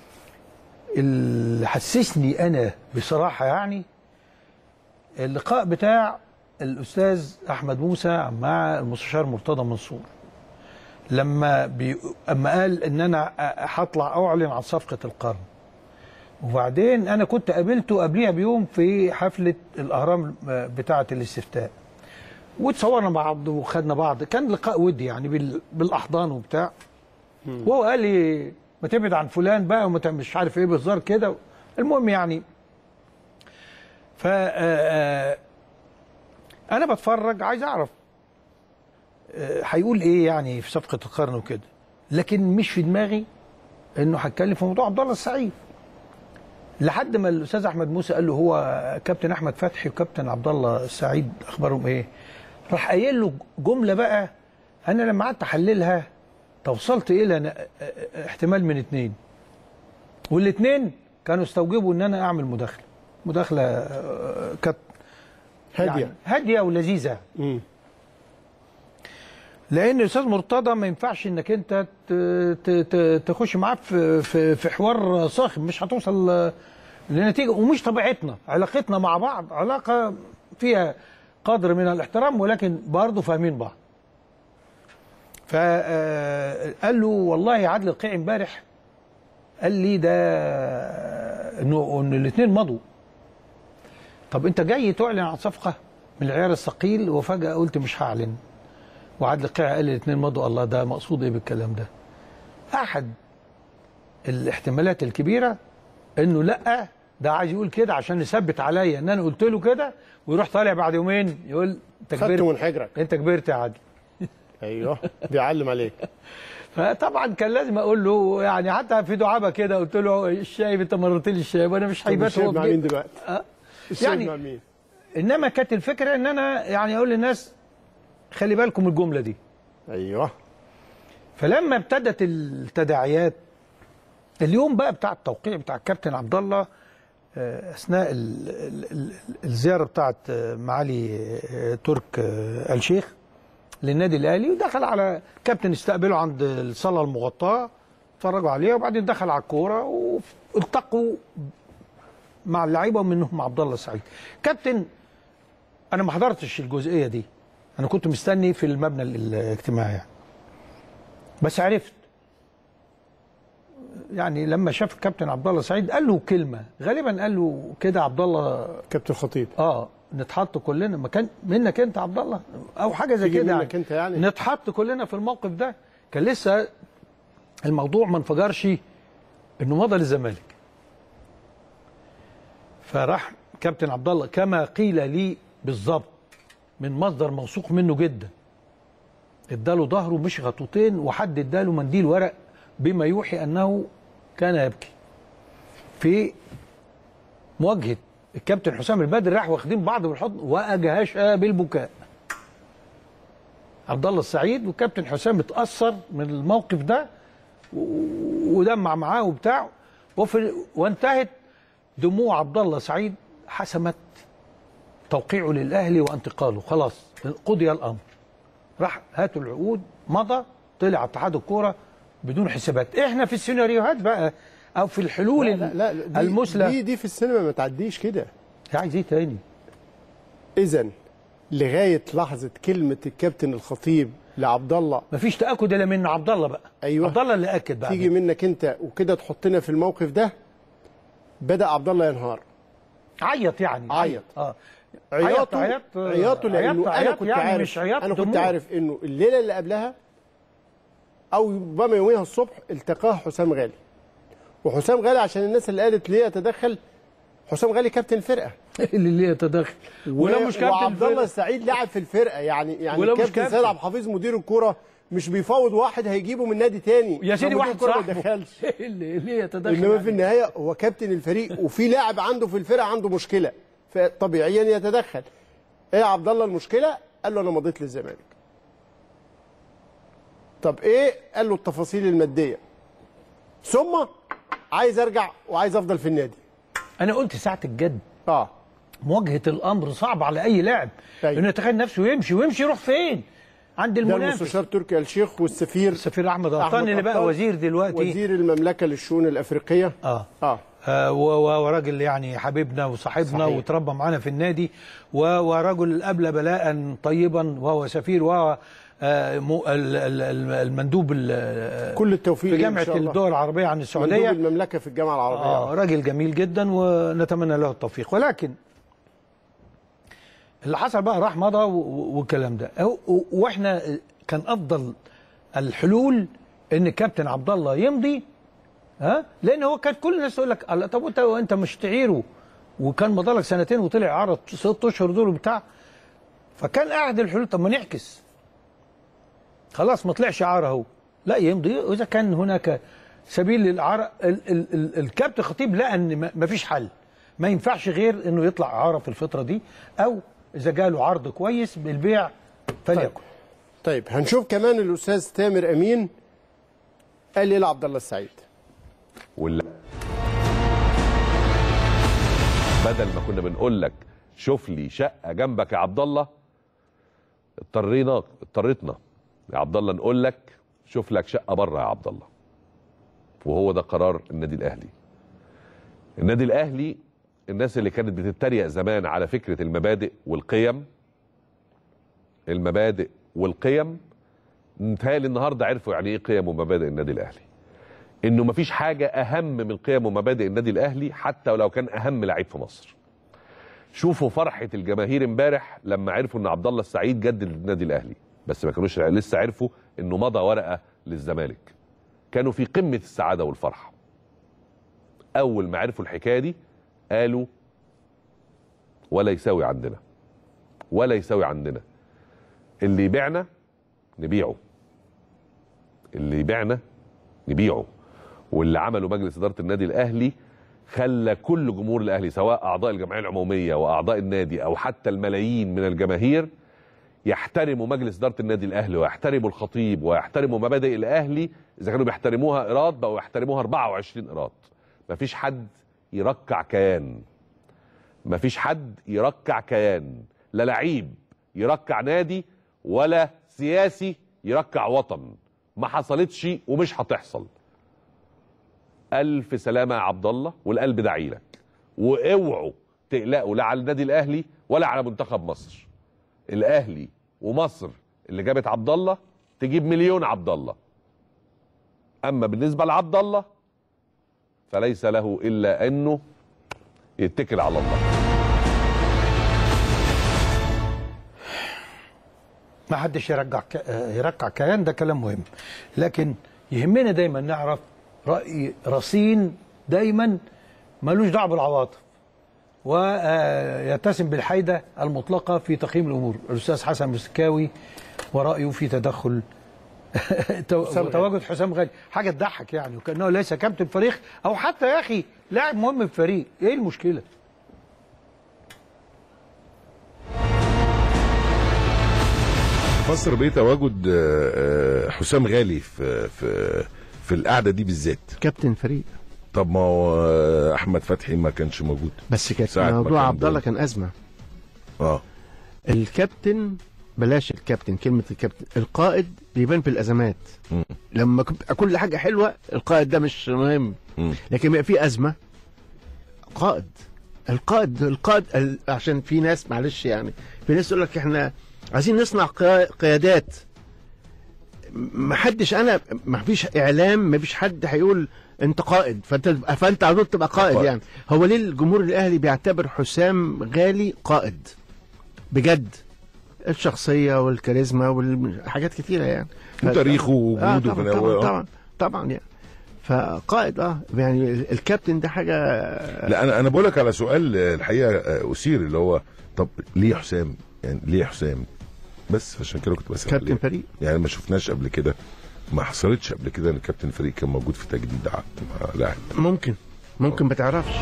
اللي حسسني انا بصراحه يعني اللقاء بتاع الاستاذ احمد موسى مع المستشار مرتضى منصور لما بي... اما قال ان انا هطلع اعلن عن صفقه القرن وبعدين انا كنت قابلته قبليها بيوم في حفله الاهرام بتاعه الاستفتاء وتصورنا مع بعض وخدنا بعض كان لقاء ودي يعني بال... بالاحضان وبتاع وهو قال لي ما تبعد عن فلان بقى وما تعمل مش عارف ايه بهزار كده المهم يعني ف آه، آه، انا بتفرج عايز اعرف آه، هيقول ايه يعني في صفقه القرن وكده لكن مش في دماغي انه هتكلم في موضوع عبد الله السعيد لحد ما الاستاذ احمد موسى قال له هو كابتن احمد فتحي وكابتن عبد الله السعيد اخبارهم ايه راح قايل له جمله بقى انا لما قعدت احللها توصلت الى ن- احتمال من اتنين والاثنين كانوا استوجبوا ان انا اعمل مداخله مداخله آه، كانت هادية. يعني هاديه ولذيذه مم. لان الاستاذ مرتضى ما ينفعش انك انت ت- ت- ت- تخش معاه في في في حوار صاخب مش هتوصل آه، لنتيجه ومش طبيعتنا علاقتنا مع بعض علاقه فيها قدر من الاحترام ولكن برضه فاهمين بعض فقال له والله عادل القيعي امبارح قال لي ده انه ان الاثنين مضوا طب انت جاي تعلن عن صفقه من العيار الثقيل وفجاه قلت مش هعلن وعادل القيعي قال الاثنين مضوا الله ده مقصود ايه بالكلام ده احد الاحتمالات الكبيره انه لا ده عايز يقول كده عشان يثبت عليا ان انا قلت له كده ويروح طالع بعد يومين يقول انت خدت كبرت من حجرك انت كبرت يا عادل ايوه بيعلم عليك فطبعا كان لازم اقول له يعني حتى في دعابه كده قلت له الشايب انت مررت لي الشايب وانا مش طب هيبات الشايب هو مع في مين جيبي. دلوقتي؟ أه. الشايب يعني مع مين؟ انما كانت الفكره ان انا يعني اقول للناس خلي بالكم من الجمله دي ايوه فلما ابتدت التداعيات اليوم بقى بتاع التوقيع بتاع الكابتن عبد الله آه، اثناء ال- ال- ال- الزياره بتاعت آه، معالي آه، ترك آه، آل شيخ للنادي الاهلي ودخل على كابتن استقبله عند الصاله المغطاه اتفرجوا عليها وبعدين دخل على الكوره والتقوا مع اللعيبه ومنهم عبد الله السعيد كابتن انا ما حضرتش الجزئيه دي انا كنت مستني في المبنى الاجتماعي يعني. بس عرفت يعني لما شاف الكابتن عبد الله سعيد قال له كلمه غالبا قال له كده عبد الله كابتن خطيب اه نتحط كلنا مكان منك انت عبد الله او حاجه زي تيجي كده منك انت يعني نتحط كلنا في الموقف ده كان لسه الموضوع ما انفجرش انه مضى للزمالك فراح كابتن عبد الله كما قيل لي بالظبط من مصدر موثوق منه جدا اداله ظهره مش خطوتين وحد اداله منديل ورق بما يوحي انه كان يبكي في مواجهه الكابتن حسام البدري راح واخدين بعض بالحضن واجهش بالبكاء عبد الله السعيد والكابتن حسام اتاثر من الموقف ده و- ودمع معاه وبتاع وفي وانتهت دموع عبد الله سعيد حسمت توقيعه للاهلي وانتقاله خلاص قضي الامر راح هاتوا العقود مضى طلع اتحاد الكوره بدون حسابات احنا في السيناريوهات بقى او في الحلول لا لا, لا دي المثلى دي, دي في السينما ما تعديش كده عايز ايه تاني اذا لغايه لحظه كلمه الكابتن الخطيب لعبد الله مفيش تاكد الا من عبد الله بقى ايوه عبد الله اللي اكد بقى تيجي منك انت وكده تحطنا في الموقف ده بدا عبد الله ينهار عيط يعني عيط اه عياطه عيط عياطه لانه عيط- انا عيط كنت يعني عارف مش عياط انا كنت دموع. عارف انه الليله اللي قبلها او ربما يوميها الصبح التقاه حسام غالي وحسام غالي عشان الناس اللي قالت ليه يتدخل حسام غالي كابتن الفرقه اللي ليه يتدخل ولو مش كابتن وعبد الله الفرقة. السعيد لعب في الفرقه يعني يعني ولو مش الكابتن كابتن. سيد عبد الحفيظ مدير الكوره مش بيفاوض واحد هيجيبه من نادي تاني يا سيدي فمدير واحد الكرة ما صاحبه يدخلش اللي ليه يتدخل انما في يعني. النهايه هو كابتن الفريق وفي لاعب عنده في الفرقه عنده مشكله فطبيعيا يتدخل ايه يا عبد الله المشكله قال له انا مضيت للزمالك طب ايه قال له التفاصيل الماديه ثم عايز ارجع وعايز افضل في النادي انا قلت ساعه الجد اه مواجهه الامر صعب على اي لاعب أيوة. انه يتخيل نفسه يمشي ويمشي يروح فين عند ده المنافس المستشار تركي آل الشيخ والسفير السفير احمد قطان أحمد اللي بقى قطان، وزير دلوقتي وزير المملكه للشؤون الافريقيه اه اه آه، و- و- وراجل يعني حبيبنا وصاحبنا صحيح. وتربى معانا في النادي و- ورجل أبلى بلاء طيبا وهو سفير وهو آه، مو- ال- ال- ال- المندوب ال- كل التوفيق في ليه إن جامعه شاء الله. الدول العربيه عن السعوديه مندوب المملكه في الجامعه العربيه آه راجل جميل جدا ونتمنى له التوفيق ولكن اللي حصل بقى راح مضى و- و- والكلام ده أهو- و- واحنا كان افضل الحلول ان كابتن عبد الله يمضي ها لان هو كانت كل الناس تقول لك الله طب وانت وانت مش تعيره وكان مضى لك سنتين وطلع عرض ست اشهر دول وبتاع فكان قاعد الحلول طب ما نعكس خلاص ما طلعش عار اهو لا يمضي واذا كان هناك سبيل للعار ال ال ال الكابتن خطيب لقى ان ما فيش حل ما ينفعش غير انه يطلع اعاره في الفتره دي او اذا جاله عرض كويس بالبيع فليكن طيب هنشوف كمان الاستاذ تامر امين قال ايه لعبد الله السعيد ولا بدل ما كنا بنقول لك شوف لي شقه جنبك يا عبد الله اضطرينا اضطريتنا يا عبد الله نقول لك شوف لك شقه بره يا عبد الله وهو ده قرار النادي الاهلي النادي الاهلي الناس اللي كانت بتتريق زمان على فكره المبادئ والقيم المبادئ والقيم متهيألي النهارده عرفوا يعني ايه قيم ومبادئ النادي الاهلي انه مفيش حاجه اهم من قيم ومبادئ النادي الاهلي حتى ولو كان اهم لعيب في مصر شوفوا فرحه الجماهير امبارح لما عرفوا ان عبد الله السعيد جدد للنادي الاهلي بس ما كانوش لسه عرفوا انه مضى ورقه للزمالك كانوا في قمه السعاده والفرحه اول ما عرفوا الحكايه دي قالوا ولا يساوي عندنا ولا يساوي عندنا اللي يبيعنا نبيعه اللي يبيعنا نبيعه واللي عمله مجلس اداره النادي الاهلي خلى كل جمهور الاهلي سواء اعضاء الجمعيه العموميه واعضاء النادي او حتى الملايين من الجماهير يحترموا مجلس اداره النادي الاهلي ويحترموا الخطيب ويحترموا مبادئ الاهلي اذا كانوا بيحترموها ايراد بقوا يحترموها 24 ايراد مفيش حد يركع كيان مفيش حد يركع كيان لا لعيب يركع نادي ولا سياسي يركع وطن ما حصلتش ومش هتحصل الف سلامه يا عبد الله والقلب داعي لك واوعوا تقلقوا لا على النادي الاهلي ولا على منتخب مصر الاهلي ومصر اللي جابت عبد الله تجيب مليون عبد الله اما بالنسبه لعبد الله فليس له الا انه يتكل على الله ما حدش يرجع ك... يركع كيان ده كلام مهم لكن يهمنا دايما نعرف راي رصين دايما ملوش دعوه بالعواطف ويتسم بالحيده المطلقه في تقييم الامور الاستاذ حسن مسكاوي ورايه في تدخل تو- حسام غالي. تواجد حسام غالي حاجه تضحك يعني وكانه ليس كابتن فريق او حتى يا اخي لاعب مهم في الفريق ايه المشكله فسر بيه تواجد آه، آه، حسام غالي في في في القعده دي بالذات كابتن فريق طب ما هو آه، احمد فتحي ما كانش موجود بس كانت ساعة ما موضوع كان عبد الله دول. كان ازمه اه الكابتن بلاش الكابتن كلمه الكابتن القائد بيبان في الازمات لما كنت- كل حاجه حلوه القائد ده مش مهم لكن بيبقى في ازمه قائد القائد القائد ال- عشان في ناس معلش يعني في ناس يقول لك احنا عايزين نصنع قيا- قيادات ما حدش انا ما فيش اعلام ما فيش حد هيقول انت قائد فانت فانت على طول تبقى قائد قائد. يعني هو ليه الجمهور الاهلي بيعتبر حسام غالي قائد بجد الشخصيه والكاريزما والحاجات كتيره يعني وتاريخه آه ووجوده في طبعا الأول، طبعا, آه. طبعا طبعا يعني فقائد اه يعني الكابتن ده حاجه لا انا انا بقول لك على سؤال آه، الحقيقه آه، اثير اللي هو طب ليه حسام يعني ليه حسام بس عشان كده كنت بسال كابتن ليه؟ فريق. يعني ما شفناش قبل كده ما حصلتش قبل كده ان كابتن فريق كان موجود في تجديد عقد مع لاعب ممكن ممكن ما تعرفش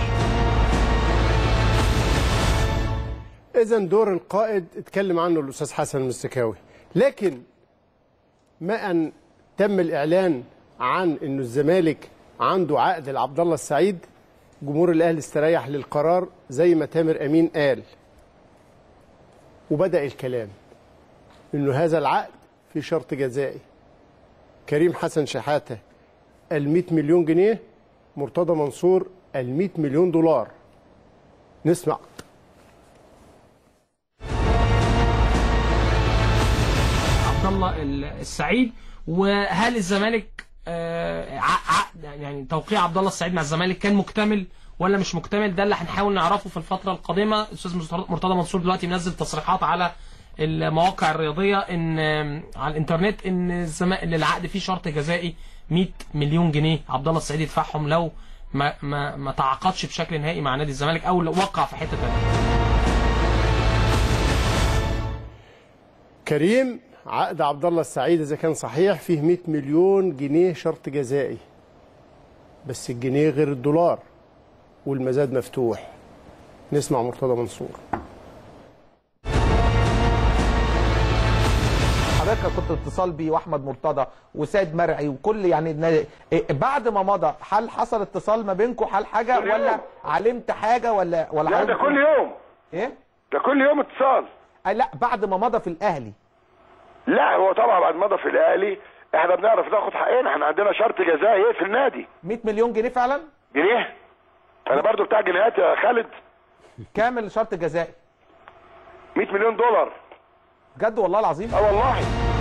اذا دور القائد اتكلم عنه الاستاذ حسن المستكاوي لكن ما ان تم الاعلان عن انه الزمالك عنده عقد لعبد الله السعيد جمهور الاهلي استريح للقرار زي ما تامر امين قال وبدا الكلام انه هذا العقد في شرط جزائي كريم حسن شحاته ال 100 مليون جنيه مرتضى منصور ال 100 مليون دولار نسمع عبد الله الله ال- السعيد وهل الزمالك آه، ع- عقد يعني توقيع عبد الله السعيد مع الزمالك كان مكتمل ولا مش مكتمل ده اللي هنحاول نعرفه في الفتره القادمه الاستاذ مرتضى منصور دلوقتي منزل تصريحات على المواقع الرياضيه ان آم، على الانترنت ان الزما- ان العقد فيه شرط جزائي 100 مليون جنيه عبد الله السعيد يدفعهم لو ما ما ما تعاقدش بشكل نهائي مع نادي الزمالك او لو وقع في حته ثانيه كريم عقد عبد الله السعيد اذا كان صحيح فيه 100 مليون جنيه شرط جزائي بس الجنيه غير الدولار والمزاد مفتوح نسمع مرتضى منصور حضرتك كنت اتصال بيه واحمد مرتضى وسيد مرعي وكل يعني النا- إيه، بعد ما مضى هل حصل اتصال ما بينكم هل حاجه كل ولا يوم. علمت حاجه ولا ولا لا حضرتك ده كل يوم ايه ده كل يوم اتصال أي لا بعد ما مضى في الاهلي لا هو طبعا بعد ما مضى في الاهلي احنا بنعرف ناخد حقنا احنا عندنا شرط جزائي في النادي 100 مليون جنيه فعلا جنيه انا برضو بتاع جنيهات يا خالد كامل شرط جزائي 100 مليون دولار بجد والله العظيم اه والله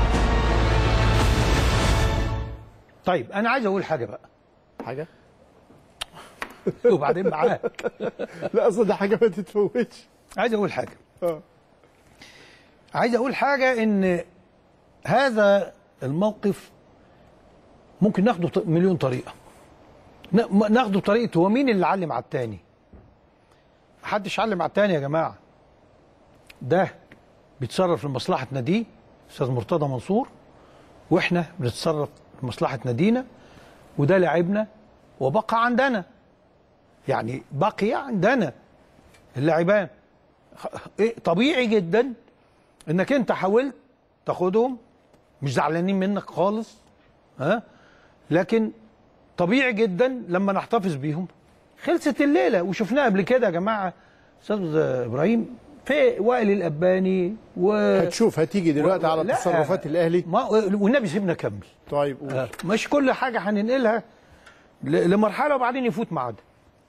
طيب انا عايز اقول حاجه بقى حاجه وبعدين معاك لا اصل ده حاجه ما تتفوتش عايز اقول حاجه اه عايز اقول حاجه ان هذا الموقف ممكن ناخده ط- مليون طريقه ن- م- ناخده بطريقه هو مين اللي علم على التاني محدش علم على التاني يا جماعه ده بيتصرف لمصلحه ناديه استاذ مرتضى منصور واحنا بنتصرف لمصلحه نادينا وده لاعبنا وبقى عندنا يعني بقي عندنا اللاعبان خ- إيه طبيعي جدا انك انت حاولت تاخدهم مش زعلانين منك خالص ها لكن طبيعي جدا لما نحتفظ بيهم خلصت الليله وشفناها قبل كده يا جماعه استاذ ابراهيم في وائل الاباني و هتشوف هتيجي دلوقتي على لا، تصرفات الاهلي ما والنبي سيبنا كمل طيب قول. آه، مش كل حاجه هننقلها ل- لمرحله وبعدين يفوت ميعادها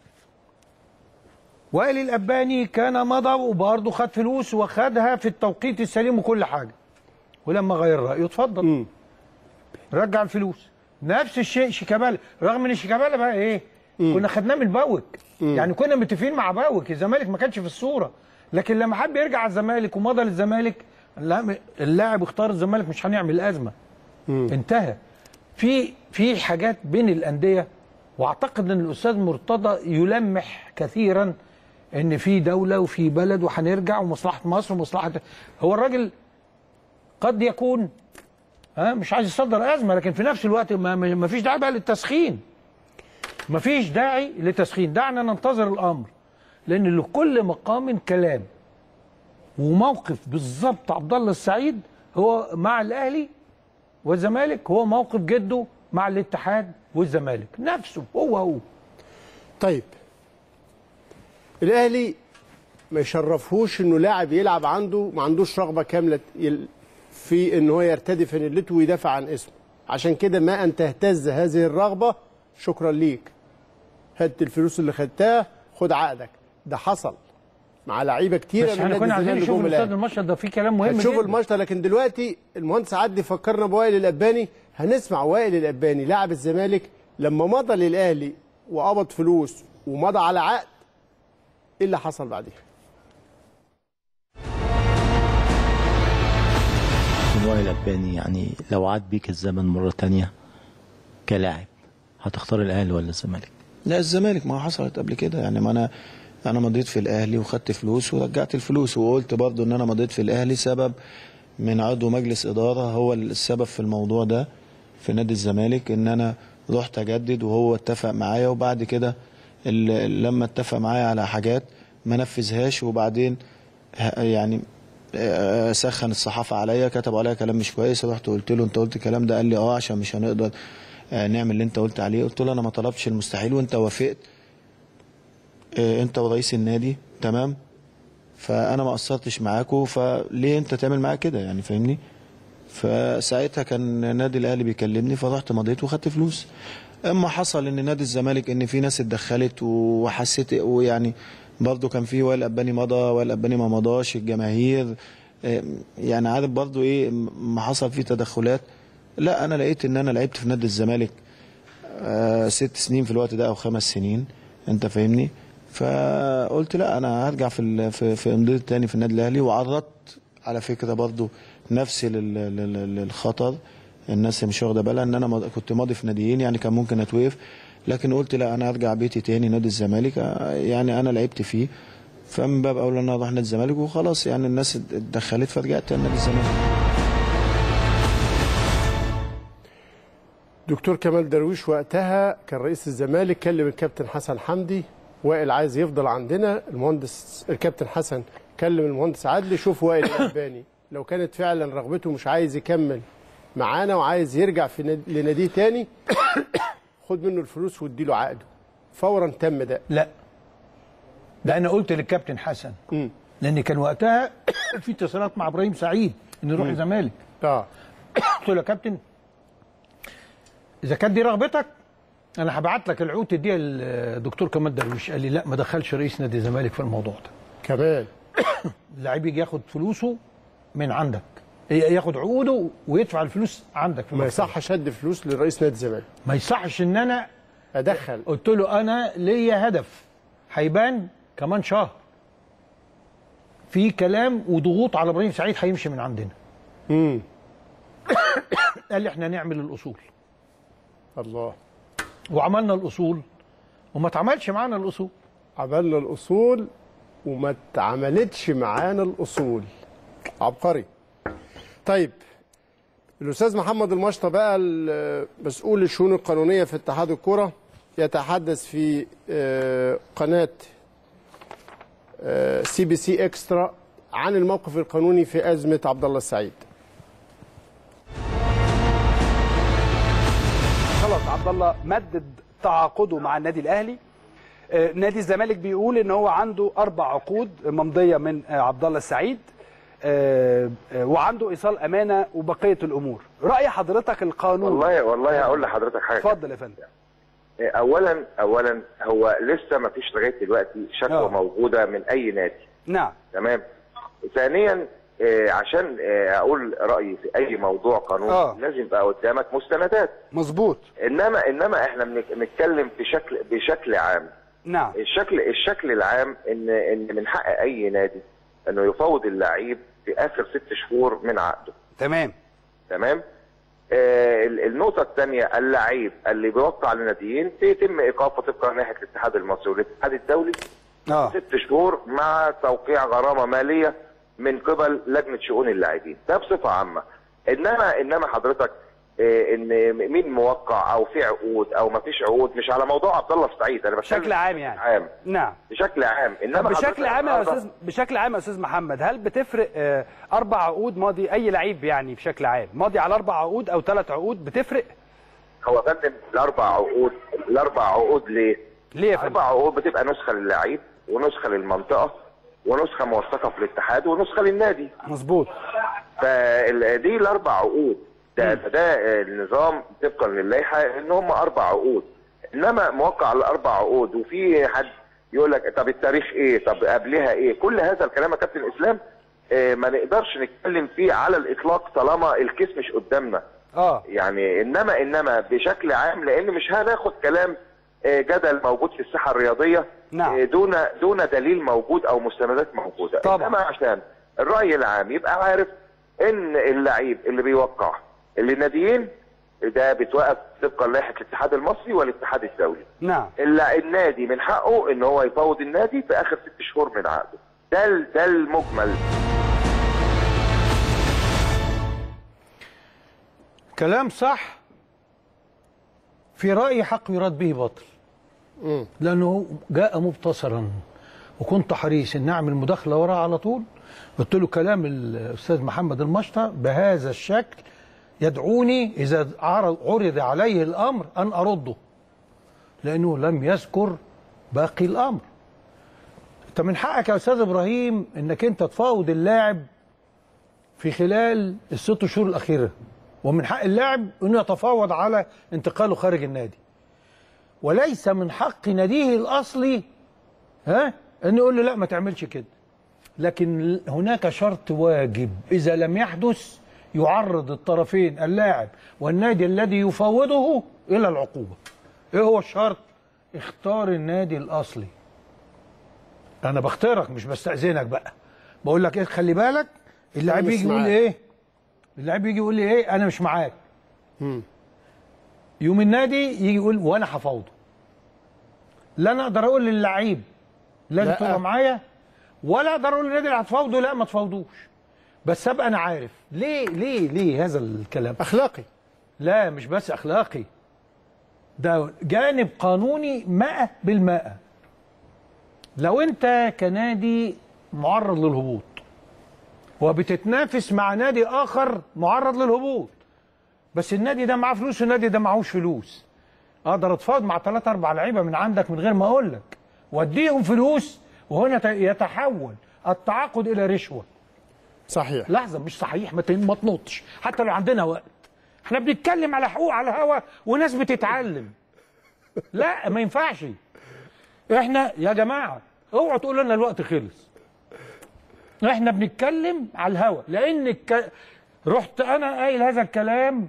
وائل الاباني كان مضى وبرضه خد فلوس وخدها في التوقيت السليم وكل حاجه ولما غير رايه اتفضل رجع الفلوس نفس الشيء شيكابالا رغم ان شيكابالا بقى ايه كنا خدناه من باوك يعني كنا متفقين مع باوك الزمالك ما كانش في الصوره لكن لما حب يرجع الزمالك ومضى للزمالك لا، اللاعب اختار الزمالك مش هنعمل ازمه انتهى في في حاجات بين الانديه واعتقد ان الاستاذ مرتضى يلمح كثيرا ان في دوله وفي بلد وهنرجع ومصلحه مصر ومصلحه هو الراجل قد يكون ها مش عايز يصدر ازمه لكن في نفس الوقت ما, ما ما فيش داعي بقى للتسخين ما فيش داعي لتسخين دعنا ننتظر الامر لان لكل مقام كلام وموقف بالظبط عبد الله السعيد هو مع الاهلي والزمالك هو موقف جده مع الاتحاد والزمالك نفسه هو هو طيب الاهلي ما يشرفهوش انه لاعب يلعب عنده ما عندوش رغبه كامله يل- في ان هو يرتدي فانيلته ويدافع عن اسمه عشان كده ما ان تهتز هذه الرغبه شكرا ليك هات الفلوس اللي خدتها خد عقدك ده حصل مع لعيبه كتيره بس احنا كنا عايزين نشوف الاستاذ المشهد ده فيه كلام مهم هتشوف جدا الماتش لكن دلوقتي المهندس عدي فكرنا بوائل الاباني هنسمع وائل الاباني لاعب الزمالك لما مضى للاهلي وقبض فلوس ومضى على عقد ايه اللي حصل بعديها من وائل أباني يعني لو عاد بيك الزمن مرة تانية كلاعب هتختار الأهلي ولا الزمالك؟ لا الزمالك ما حصلت قبل كده يعني ما انا انا مضيت في الاهلي وخدت فلوس ورجعت الفلوس وقلت برضو ان انا مضيت في الاهلي سبب من عضو مجلس اداره هو السبب في الموضوع ده في نادي الزمالك ان انا رحت اجدد وهو اتفق معايا وبعد كده ال- لما اتفق معايا على حاجات ما نفذهاش وبعدين ه- يعني آه، سخن الصحافه عليا كتب عليا كلام مش كويس رحت قلت له انت قلت الكلام ده قال لي اه عشان مش هنقدر آه، نعمل اللي انت قلت عليه قلت له انا ما طلبتش المستحيل وانت وافقت آه، انت ورئيس النادي تمام فانا ما قصرتش معاكوا فليه انت تعمل معايا كده يعني فاهمني فساعتها كان النادي الاهلي بيكلمني فرحت مضيت وخدت فلوس اما حصل ان نادي الزمالك ان في ناس اتدخلت وحسيت ويعني برضه كان في وائل اباني مضى وائل اباني ما مضاش الجماهير آه، يعني عارف برضو ايه ما حصل فيه تدخلات لا انا لقيت ان انا لعبت في نادي الزمالك آه، ست سنين في الوقت ده او خمس سنين انت فاهمني فقلت لا انا هرجع في ال- في في امضي تاني في النادي الاهلي وعرضت على فكره برضو نفسي لل- لل- للخطر الناس مش واخده بالها ان انا مض- كنت ماضي في ناديين يعني كان ممكن اتوقف لكن قلت لا انا هرجع بيتي تاني نادي الزمالك آه، يعني انا لعبت فيه فمن باب اولى ان انا اروح نادي الزمالك وخلاص يعني الناس اتدخلت فرجعت تاني نادي الزمالك دكتور كمال درويش وقتها كان رئيس الزمالك كلم الكابتن حسن حمدي وائل عايز يفضل عندنا المهندس الكابتن حسن كلم المهندس عدلي شوف وائل الألباني لو كانت فعلا رغبته مش عايز يكمل معانا وعايز يرجع في ناد- لناديه تاني خد منه الفلوس واديله عقده فورا تم ده لا ده انا قلت للكابتن حسن لان كان وقتها في اتصالات مع ابراهيم سعيد ان يروح مم. الزمالك اه قلت له يا كابتن اذا كانت دي رغبتك انا هبعت لك العقود تديها للدكتور كمال درويش قال لي لا ما دخلش رئيس نادي الزمالك في الموضوع ده كمان اللعيب يجي ياخد فلوسه من عندك ياخد عقوده ويدفع الفلوس عندك في ما المكتب. يصحش ادي فلوس لرئيس نادي الزمالك ما يصحش ان انا ادخل قلت له انا ليا هدف هيبان كمان شهر في كلام وضغوط على ابراهيم سعيد هيمشي من عندنا امم قال لي احنا نعمل الاصول الله وعملنا الاصول وما اتعملش معانا الاصول عملنا الاصول وما اتعملتش معانا الاصول عبقري طيب الاستاذ محمد المشطه بقى مسؤول الشؤون القانونيه في اتحاد الكره يتحدث في آه، قناه سي بي سي اكسترا عن الموقف القانوني في ازمه عبد الله السعيد خلاص عبد الله مدد تعاقده مع النادي الاهلي آه، نادي الزمالك بيقول ان هو عنده اربع عقود ممضيه من آه، عبد الله السعيد آه، آه، وعنده ايصال امانه وبقيه الامور راي حضرتك القانون والله والله هقول لحضرتك حاجه اتفضل يا فندم اولا اولا هو لسه ما فيش لغايه دلوقتي شكوى آه. موجوده من اي نادي نعم تمام ثانيا آه، عشان آه، اقول رايي في اي موضوع قانون آه. لازم يبقى قدامك مستندات مظبوط انما انما احنا بنك- بنتكلم في شكل بشكل عام نعم الشكل الشكل العام ان ان من حق اي نادي انه يفوض اللعيب في اخر ست شهور من عقده تمام تمام آه ال- النقطة الثانية اللعيب اللي بيوقع لناديين بيتم إيقافه طبقا لائحة الاتحاد المصري والاتحاد الدولي اه ست شهور مع توقيع غرامة مالية من قبل لجنة شؤون اللاعبين ده بصفة عامة إنما إنما حضرتك آه إن مين موقع أو في عقود أو ما فيش عقود مش على موضوع عبد الله السعيد أنا بتكلم بشكل عام يعني عام نعم بشكل عام طب إنما بشكل حضرتك عام يا النهاردة- استاذ بشكل عام يا استاذ محمد هل بتفرق آه، اربع عقود ماضي اي لعيب يعني بشكل عام ماضي على اربع عقود او ثلاث عقود بتفرق هو يا فندم الاربع عقود الاربع عقود ليه؟ ليه يا فندم؟ اربع عقود بتبقى نسخه للعيب ونسخه للمنطقه ونسخه موثقه في الاتحاد ونسخه للنادي مظبوط فدي الاربع عقود ده ده النظام طبقا للائحه ان هم اربع عقود انما موقع على الاربع عقود وفي حد يقول لك طب التاريخ ايه طب قبلها ايه كل هذا الكلام يا كابتن اسلام آه، ما نقدرش نتكلم فيه على الاطلاق طالما الكيس مش قدامنا اه يعني انما انما بشكل عام لان مش هناخد كلام آه، جدل موجود في الساحه الرياضيه نعم. آه، دون دون دليل موجود او مستندات موجوده طبعا. انما عشان الراي العام يبقى عارف ان اللعيب اللي بيوقع اللي ناديين ده بيتوقف طبقا لائحه الاتحاد المصري والاتحاد الدولي نعم الل- النادي من حقه ان هو يفوض النادي في اخر ست شهور من عقده ده ال- ده المجمل كلام صح في رأيي حق يراد به باطل لأنه جاء مبتصرا وكنت حريص أن أعمل مداخلة وراه على طول قلت له كلام الأستاذ محمد المشطة بهذا الشكل يدعوني إذا عرض, عرض عليه الأمر أن أرده لأنه لم يذكر باقي الأمر أنت من حقك يا أستاذ إبراهيم أنك أنت تفاوض اللاعب في خلال الست شهور الأخيرة ومن حق اللاعب أنه يتفاوض على انتقاله خارج النادي وليس من حق ناديه الأصلي ها أنه يقول له لا ما تعملش كده لكن هناك شرط واجب اذا لم يحدث يعرض الطرفين اللاعب والنادي الذي يفاوضه الى العقوبه ايه هو الشرط اختار النادي الاصلي انا بختارك مش بستاذنك بقى بقول لك ايه خلي بالك اللاعب مش يجي يقول معاك. لي ايه اللاعب يجي يقول لي ايه انا مش معاك يوم النادي يجي يقول وانا هفاوضه لا انا اقدر اقول للعيب لازم لا. تبقى معايا ولا اقدر اقول للنادي اللي هتفاوضه لا ما تفاوضوش بس ابقى انا عارف ليه ليه ليه هذا الكلام اخلاقي لا مش بس اخلاقي ده جانب قانوني مائة بالمائة لو انت كنادي معرض للهبوط وبتتنافس مع نادي اخر معرض للهبوط بس النادي ده معاه فلوس والنادي ده معهوش فلوس اقدر اتفاوض مع ثلاثة اربع لعيبه من عندك من غير ما اقول لك واديهم فلوس وهنا ت- يتحول التعاقد الى رشوه صحيح لحظه مش صحيح ما ت- ما تنطش حتى لو عندنا وقت احنا بنتكلم على حقوق على الهوا وناس بتتعلم لا ما ينفعش احنا يا جماعه اوعوا تقولوا لنا الوقت خلص احنا بنتكلم على الهوا لان الك... رحت انا قايل هذا الكلام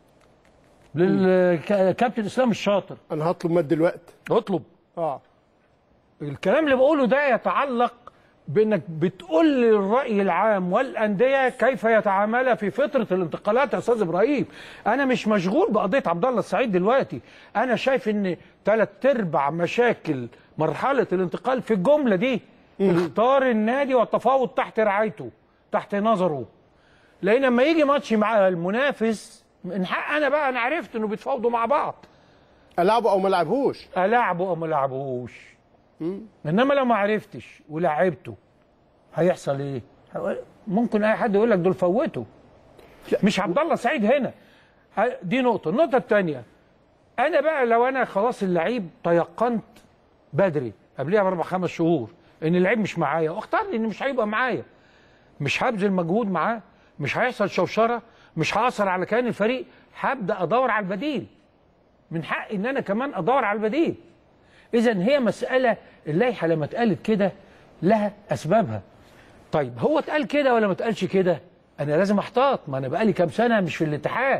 للكابتن اسلام الشاطر انا هطلب مد الوقت اطلب اه الكلام اللي بقوله ده يتعلق بانك بتقول للراي العام والانديه كيف يتعامل في فتره الانتقالات يا استاذ ابراهيم انا مش مشغول بقضيه عبد الله السعيد دلوقتي انا شايف ان ثلاث ارباع مشاكل مرحله الانتقال في الجمله دي اختار النادي والتفاوض تحت رعايته تحت نظره لان لما يجي ماتش مع المنافس من حق انا بقى انا عرفت انه بيتفاوضوا مع بعض العبه او ما لعبهوش العبه او ما لعبهوش انما لو ما عرفتش ولعبته هيحصل ايه ممكن اي حد يقول لك دول فوتوا مش عبد الله سعيد هنا ه- دي نقطه النقطه الثانيه انا بقى لو انا خلاص اللعيب تيقنت بدري قبلها باربع خمس شهور ان اللعيب مش معايا واختار لي ان مش هيبقى معايا مش هبذل مجهود معاه مش هيحصل شوشره مش هاثر على كيان الفريق هبدا ادور على البديل من حقي ان انا كمان ادور على البديل اذا هي مساله اللائحه لما اتقالت كده لها اسبابها طيب هو اتقال كده ولا ما اتقالش كده انا لازم احتاط ما انا بقالي كام سنه مش في الاتحاد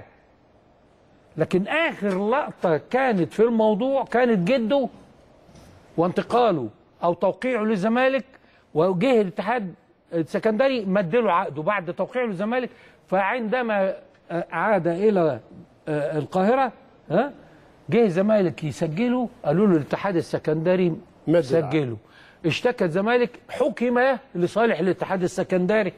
لكن اخر لقطه كانت في الموضوع كانت جده وانتقاله او توقيعه للزمالك وجه الاتحاد السكندري مدله عقده بعد توقيعه للزمالك فعندما آه، عاد الى آه، القاهره ها جه الزمالك يسجله قالوا له الاتحاد السكندري سجله اشتكى الزمالك حكم لصالح الاتحاد السكندري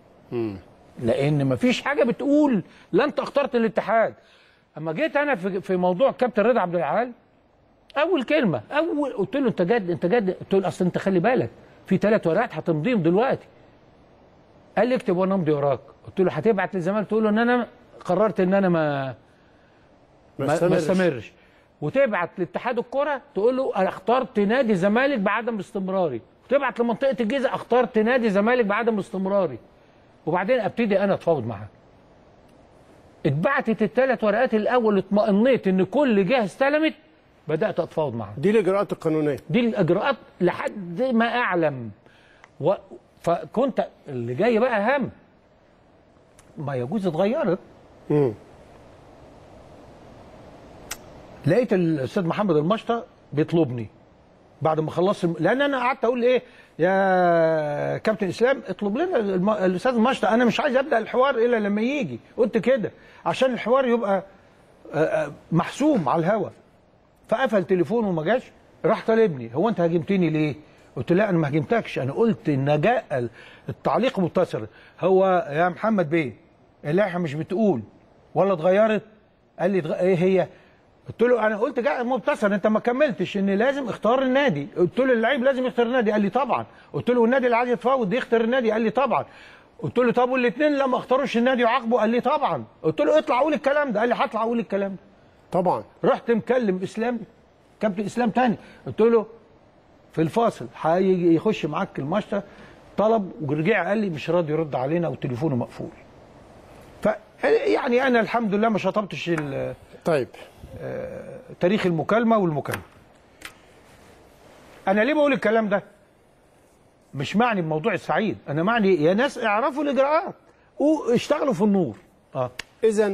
لان مفيش حاجه بتقول لا انت اخترت الاتحاد اما جيت انا في في موضوع كابتن رضا عبد العال اول كلمه اول قلت له انت جد انت جد قلت له اصل انت خلي بالك في ثلاث ورقات هتمضيهم دلوقتي قال لي اكتب وانا امضي وراك قلت له هتبعت للزمالك تقول له ان انا قررت ان انا ما ما ما ما استمرش. استمرش وتبعت لاتحاد الكره تقول له انا اخترت نادي زمالك بعدم استمراري وتبعت لمنطقه الجيزه اخترت نادي زمالك بعدم استمراري وبعدين ابتدي انا اتفاوض معاه اتبعتت الثلاث ورقات الاول اطمئنيت ان كل جهه استلمت بدات اتفاوض معاه دي الاجراءات القانونيه دي الاجراءات لحد ما اعلم و... فكنت اللي جاي بقى اهم ما يجوز اتغيرت لقيت الاستاذ محمد المشطه بيطلبني بعد ما خلصت الم- لان انا قعدت اقول ايه يا كابتن اسلام اطلب لنا الم... الاستاذ المشطه انا مش عايز ابدا الحوار الا لما يجي قلت كده عشان الحوار يبقى آه، آه، محسوم على الهوا فقفل تليفونه وما جاش راح طالبني هو انت هاجمتني ليه؟ قلت له لا انا ما هاجمتكش انا قلت ان جاء التعليق متصل هو يا محمد بيه اللائحه مش بتقول ولا اتغيرت؟ قال لي اتغ- ايه هي؟ قلت له انا قلت جاء مبتسم انت ما كملتش ان لازم اختار النادي قلت له اللعيب لازم يختار النادي قال لي طبعا قلت له النادي اللي عايز يتفاوض يختار النادي قال لي طبعا قلت له طب والاثنين لما اختاروش النادي وعاقبوا قال لي طبعا قلت له اطلع قول الكلام ده قال لي هطلع اقول الكلام ده طبعا رحت مكلم اسلام كابتن اسلام تاني قلت له في الفاصل هيجي يخش معاك المشتى طلب ورجع قال لي مش راضي يرد علينا وتليفونه مقفول ف يعني انا الحمد لله ما شطبتش ال- طيب آه، تاريخ المكالمه والمكالمه انا ليه بقول الكلام ده مش معني بموضوع السعيد انا معني يا ناس اعرفوا الاجراءات واشتغلوا في النور اه اذا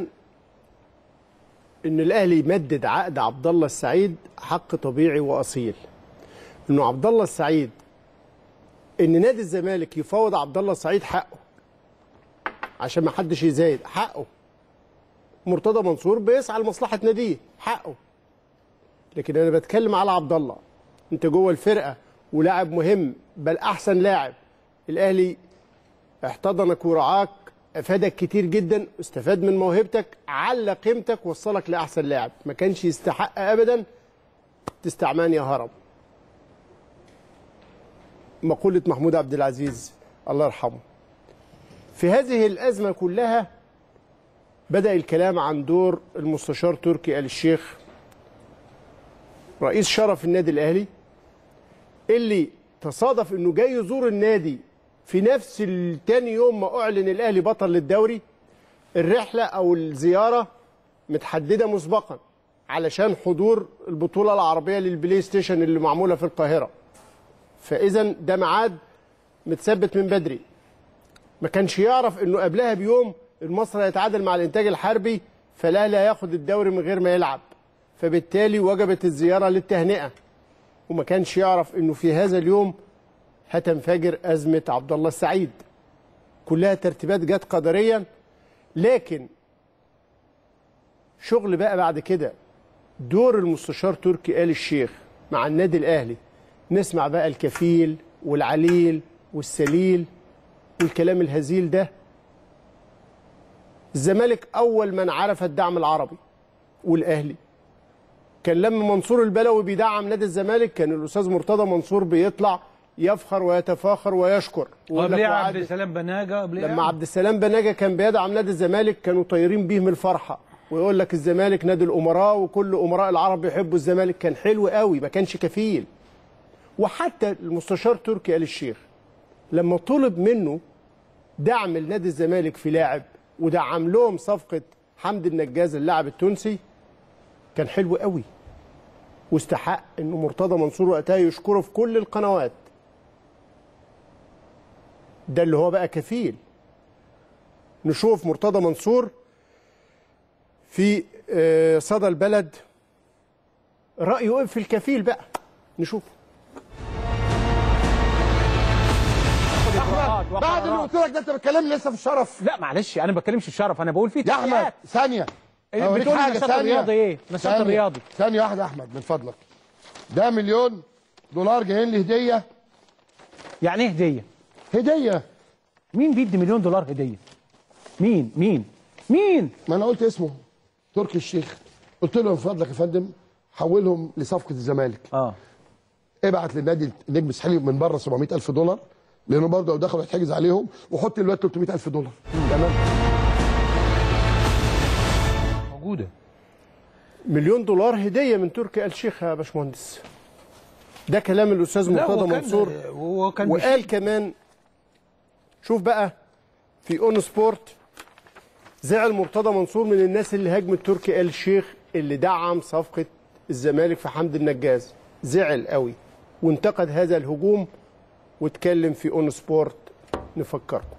ان الاهلي يمدد عقد عبد الله السعيد حق طبيعي واصيل انه عبد الله السعيد ان نادي الزمالك يفاوض عبد الله السعيد حقه عشان ما حدش يزايد حقه مرتضى منصور بيسعى لمصلحه ناديه حقه لكن انا بتكلم على عبد الله انت جوه الفرقه ولاعب مهم بل احسن لاعب الاهلي احتضنك ورعاك افادك كتير جدا استفاد من موهبتك على قيمتك وصلك لاحسن لاعب ما كانش يستحق ابدا تستعمان يا هرم مقولة محمود عبد العزيز الله يرحمه في هذه الأزمة كلها بدأ الكلام عن دور المستشار تركي آل الشيخ رئيس شرف النادي الأهلي اللي تصادف انه جاي يزور النادي في نفس التاني يوم ما اعلن الاهلي بطل للدوري الرحله او الزياره متحدده مسبقا علشان حضور البطوله العربيه للبلاي ستيشن اللي معموله في القاهره فاذا ده ميعاد متثبت من بدري ما كانش يعرف انه قبلها بيوم المصري هيتعادل مع الانتاج الحربي فالاهلي هياخد الدوري من غير ما يلعب فبالتالي وجبت الزياره للتهنئه وما كانش يعرف انه في هذا اليوم هتنفجر ازمه عبد الله السعيد كلها ترتيبات جت قدريا لكن شغل بقى بعد كده دور المستشار تركي آل الشيخ مع النادي الاهلي نسمع بقى الكفيل والعليل والسليل والكلام الهزيل ده الزمالك اول من عرف الدعم العربي والاهلي كان لما منصور البلوي بيدعم نادي الزمالك كان الاستاذ مرتضى منصور بيطلع يفخر ويتفاخر ويشكر ويقول لك قبل وعد- عبد السلام بناجه قبل لما عبد السلام بناجه كان بيدعم نادي الزمالك كانوا طايرين بيه من الفرحه ويقول لك الزمالك نادي الامراء وكل امراء العرب بيحبوا الزمالك كان حلو قوي ما كانش كفيل وحتى المستشار تركي آل الشيخ لما طلب منه دعم لنادي الزمالك في لاعب ودعم لهم صفقه حمد النجاز اللاعب التونسي كان حلو قوي واستحق انه مرتضى منصور وقتها يشكره في كل القنوات ده اللي هو بقى كفيل نشوف مرتضى منصور في آه، صدى البلد رأيه ايه في الكفيل بقى نشوف بعد اللي قلت لك ده انت بتكلمني لسه في الشرف لا معلش انا ما بتكلمش في الشرف انا بقول في يا احمد تحقيقات. ثانيه إيه، أوريك بتقول حاجة، النشاط ثانية. الرياضي ايه النشاط ثانية. الرياضي ثانيه واحده يا احمد من فضلك ده مليون دولار جايين لي هديه يعني ايه هديه هديه مين بيدي مليون دولار هديه مين مين مين ما انا قلت اسمه تركي الشيخ قلت له من فضلك يا فندم حولهم لصفقه الزمالك اه ابعت للنادي النجم الساحلي من بره 700000 دولار لانه برضه لو دخلوا يتحجز عليهم وحط الوقت 300000 دولار تمام موجوده مليون دولار هديه من تركي آل الشيخ يا باشمهندس ده كلام الاستاذ لا، هو مرتضى كان- منصور هو كان وقال كمان شوف بقى في اون سبورت زعل مرتضى منصور من الناس اللي هاجمت تركي آل الشيخ اللي دعم صفقه الزمالك في حمد النجاز زعل قوي وانتقد هذا الهجوم واتكلم في اون سبورت نفكركم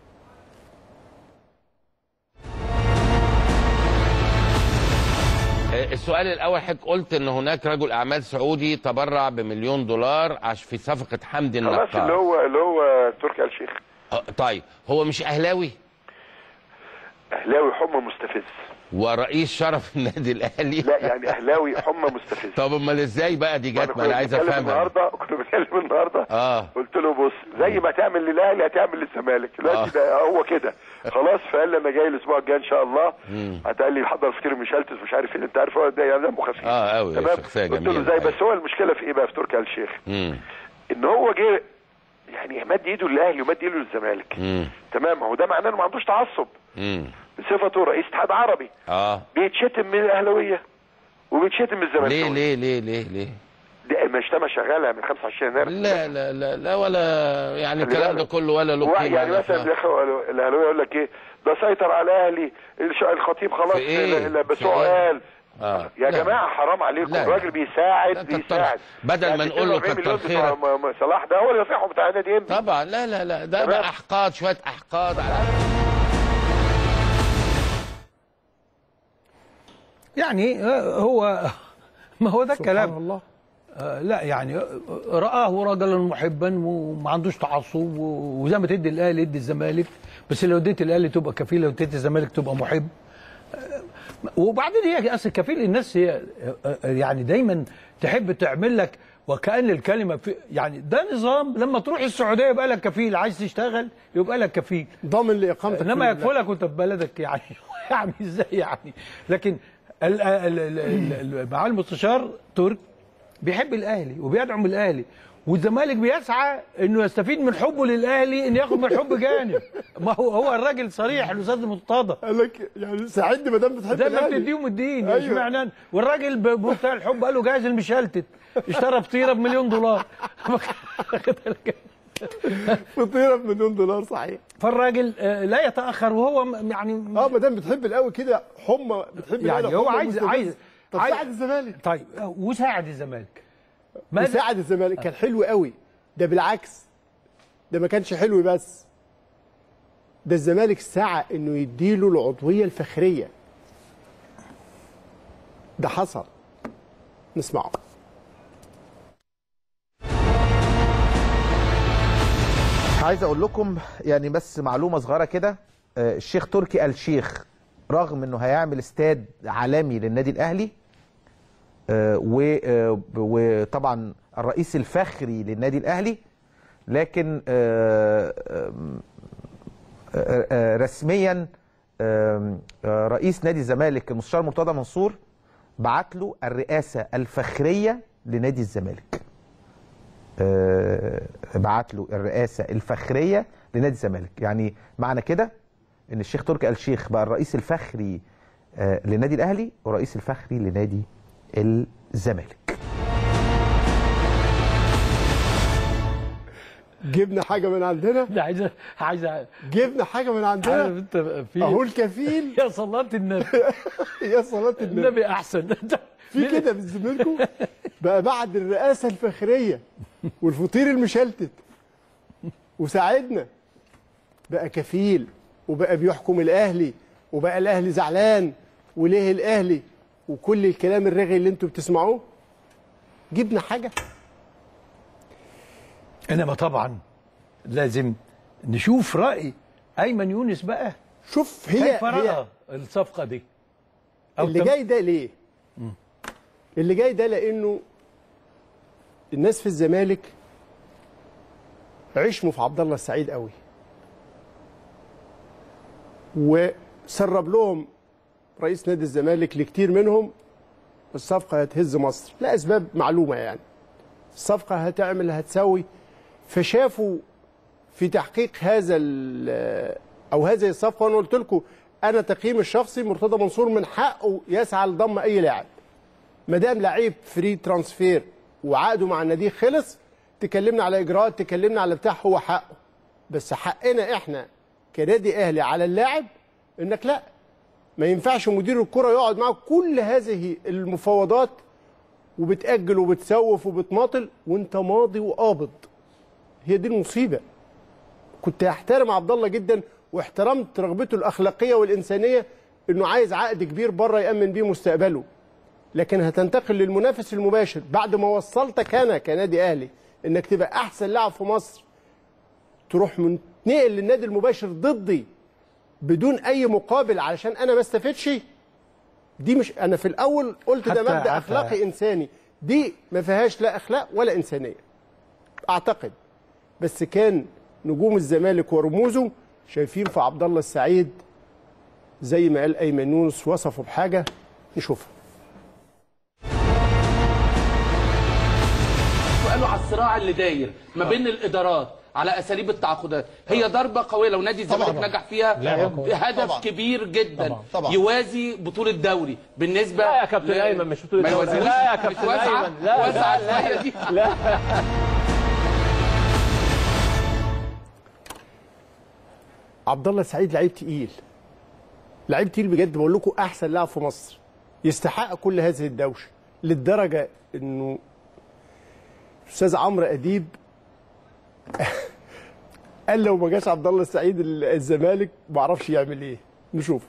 السؤال الاول حضرتك قلت ان هناك رجل اعمال سعودي تبرع بمليون دولار عش في صفقه حمد خلاص اللي النقار هو اللي هو تركي آل الشيخ آه، طيب هو مش اهلاوي اهلاوي حمى مستفز ورئيس شرف النادي الاهلي لا يعني اهلاوي حمى مستفز طب امال ازاي بقى دي جت ما كنا انا عايز بنتكلم افهمها النهارده كنا بنتكلم النهارده اه قلت له بص زي ما تعمل للاهلي هتعمل للزمالك دلوقتي ده هو كده خلاص فقال لي انا جاي الاسبوع الجاي ان شاء الله مم. هتقال لي حضر فطير مشلتت مش عارف ايه انت عارف هو ده يعني دمه خفيف اه قوي تمام شخصيه قلت له جميله ازاي بس هو المشكله في ايه بقى في تركي آل الشيخ مم. ان هو جه يعني مد ايده للاهلي ومد ايده للزمالك مم. تمام هو ده معناه انه ما عندوش تعصب مم. بصفته رئيس اتحاد عربي اه بيتشتم من الاهلاويه وبيتشتم من الزمالك ليه ليه ليه ليه ليه دي المجتمع شغاله من 25 يناير لا لا لا لا ولا يعني خلي الكلام ده بالك. كله ولا له هو قيمه يعني ولا مثلا فهم. الأخوة الاهلاويه يقول لك ايه ده سيطر على الاهلي الش- الخطيب خلاص في إيه؟ لا- لا، بس في هو إيه؟ قال اه يا لا. جماعه حرام عليكم لا. الراجل بيساعد لا، كتر- بيساعد بدل ما يعني نقول له 42 كتر مليون بتوع خيرك. م- م- صلاح ده هو اللي يصيحوا بتاع النادي انبي طبعا لا لا لا ده تمام. بقى احقاد شويه احقاد على يعني آه، هو ما هو ده الكلام سبحان الله آه، لا يعني آه، رآه رجلا محبا وما عندوش تعصب و- وزي ما تدي الاهلي يدي الزمالك بس لو اديت الاهلي تبقى كفيل لو اديت الزمالك تبقى محب آه، وبعدين هي اصل كفيل الناس هي آه، آه، يعني دايما تحب تعمل لك وكأن الكلمة في يعني ده نظام لما تروح السعودية يبقى لك كفيل عايز تشتغل يبقى لك كفيل ضامن لإقامتك انما في البلاد. يكفلك وانت في بلدك يعني يعني ازاي يعني لكن ال- ال- ال- ال- ال- معالي المستشار ترك بيحب الاهلي وبيدعم الاهلي والزمالك بيسعى انه يستفيد من حبه للاهلي ان ياخد من حب جانب ما هو هو الراجل صريح الاستاذ مرتضى قال لك يعني ساعدني ما دام بتحب زي ما الأهلي. بتديهم الدين أيوة. اشمعنى والراجل بمنتهى الحب قال له جاهز المشلتت اشترى فطيره بمليون دولار فطيره بمليون دولار صحيح فالراجل آه، لا يتاخر وهو م- يعني اه ما دام بتحب القوي كده حمى بتحب يعني الأهلي، هو حمى عايز مستفز. عايز طب عايز- ساعد الزمالك طيب آه، وساعد الزمالك وساعد الزمالك كان حلو قوي ده بالعكس ده ما كانش حلو بس ده الزمالك سعى انه يديله العضويه الفخريه ده حصل نسمعه عايز اقول لكم يعني بس معلومه صغيره كده آه، الشيخ تركي آل الشيخ رغم انه هيعمل استاد عالمي للنادي الاهلي آه، و- آه، وطبعا الرئيس الفخري للنادي الاهلي لكن آه، آم، آه، آه، رسميا آم، آه، رئيس نادي الزمالك المستشار مرتضى منصور بعت له الرئاسه الفخريه لنادي الزمالك آه، بعت له الرئاسه الفخريه لنادي الزمالك يعني معنى كده ان الشيخ تركي آل الشيخ بقى الرئيس الفخري آه، للنادي الاهلي والرئيس الفخري لنادي الزمالك جبنا حاجه من عندنا ده عايز عايز جبنا حاجه من عندنا عارف انت في اهو الكفيل يا صلاة النبي يا صلاة النبي النبي احسن في كده في زميلكم بقى بعد الرئاسه الفخريه والفطير المشلتت وساعدنا بقى كفيل وبقى بيحكم الاهلي وبقى الاهلي زعلان وليه الاهلي وكل الكلام الرغي اللي انتوا بتسمعوه جبنا حاجه انما طبعا لازم نشوف راي ايمن يونس بقى شوف هي كيف هي راى الصفقه دي اللي تم- جاي ده ليه؟ اللي جاي ده لانه الناس في الزمالك عشموا في عبد الله السعيد قوي وسرب لهم رئيس نادي الزمالك لكتير منهم الصفقه هتهز مصر لاسباب معلومه يعني الصفقه هتعمل هتسوي فشافوا في تحقيق هذا ال- او هذه الصفقه وانا قلت لكم انا تقييمي الشخصي مرتضى منصور من حقه يسعى لضم اي لاعب ما دام لعيب فري ترانسفير وعقده مع النادي خلص تكلمنا على اجراءات تكلمنا على بتاع هو حقه بس حقنا احنا كنادي اهلي على اللاعب انك لا ما ينفعش مدير الكره يقعد معاك كل هذه المفاوضات وبتاجل وبتسوف وبتماطل وانت ماضي وقابض هي دي المصيبه كنت احترم عبد الله جدا واحترمت رغبته الاخلاقيه والانسانيه انه عايز عقد كبير بره يامن بيه مستقبله لكن هتنتقل للمنافس المباشر بعد ما وصلتك انا كنادي اهلي انك تبقى احسن لاعب في مصر تروح منتقل للنادي المباشر ضدي بدون اي مقابل علشان انا ما استفدش دي مش انا في الاول قلت ده حتى- مبدا حتى- اخلاقي انساني دي ما فيهاش لا اخلاق ولا انسانيه اعتقد بس كان نجوم الزمالك ورموزه شايفين في عبد الله السعيد زي ما قال ايمن يونس وصفه بحاجه نشوفها وقالوا على الصراع اللي داير ما بين الادارات على اساليب التعاقدات هي ضربه قويه لو نادي الزمالك طبعاً. نجح فيها لعبة قوية. هدف طبعاً. كبير جدا طبعاً. طبعاً. يوازي بطوله دوري بالنسبه لا يا كابتن أيمن، مش بطولة ما دوري. يوازيهوش لا يا مش كابتن واسعة؟ أيمن. لا، واسعة لا، لا. شوية دي لا عبد الله السعيد لعيب تقيل لعيب تقيل بجد بقول لكم احسن لاعب في مصر يستحق كل هذه الدوشه للدرجه انه الاستاذ عمرو اديب قال لو ما جاش عبد الله السعيد ال- الزمالك ما اعرفش يعمل ايه نشوف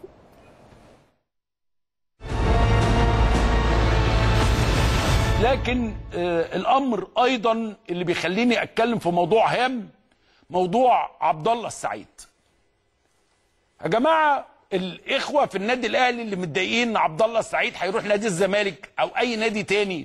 لكن آه الامر ايضا اللي بيخليني اتكلم في موضوع هام موضوع عبد الله السعيد يا جماعه الاخوه في النادي الاهلي اللي متضايقين ان عبد الله السعيد هيروح نادي الزمالك او اي نادي تاني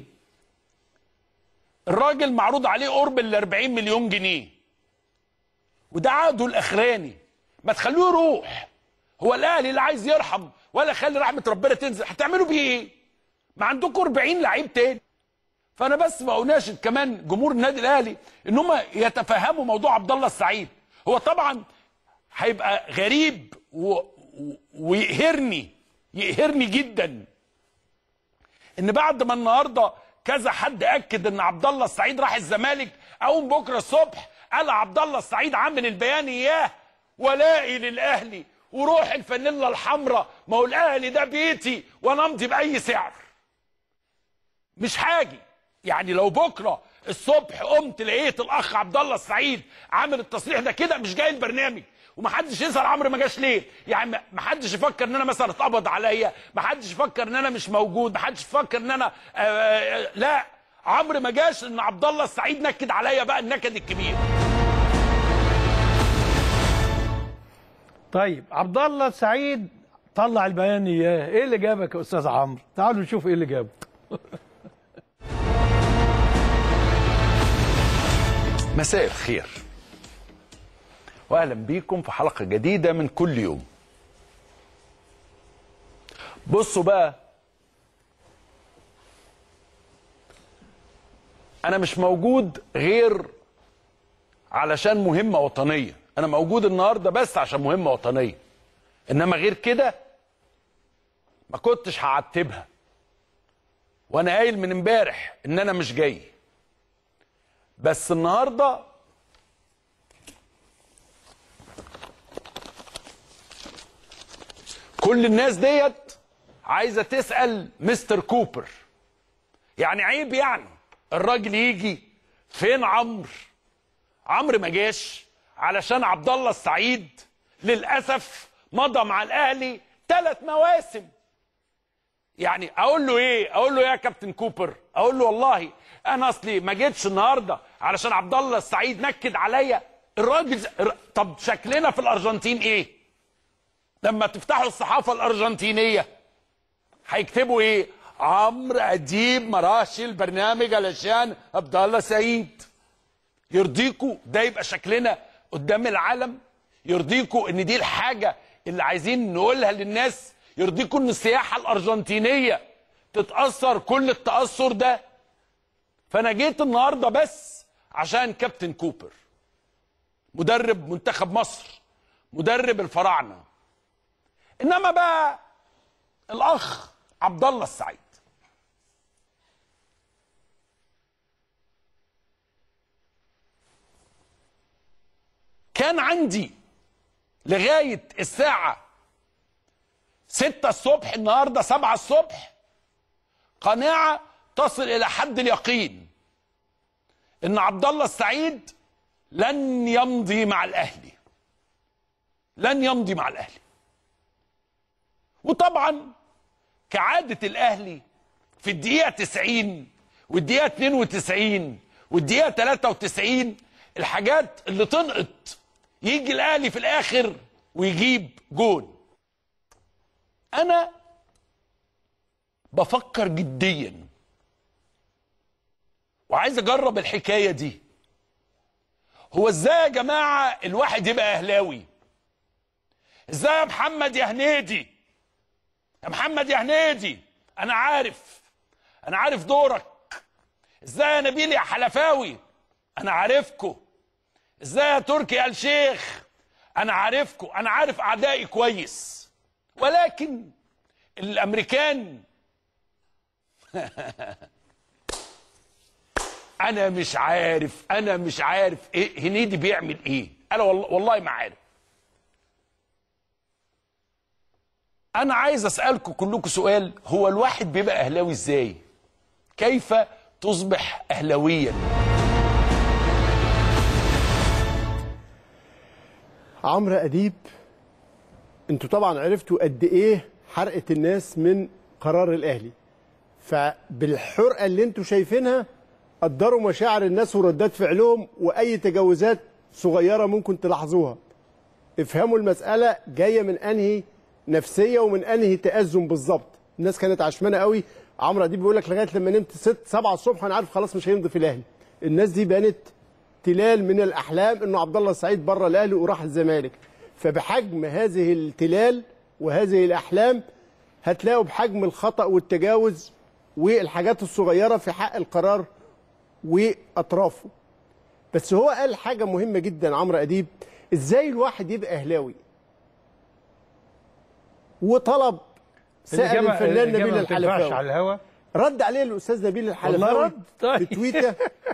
الراجل معروض عليه قرب ال 40 مليون جنيه وده عقده الاخراني ما تخلوه يروح هو الاهلي لا عايز يرحم ولا خلي رحمه ربنا تنزل هتعملوا بيه ايه ما عندكم 40 لعيب تاني فانا بس بناشد كمان جمهور النادي الاهلي ان هم يتفهموا موضوع عبد الله السعيد هو طبعا هيبقى غريب و... و... ويقهرني يقهرني جدا ان بعد ما النهارده كذا حد اكد ان عبد الله السعيد راح الزمالك اقوم بكره الصبح قال عبد الله السعيد عامل البيان اياه ولائي للاهلي وروح الفانيلا الحمراء ما هو الاهلي ده بيتي وانا امضي باي سعر مش حاجي يعني لو بكره الصبح قمت لقيت الاخ عبد الله السعيد عامل التصريح ده كده مش جاي البرنامج ومحدش يسال عمرو ما جاش ليه يعني ما- محدش يفكر ان انا مثلا اتقبض عليا محدش يفكر ان انا مش موجود محدش يفكر ان انا آه، آه، لا عمرو ما جاش ان عبد الله السعيد نكد عليا بقى النكد الكبير طيب عبد الله السعيد طلع البيان اياه ايه اللي جابك يا استاذ عمرو تعالوا نشوف ايه اللي جابه مساء الخير واهلا بيكم في حلقه جديده من كل يوم بصوا بقى انا مش موجود غير علشان مهمه وطنيه انا موجود النهارده بس عشان مهمه وطنيه انما غير كده ما كنتش هعتبها وانا قايل من امبارح ان انا مش جاي بس النهارده كل الناس ديت عايزه تسال مستر كوبر يعني عيب يعني الراجل يجي فين عمرو عمرو ما جاش علشان عبد الله السعيد للاسف مضى مع الاهلي ثلاث مواسم يعني اقول له ايه اقول له إيه يا كابتن كوبر اقول له والله انا اصلي ما جيتش النهارده علشان عبد الله السعيد نكد عليا الراجل ز- ر- طب شكلنا في الارجنتين ايه لما تفتحوا الصحافه الارجنتينيه هيكتبوا ايه عمرو اديب ما راحش البرنامج علشان عبد الله سعيد يرضيكوا ده يبقى شكلنا قدام العالم يرضيكوا ان دي الحاجه اللي عايزين نقولها للناس يرضيكوا ان السياحه الارجنتينيه تتاثر كل التاثر ده فانا جيت النهارده بس عشان كابتن كوبر مدرب منتخب مصر مدرب الفراعنه انما بقى الاخ عبد الله السعيد كان عندي لغايه الساعه 6 الصبح النهارده 7 الصبح قناعه تصل الى حد اليقين ان عبد الله السعيد لن يمضي مع الاهلي لن يمضي مع الاهلي وطبعا كعاده الاهلي في الدقيقه 90 والدقيقه 92 والدقيقه 93 الحاجات اللي تنقط يجي الاهلي في الاخر ويجيب جون انا بفكر جديا وعايز اجرب الحكايه دي هو ازاي يا جماعه الواحد يبقى اهلاوي ازاي يا محمد يا هنيدي يا محمد يا هنيدي انا عارف انا عارف دورك ازاي يا نبيل يا حلفاوي انا عارفكو ازاي يا تركي يا الشيخ انا عارفكو انا عارف اعدائي كويس ولكن الامريكان انا مش عارف انا مش عارف ايه هنيدي بيعمل ايه انا والله, والله ما عارف انا عايز اسالكم كلكم سؤال هو الواحد بيبقى اهلاوي ازاي كيف تصبح اهلاويا عمرو اديب انتوا طبعا عرفتوا قد ايه حرقه الناس من قرار الاهلي فبالحرقه اللي انتوا شايفينها قدروا مشاعر الناس وردات فعلهم واي تجاوزات صغيره ممكن تلاحظوها افهموا المساله جايه من انهي نفسيه ومن انهي تازم بالظبط الناس كانت عشمانه قوي عمرو اديب بيقول لك لغايه لما نمت 6 7 الصبح انا عارف خلاص مش هيمضي في الاهلي الناس دي بانت تلال من الاحلام انه عبد الله السعيد بره الاهلي وراح الزمالك فبحجم هذه التلال وهذه الاحلام هتلاقوا بحجم الخطا والتجاوز والحاجات الصغيره في حق القرار واطرافه بس هو قال حاجه مهمه جدا عمرو اديب ازاي الواحد يبقى اهلاوي وطلب سال الإجابة- الفنان الإجابة نبيل ما تنفعش الحلفاوي على الهوا رد عليه الاستاذ نبيل والله الحلفاوي رد طيب. في تويته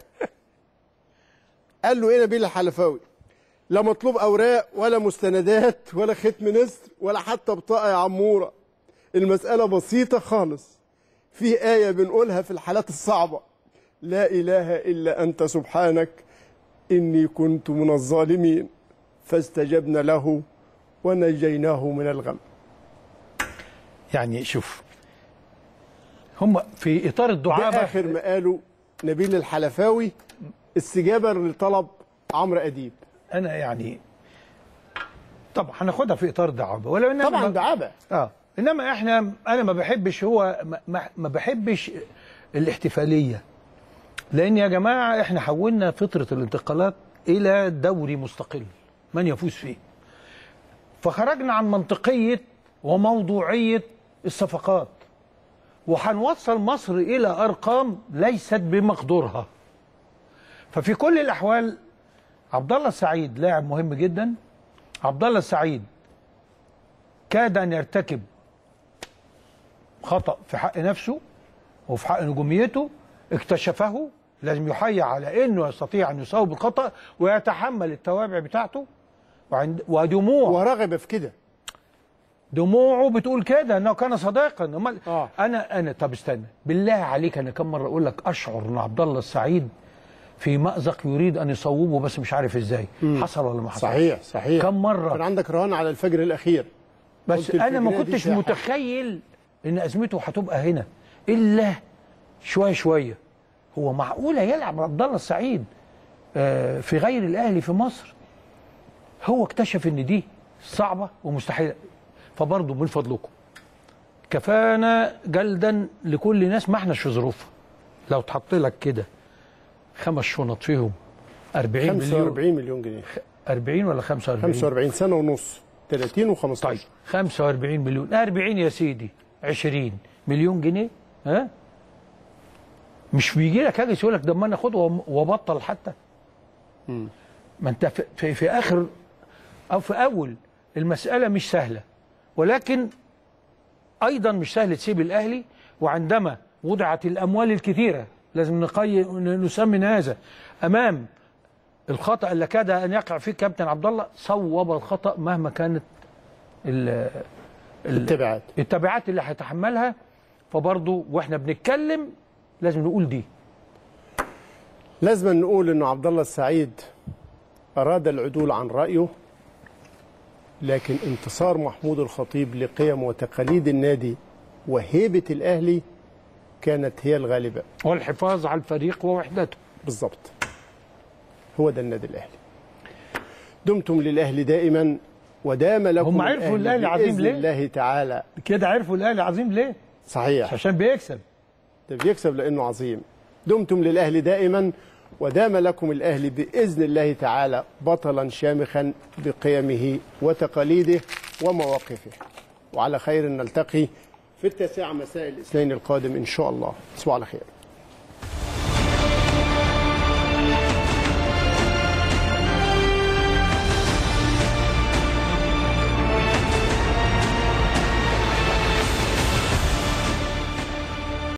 قال له ايه نبيل الحلفاوي لا مطلوب اوراق ولا مستندات ولا ختم نسر ولا حتى بطاقه يا عموره المساله بسيطه خالص في ايه بنقولها في الحالات الصعبه لا اله الا انت سبحانك اني كنت من الظالمين فاستجبنا له ونجيناه من الغم يعني شوف هم في اطار ده الدعابه اخر ما قاله نبيل الحلفاوي استجابه لطلب عمرو اديب انا يعني طبعا هناخدها في اطار دعابه ولو ان طبعا دعابه اه انما احنا انا ما بحبش هو ما- ما, ما بحبش الاحتفاليه لان يا جماعه احنا حولنا فتره الانتقالات الى دوري مستقل من يفوز فيه فخرجنا عن منطقيه وموضوعيه الصفقات وهنوصل مصر الى ارقام ليست بمقدورها ففي كل الاحوال عبد الله السعيد لاعب مهم جدا عبد الله السعيد كاد ان يرتكب خطا في حق نفسه وفي حق نجوميته اكتشفه لازم يحيى على انه يستطيع ان يصوب الخطا ويتحمل التوابع بتاعته وعند ودموع ورغب في كده دموعه بتقول كده انه كان صديقا امال آه. انا انا طب استنى بالله عليك انا كم مره اقول لك اشعر ان عبد الله السعيد في مأزق يريد ان يصوبه بس مش عارف ازاي مم. حصل ولا ما حصل صحيح صحيح كم مره كان عندك رهان على الفجر الاخير بس قلت انا ما الفجرية دي كنتش فيها حاجة. متخيل ان ازمته هتبقى هنا الا شويه شويه هو معقوله يلعب عبد الله السعيد آه، في غير الاهلي في مصر هو اكتشف ان دي صعبه ومستحيله فبرضه من فضلكم كفانا جلدا لكل ناس ما احناش في ظروفها لو تحط لك كده خمس شنط فيهم 40 مليون 45 مليون جنيه 40 ولا 45 45 سنه ونص 30 و15 طيب 45 مليون 40 يا سيدي 20 مليون جنيه ها مش بيجي لك هاجس يقول لك ده ما انا اخده وأم- وابطل حتى ما انت في, في, في اخر او في اول المساله مش سهله ولكن ايضا مش سهل تسيب الاهلي وعندما وضعت الاموال الكثيره لازم نقي نسمن هذا امام الخطا اللي كاد ان يقع فيه كابتن عبد الله صوب الخطا مهما كانت ال- ال- التبعات التبعات اللي هيتحملها فبرضه واحنا بنتكلم لازم نقول دي لازم نقول انه عبد الله السعيد اراد العدول عن رايه لكن انتصار محمود الخطيب لقيم وتقاليد النادي وهيبه الاهلي كانت هي الغالبه والحفاظ على الفريق ووحدته بالظبط هو ده النادي الاهلي دمتم للاهلي دائما ودام لكم هم عرفوا الأهلي عظيم بإذن ليه؟ الله تعالى كده عرفوا الاهلي عظيم ليه؟ صحيح عشان بيكسب ده بيكسب لانه عظيم دمتم للاهلي دائما ودام لكم الاهلي باذن الله تعالى بطلا شامخا بقيمه وتقاليده ومواقفه وعلى خير نلتقي في التاسعه مساء الاثنين القادم ان شاء الله تصبحوا على خير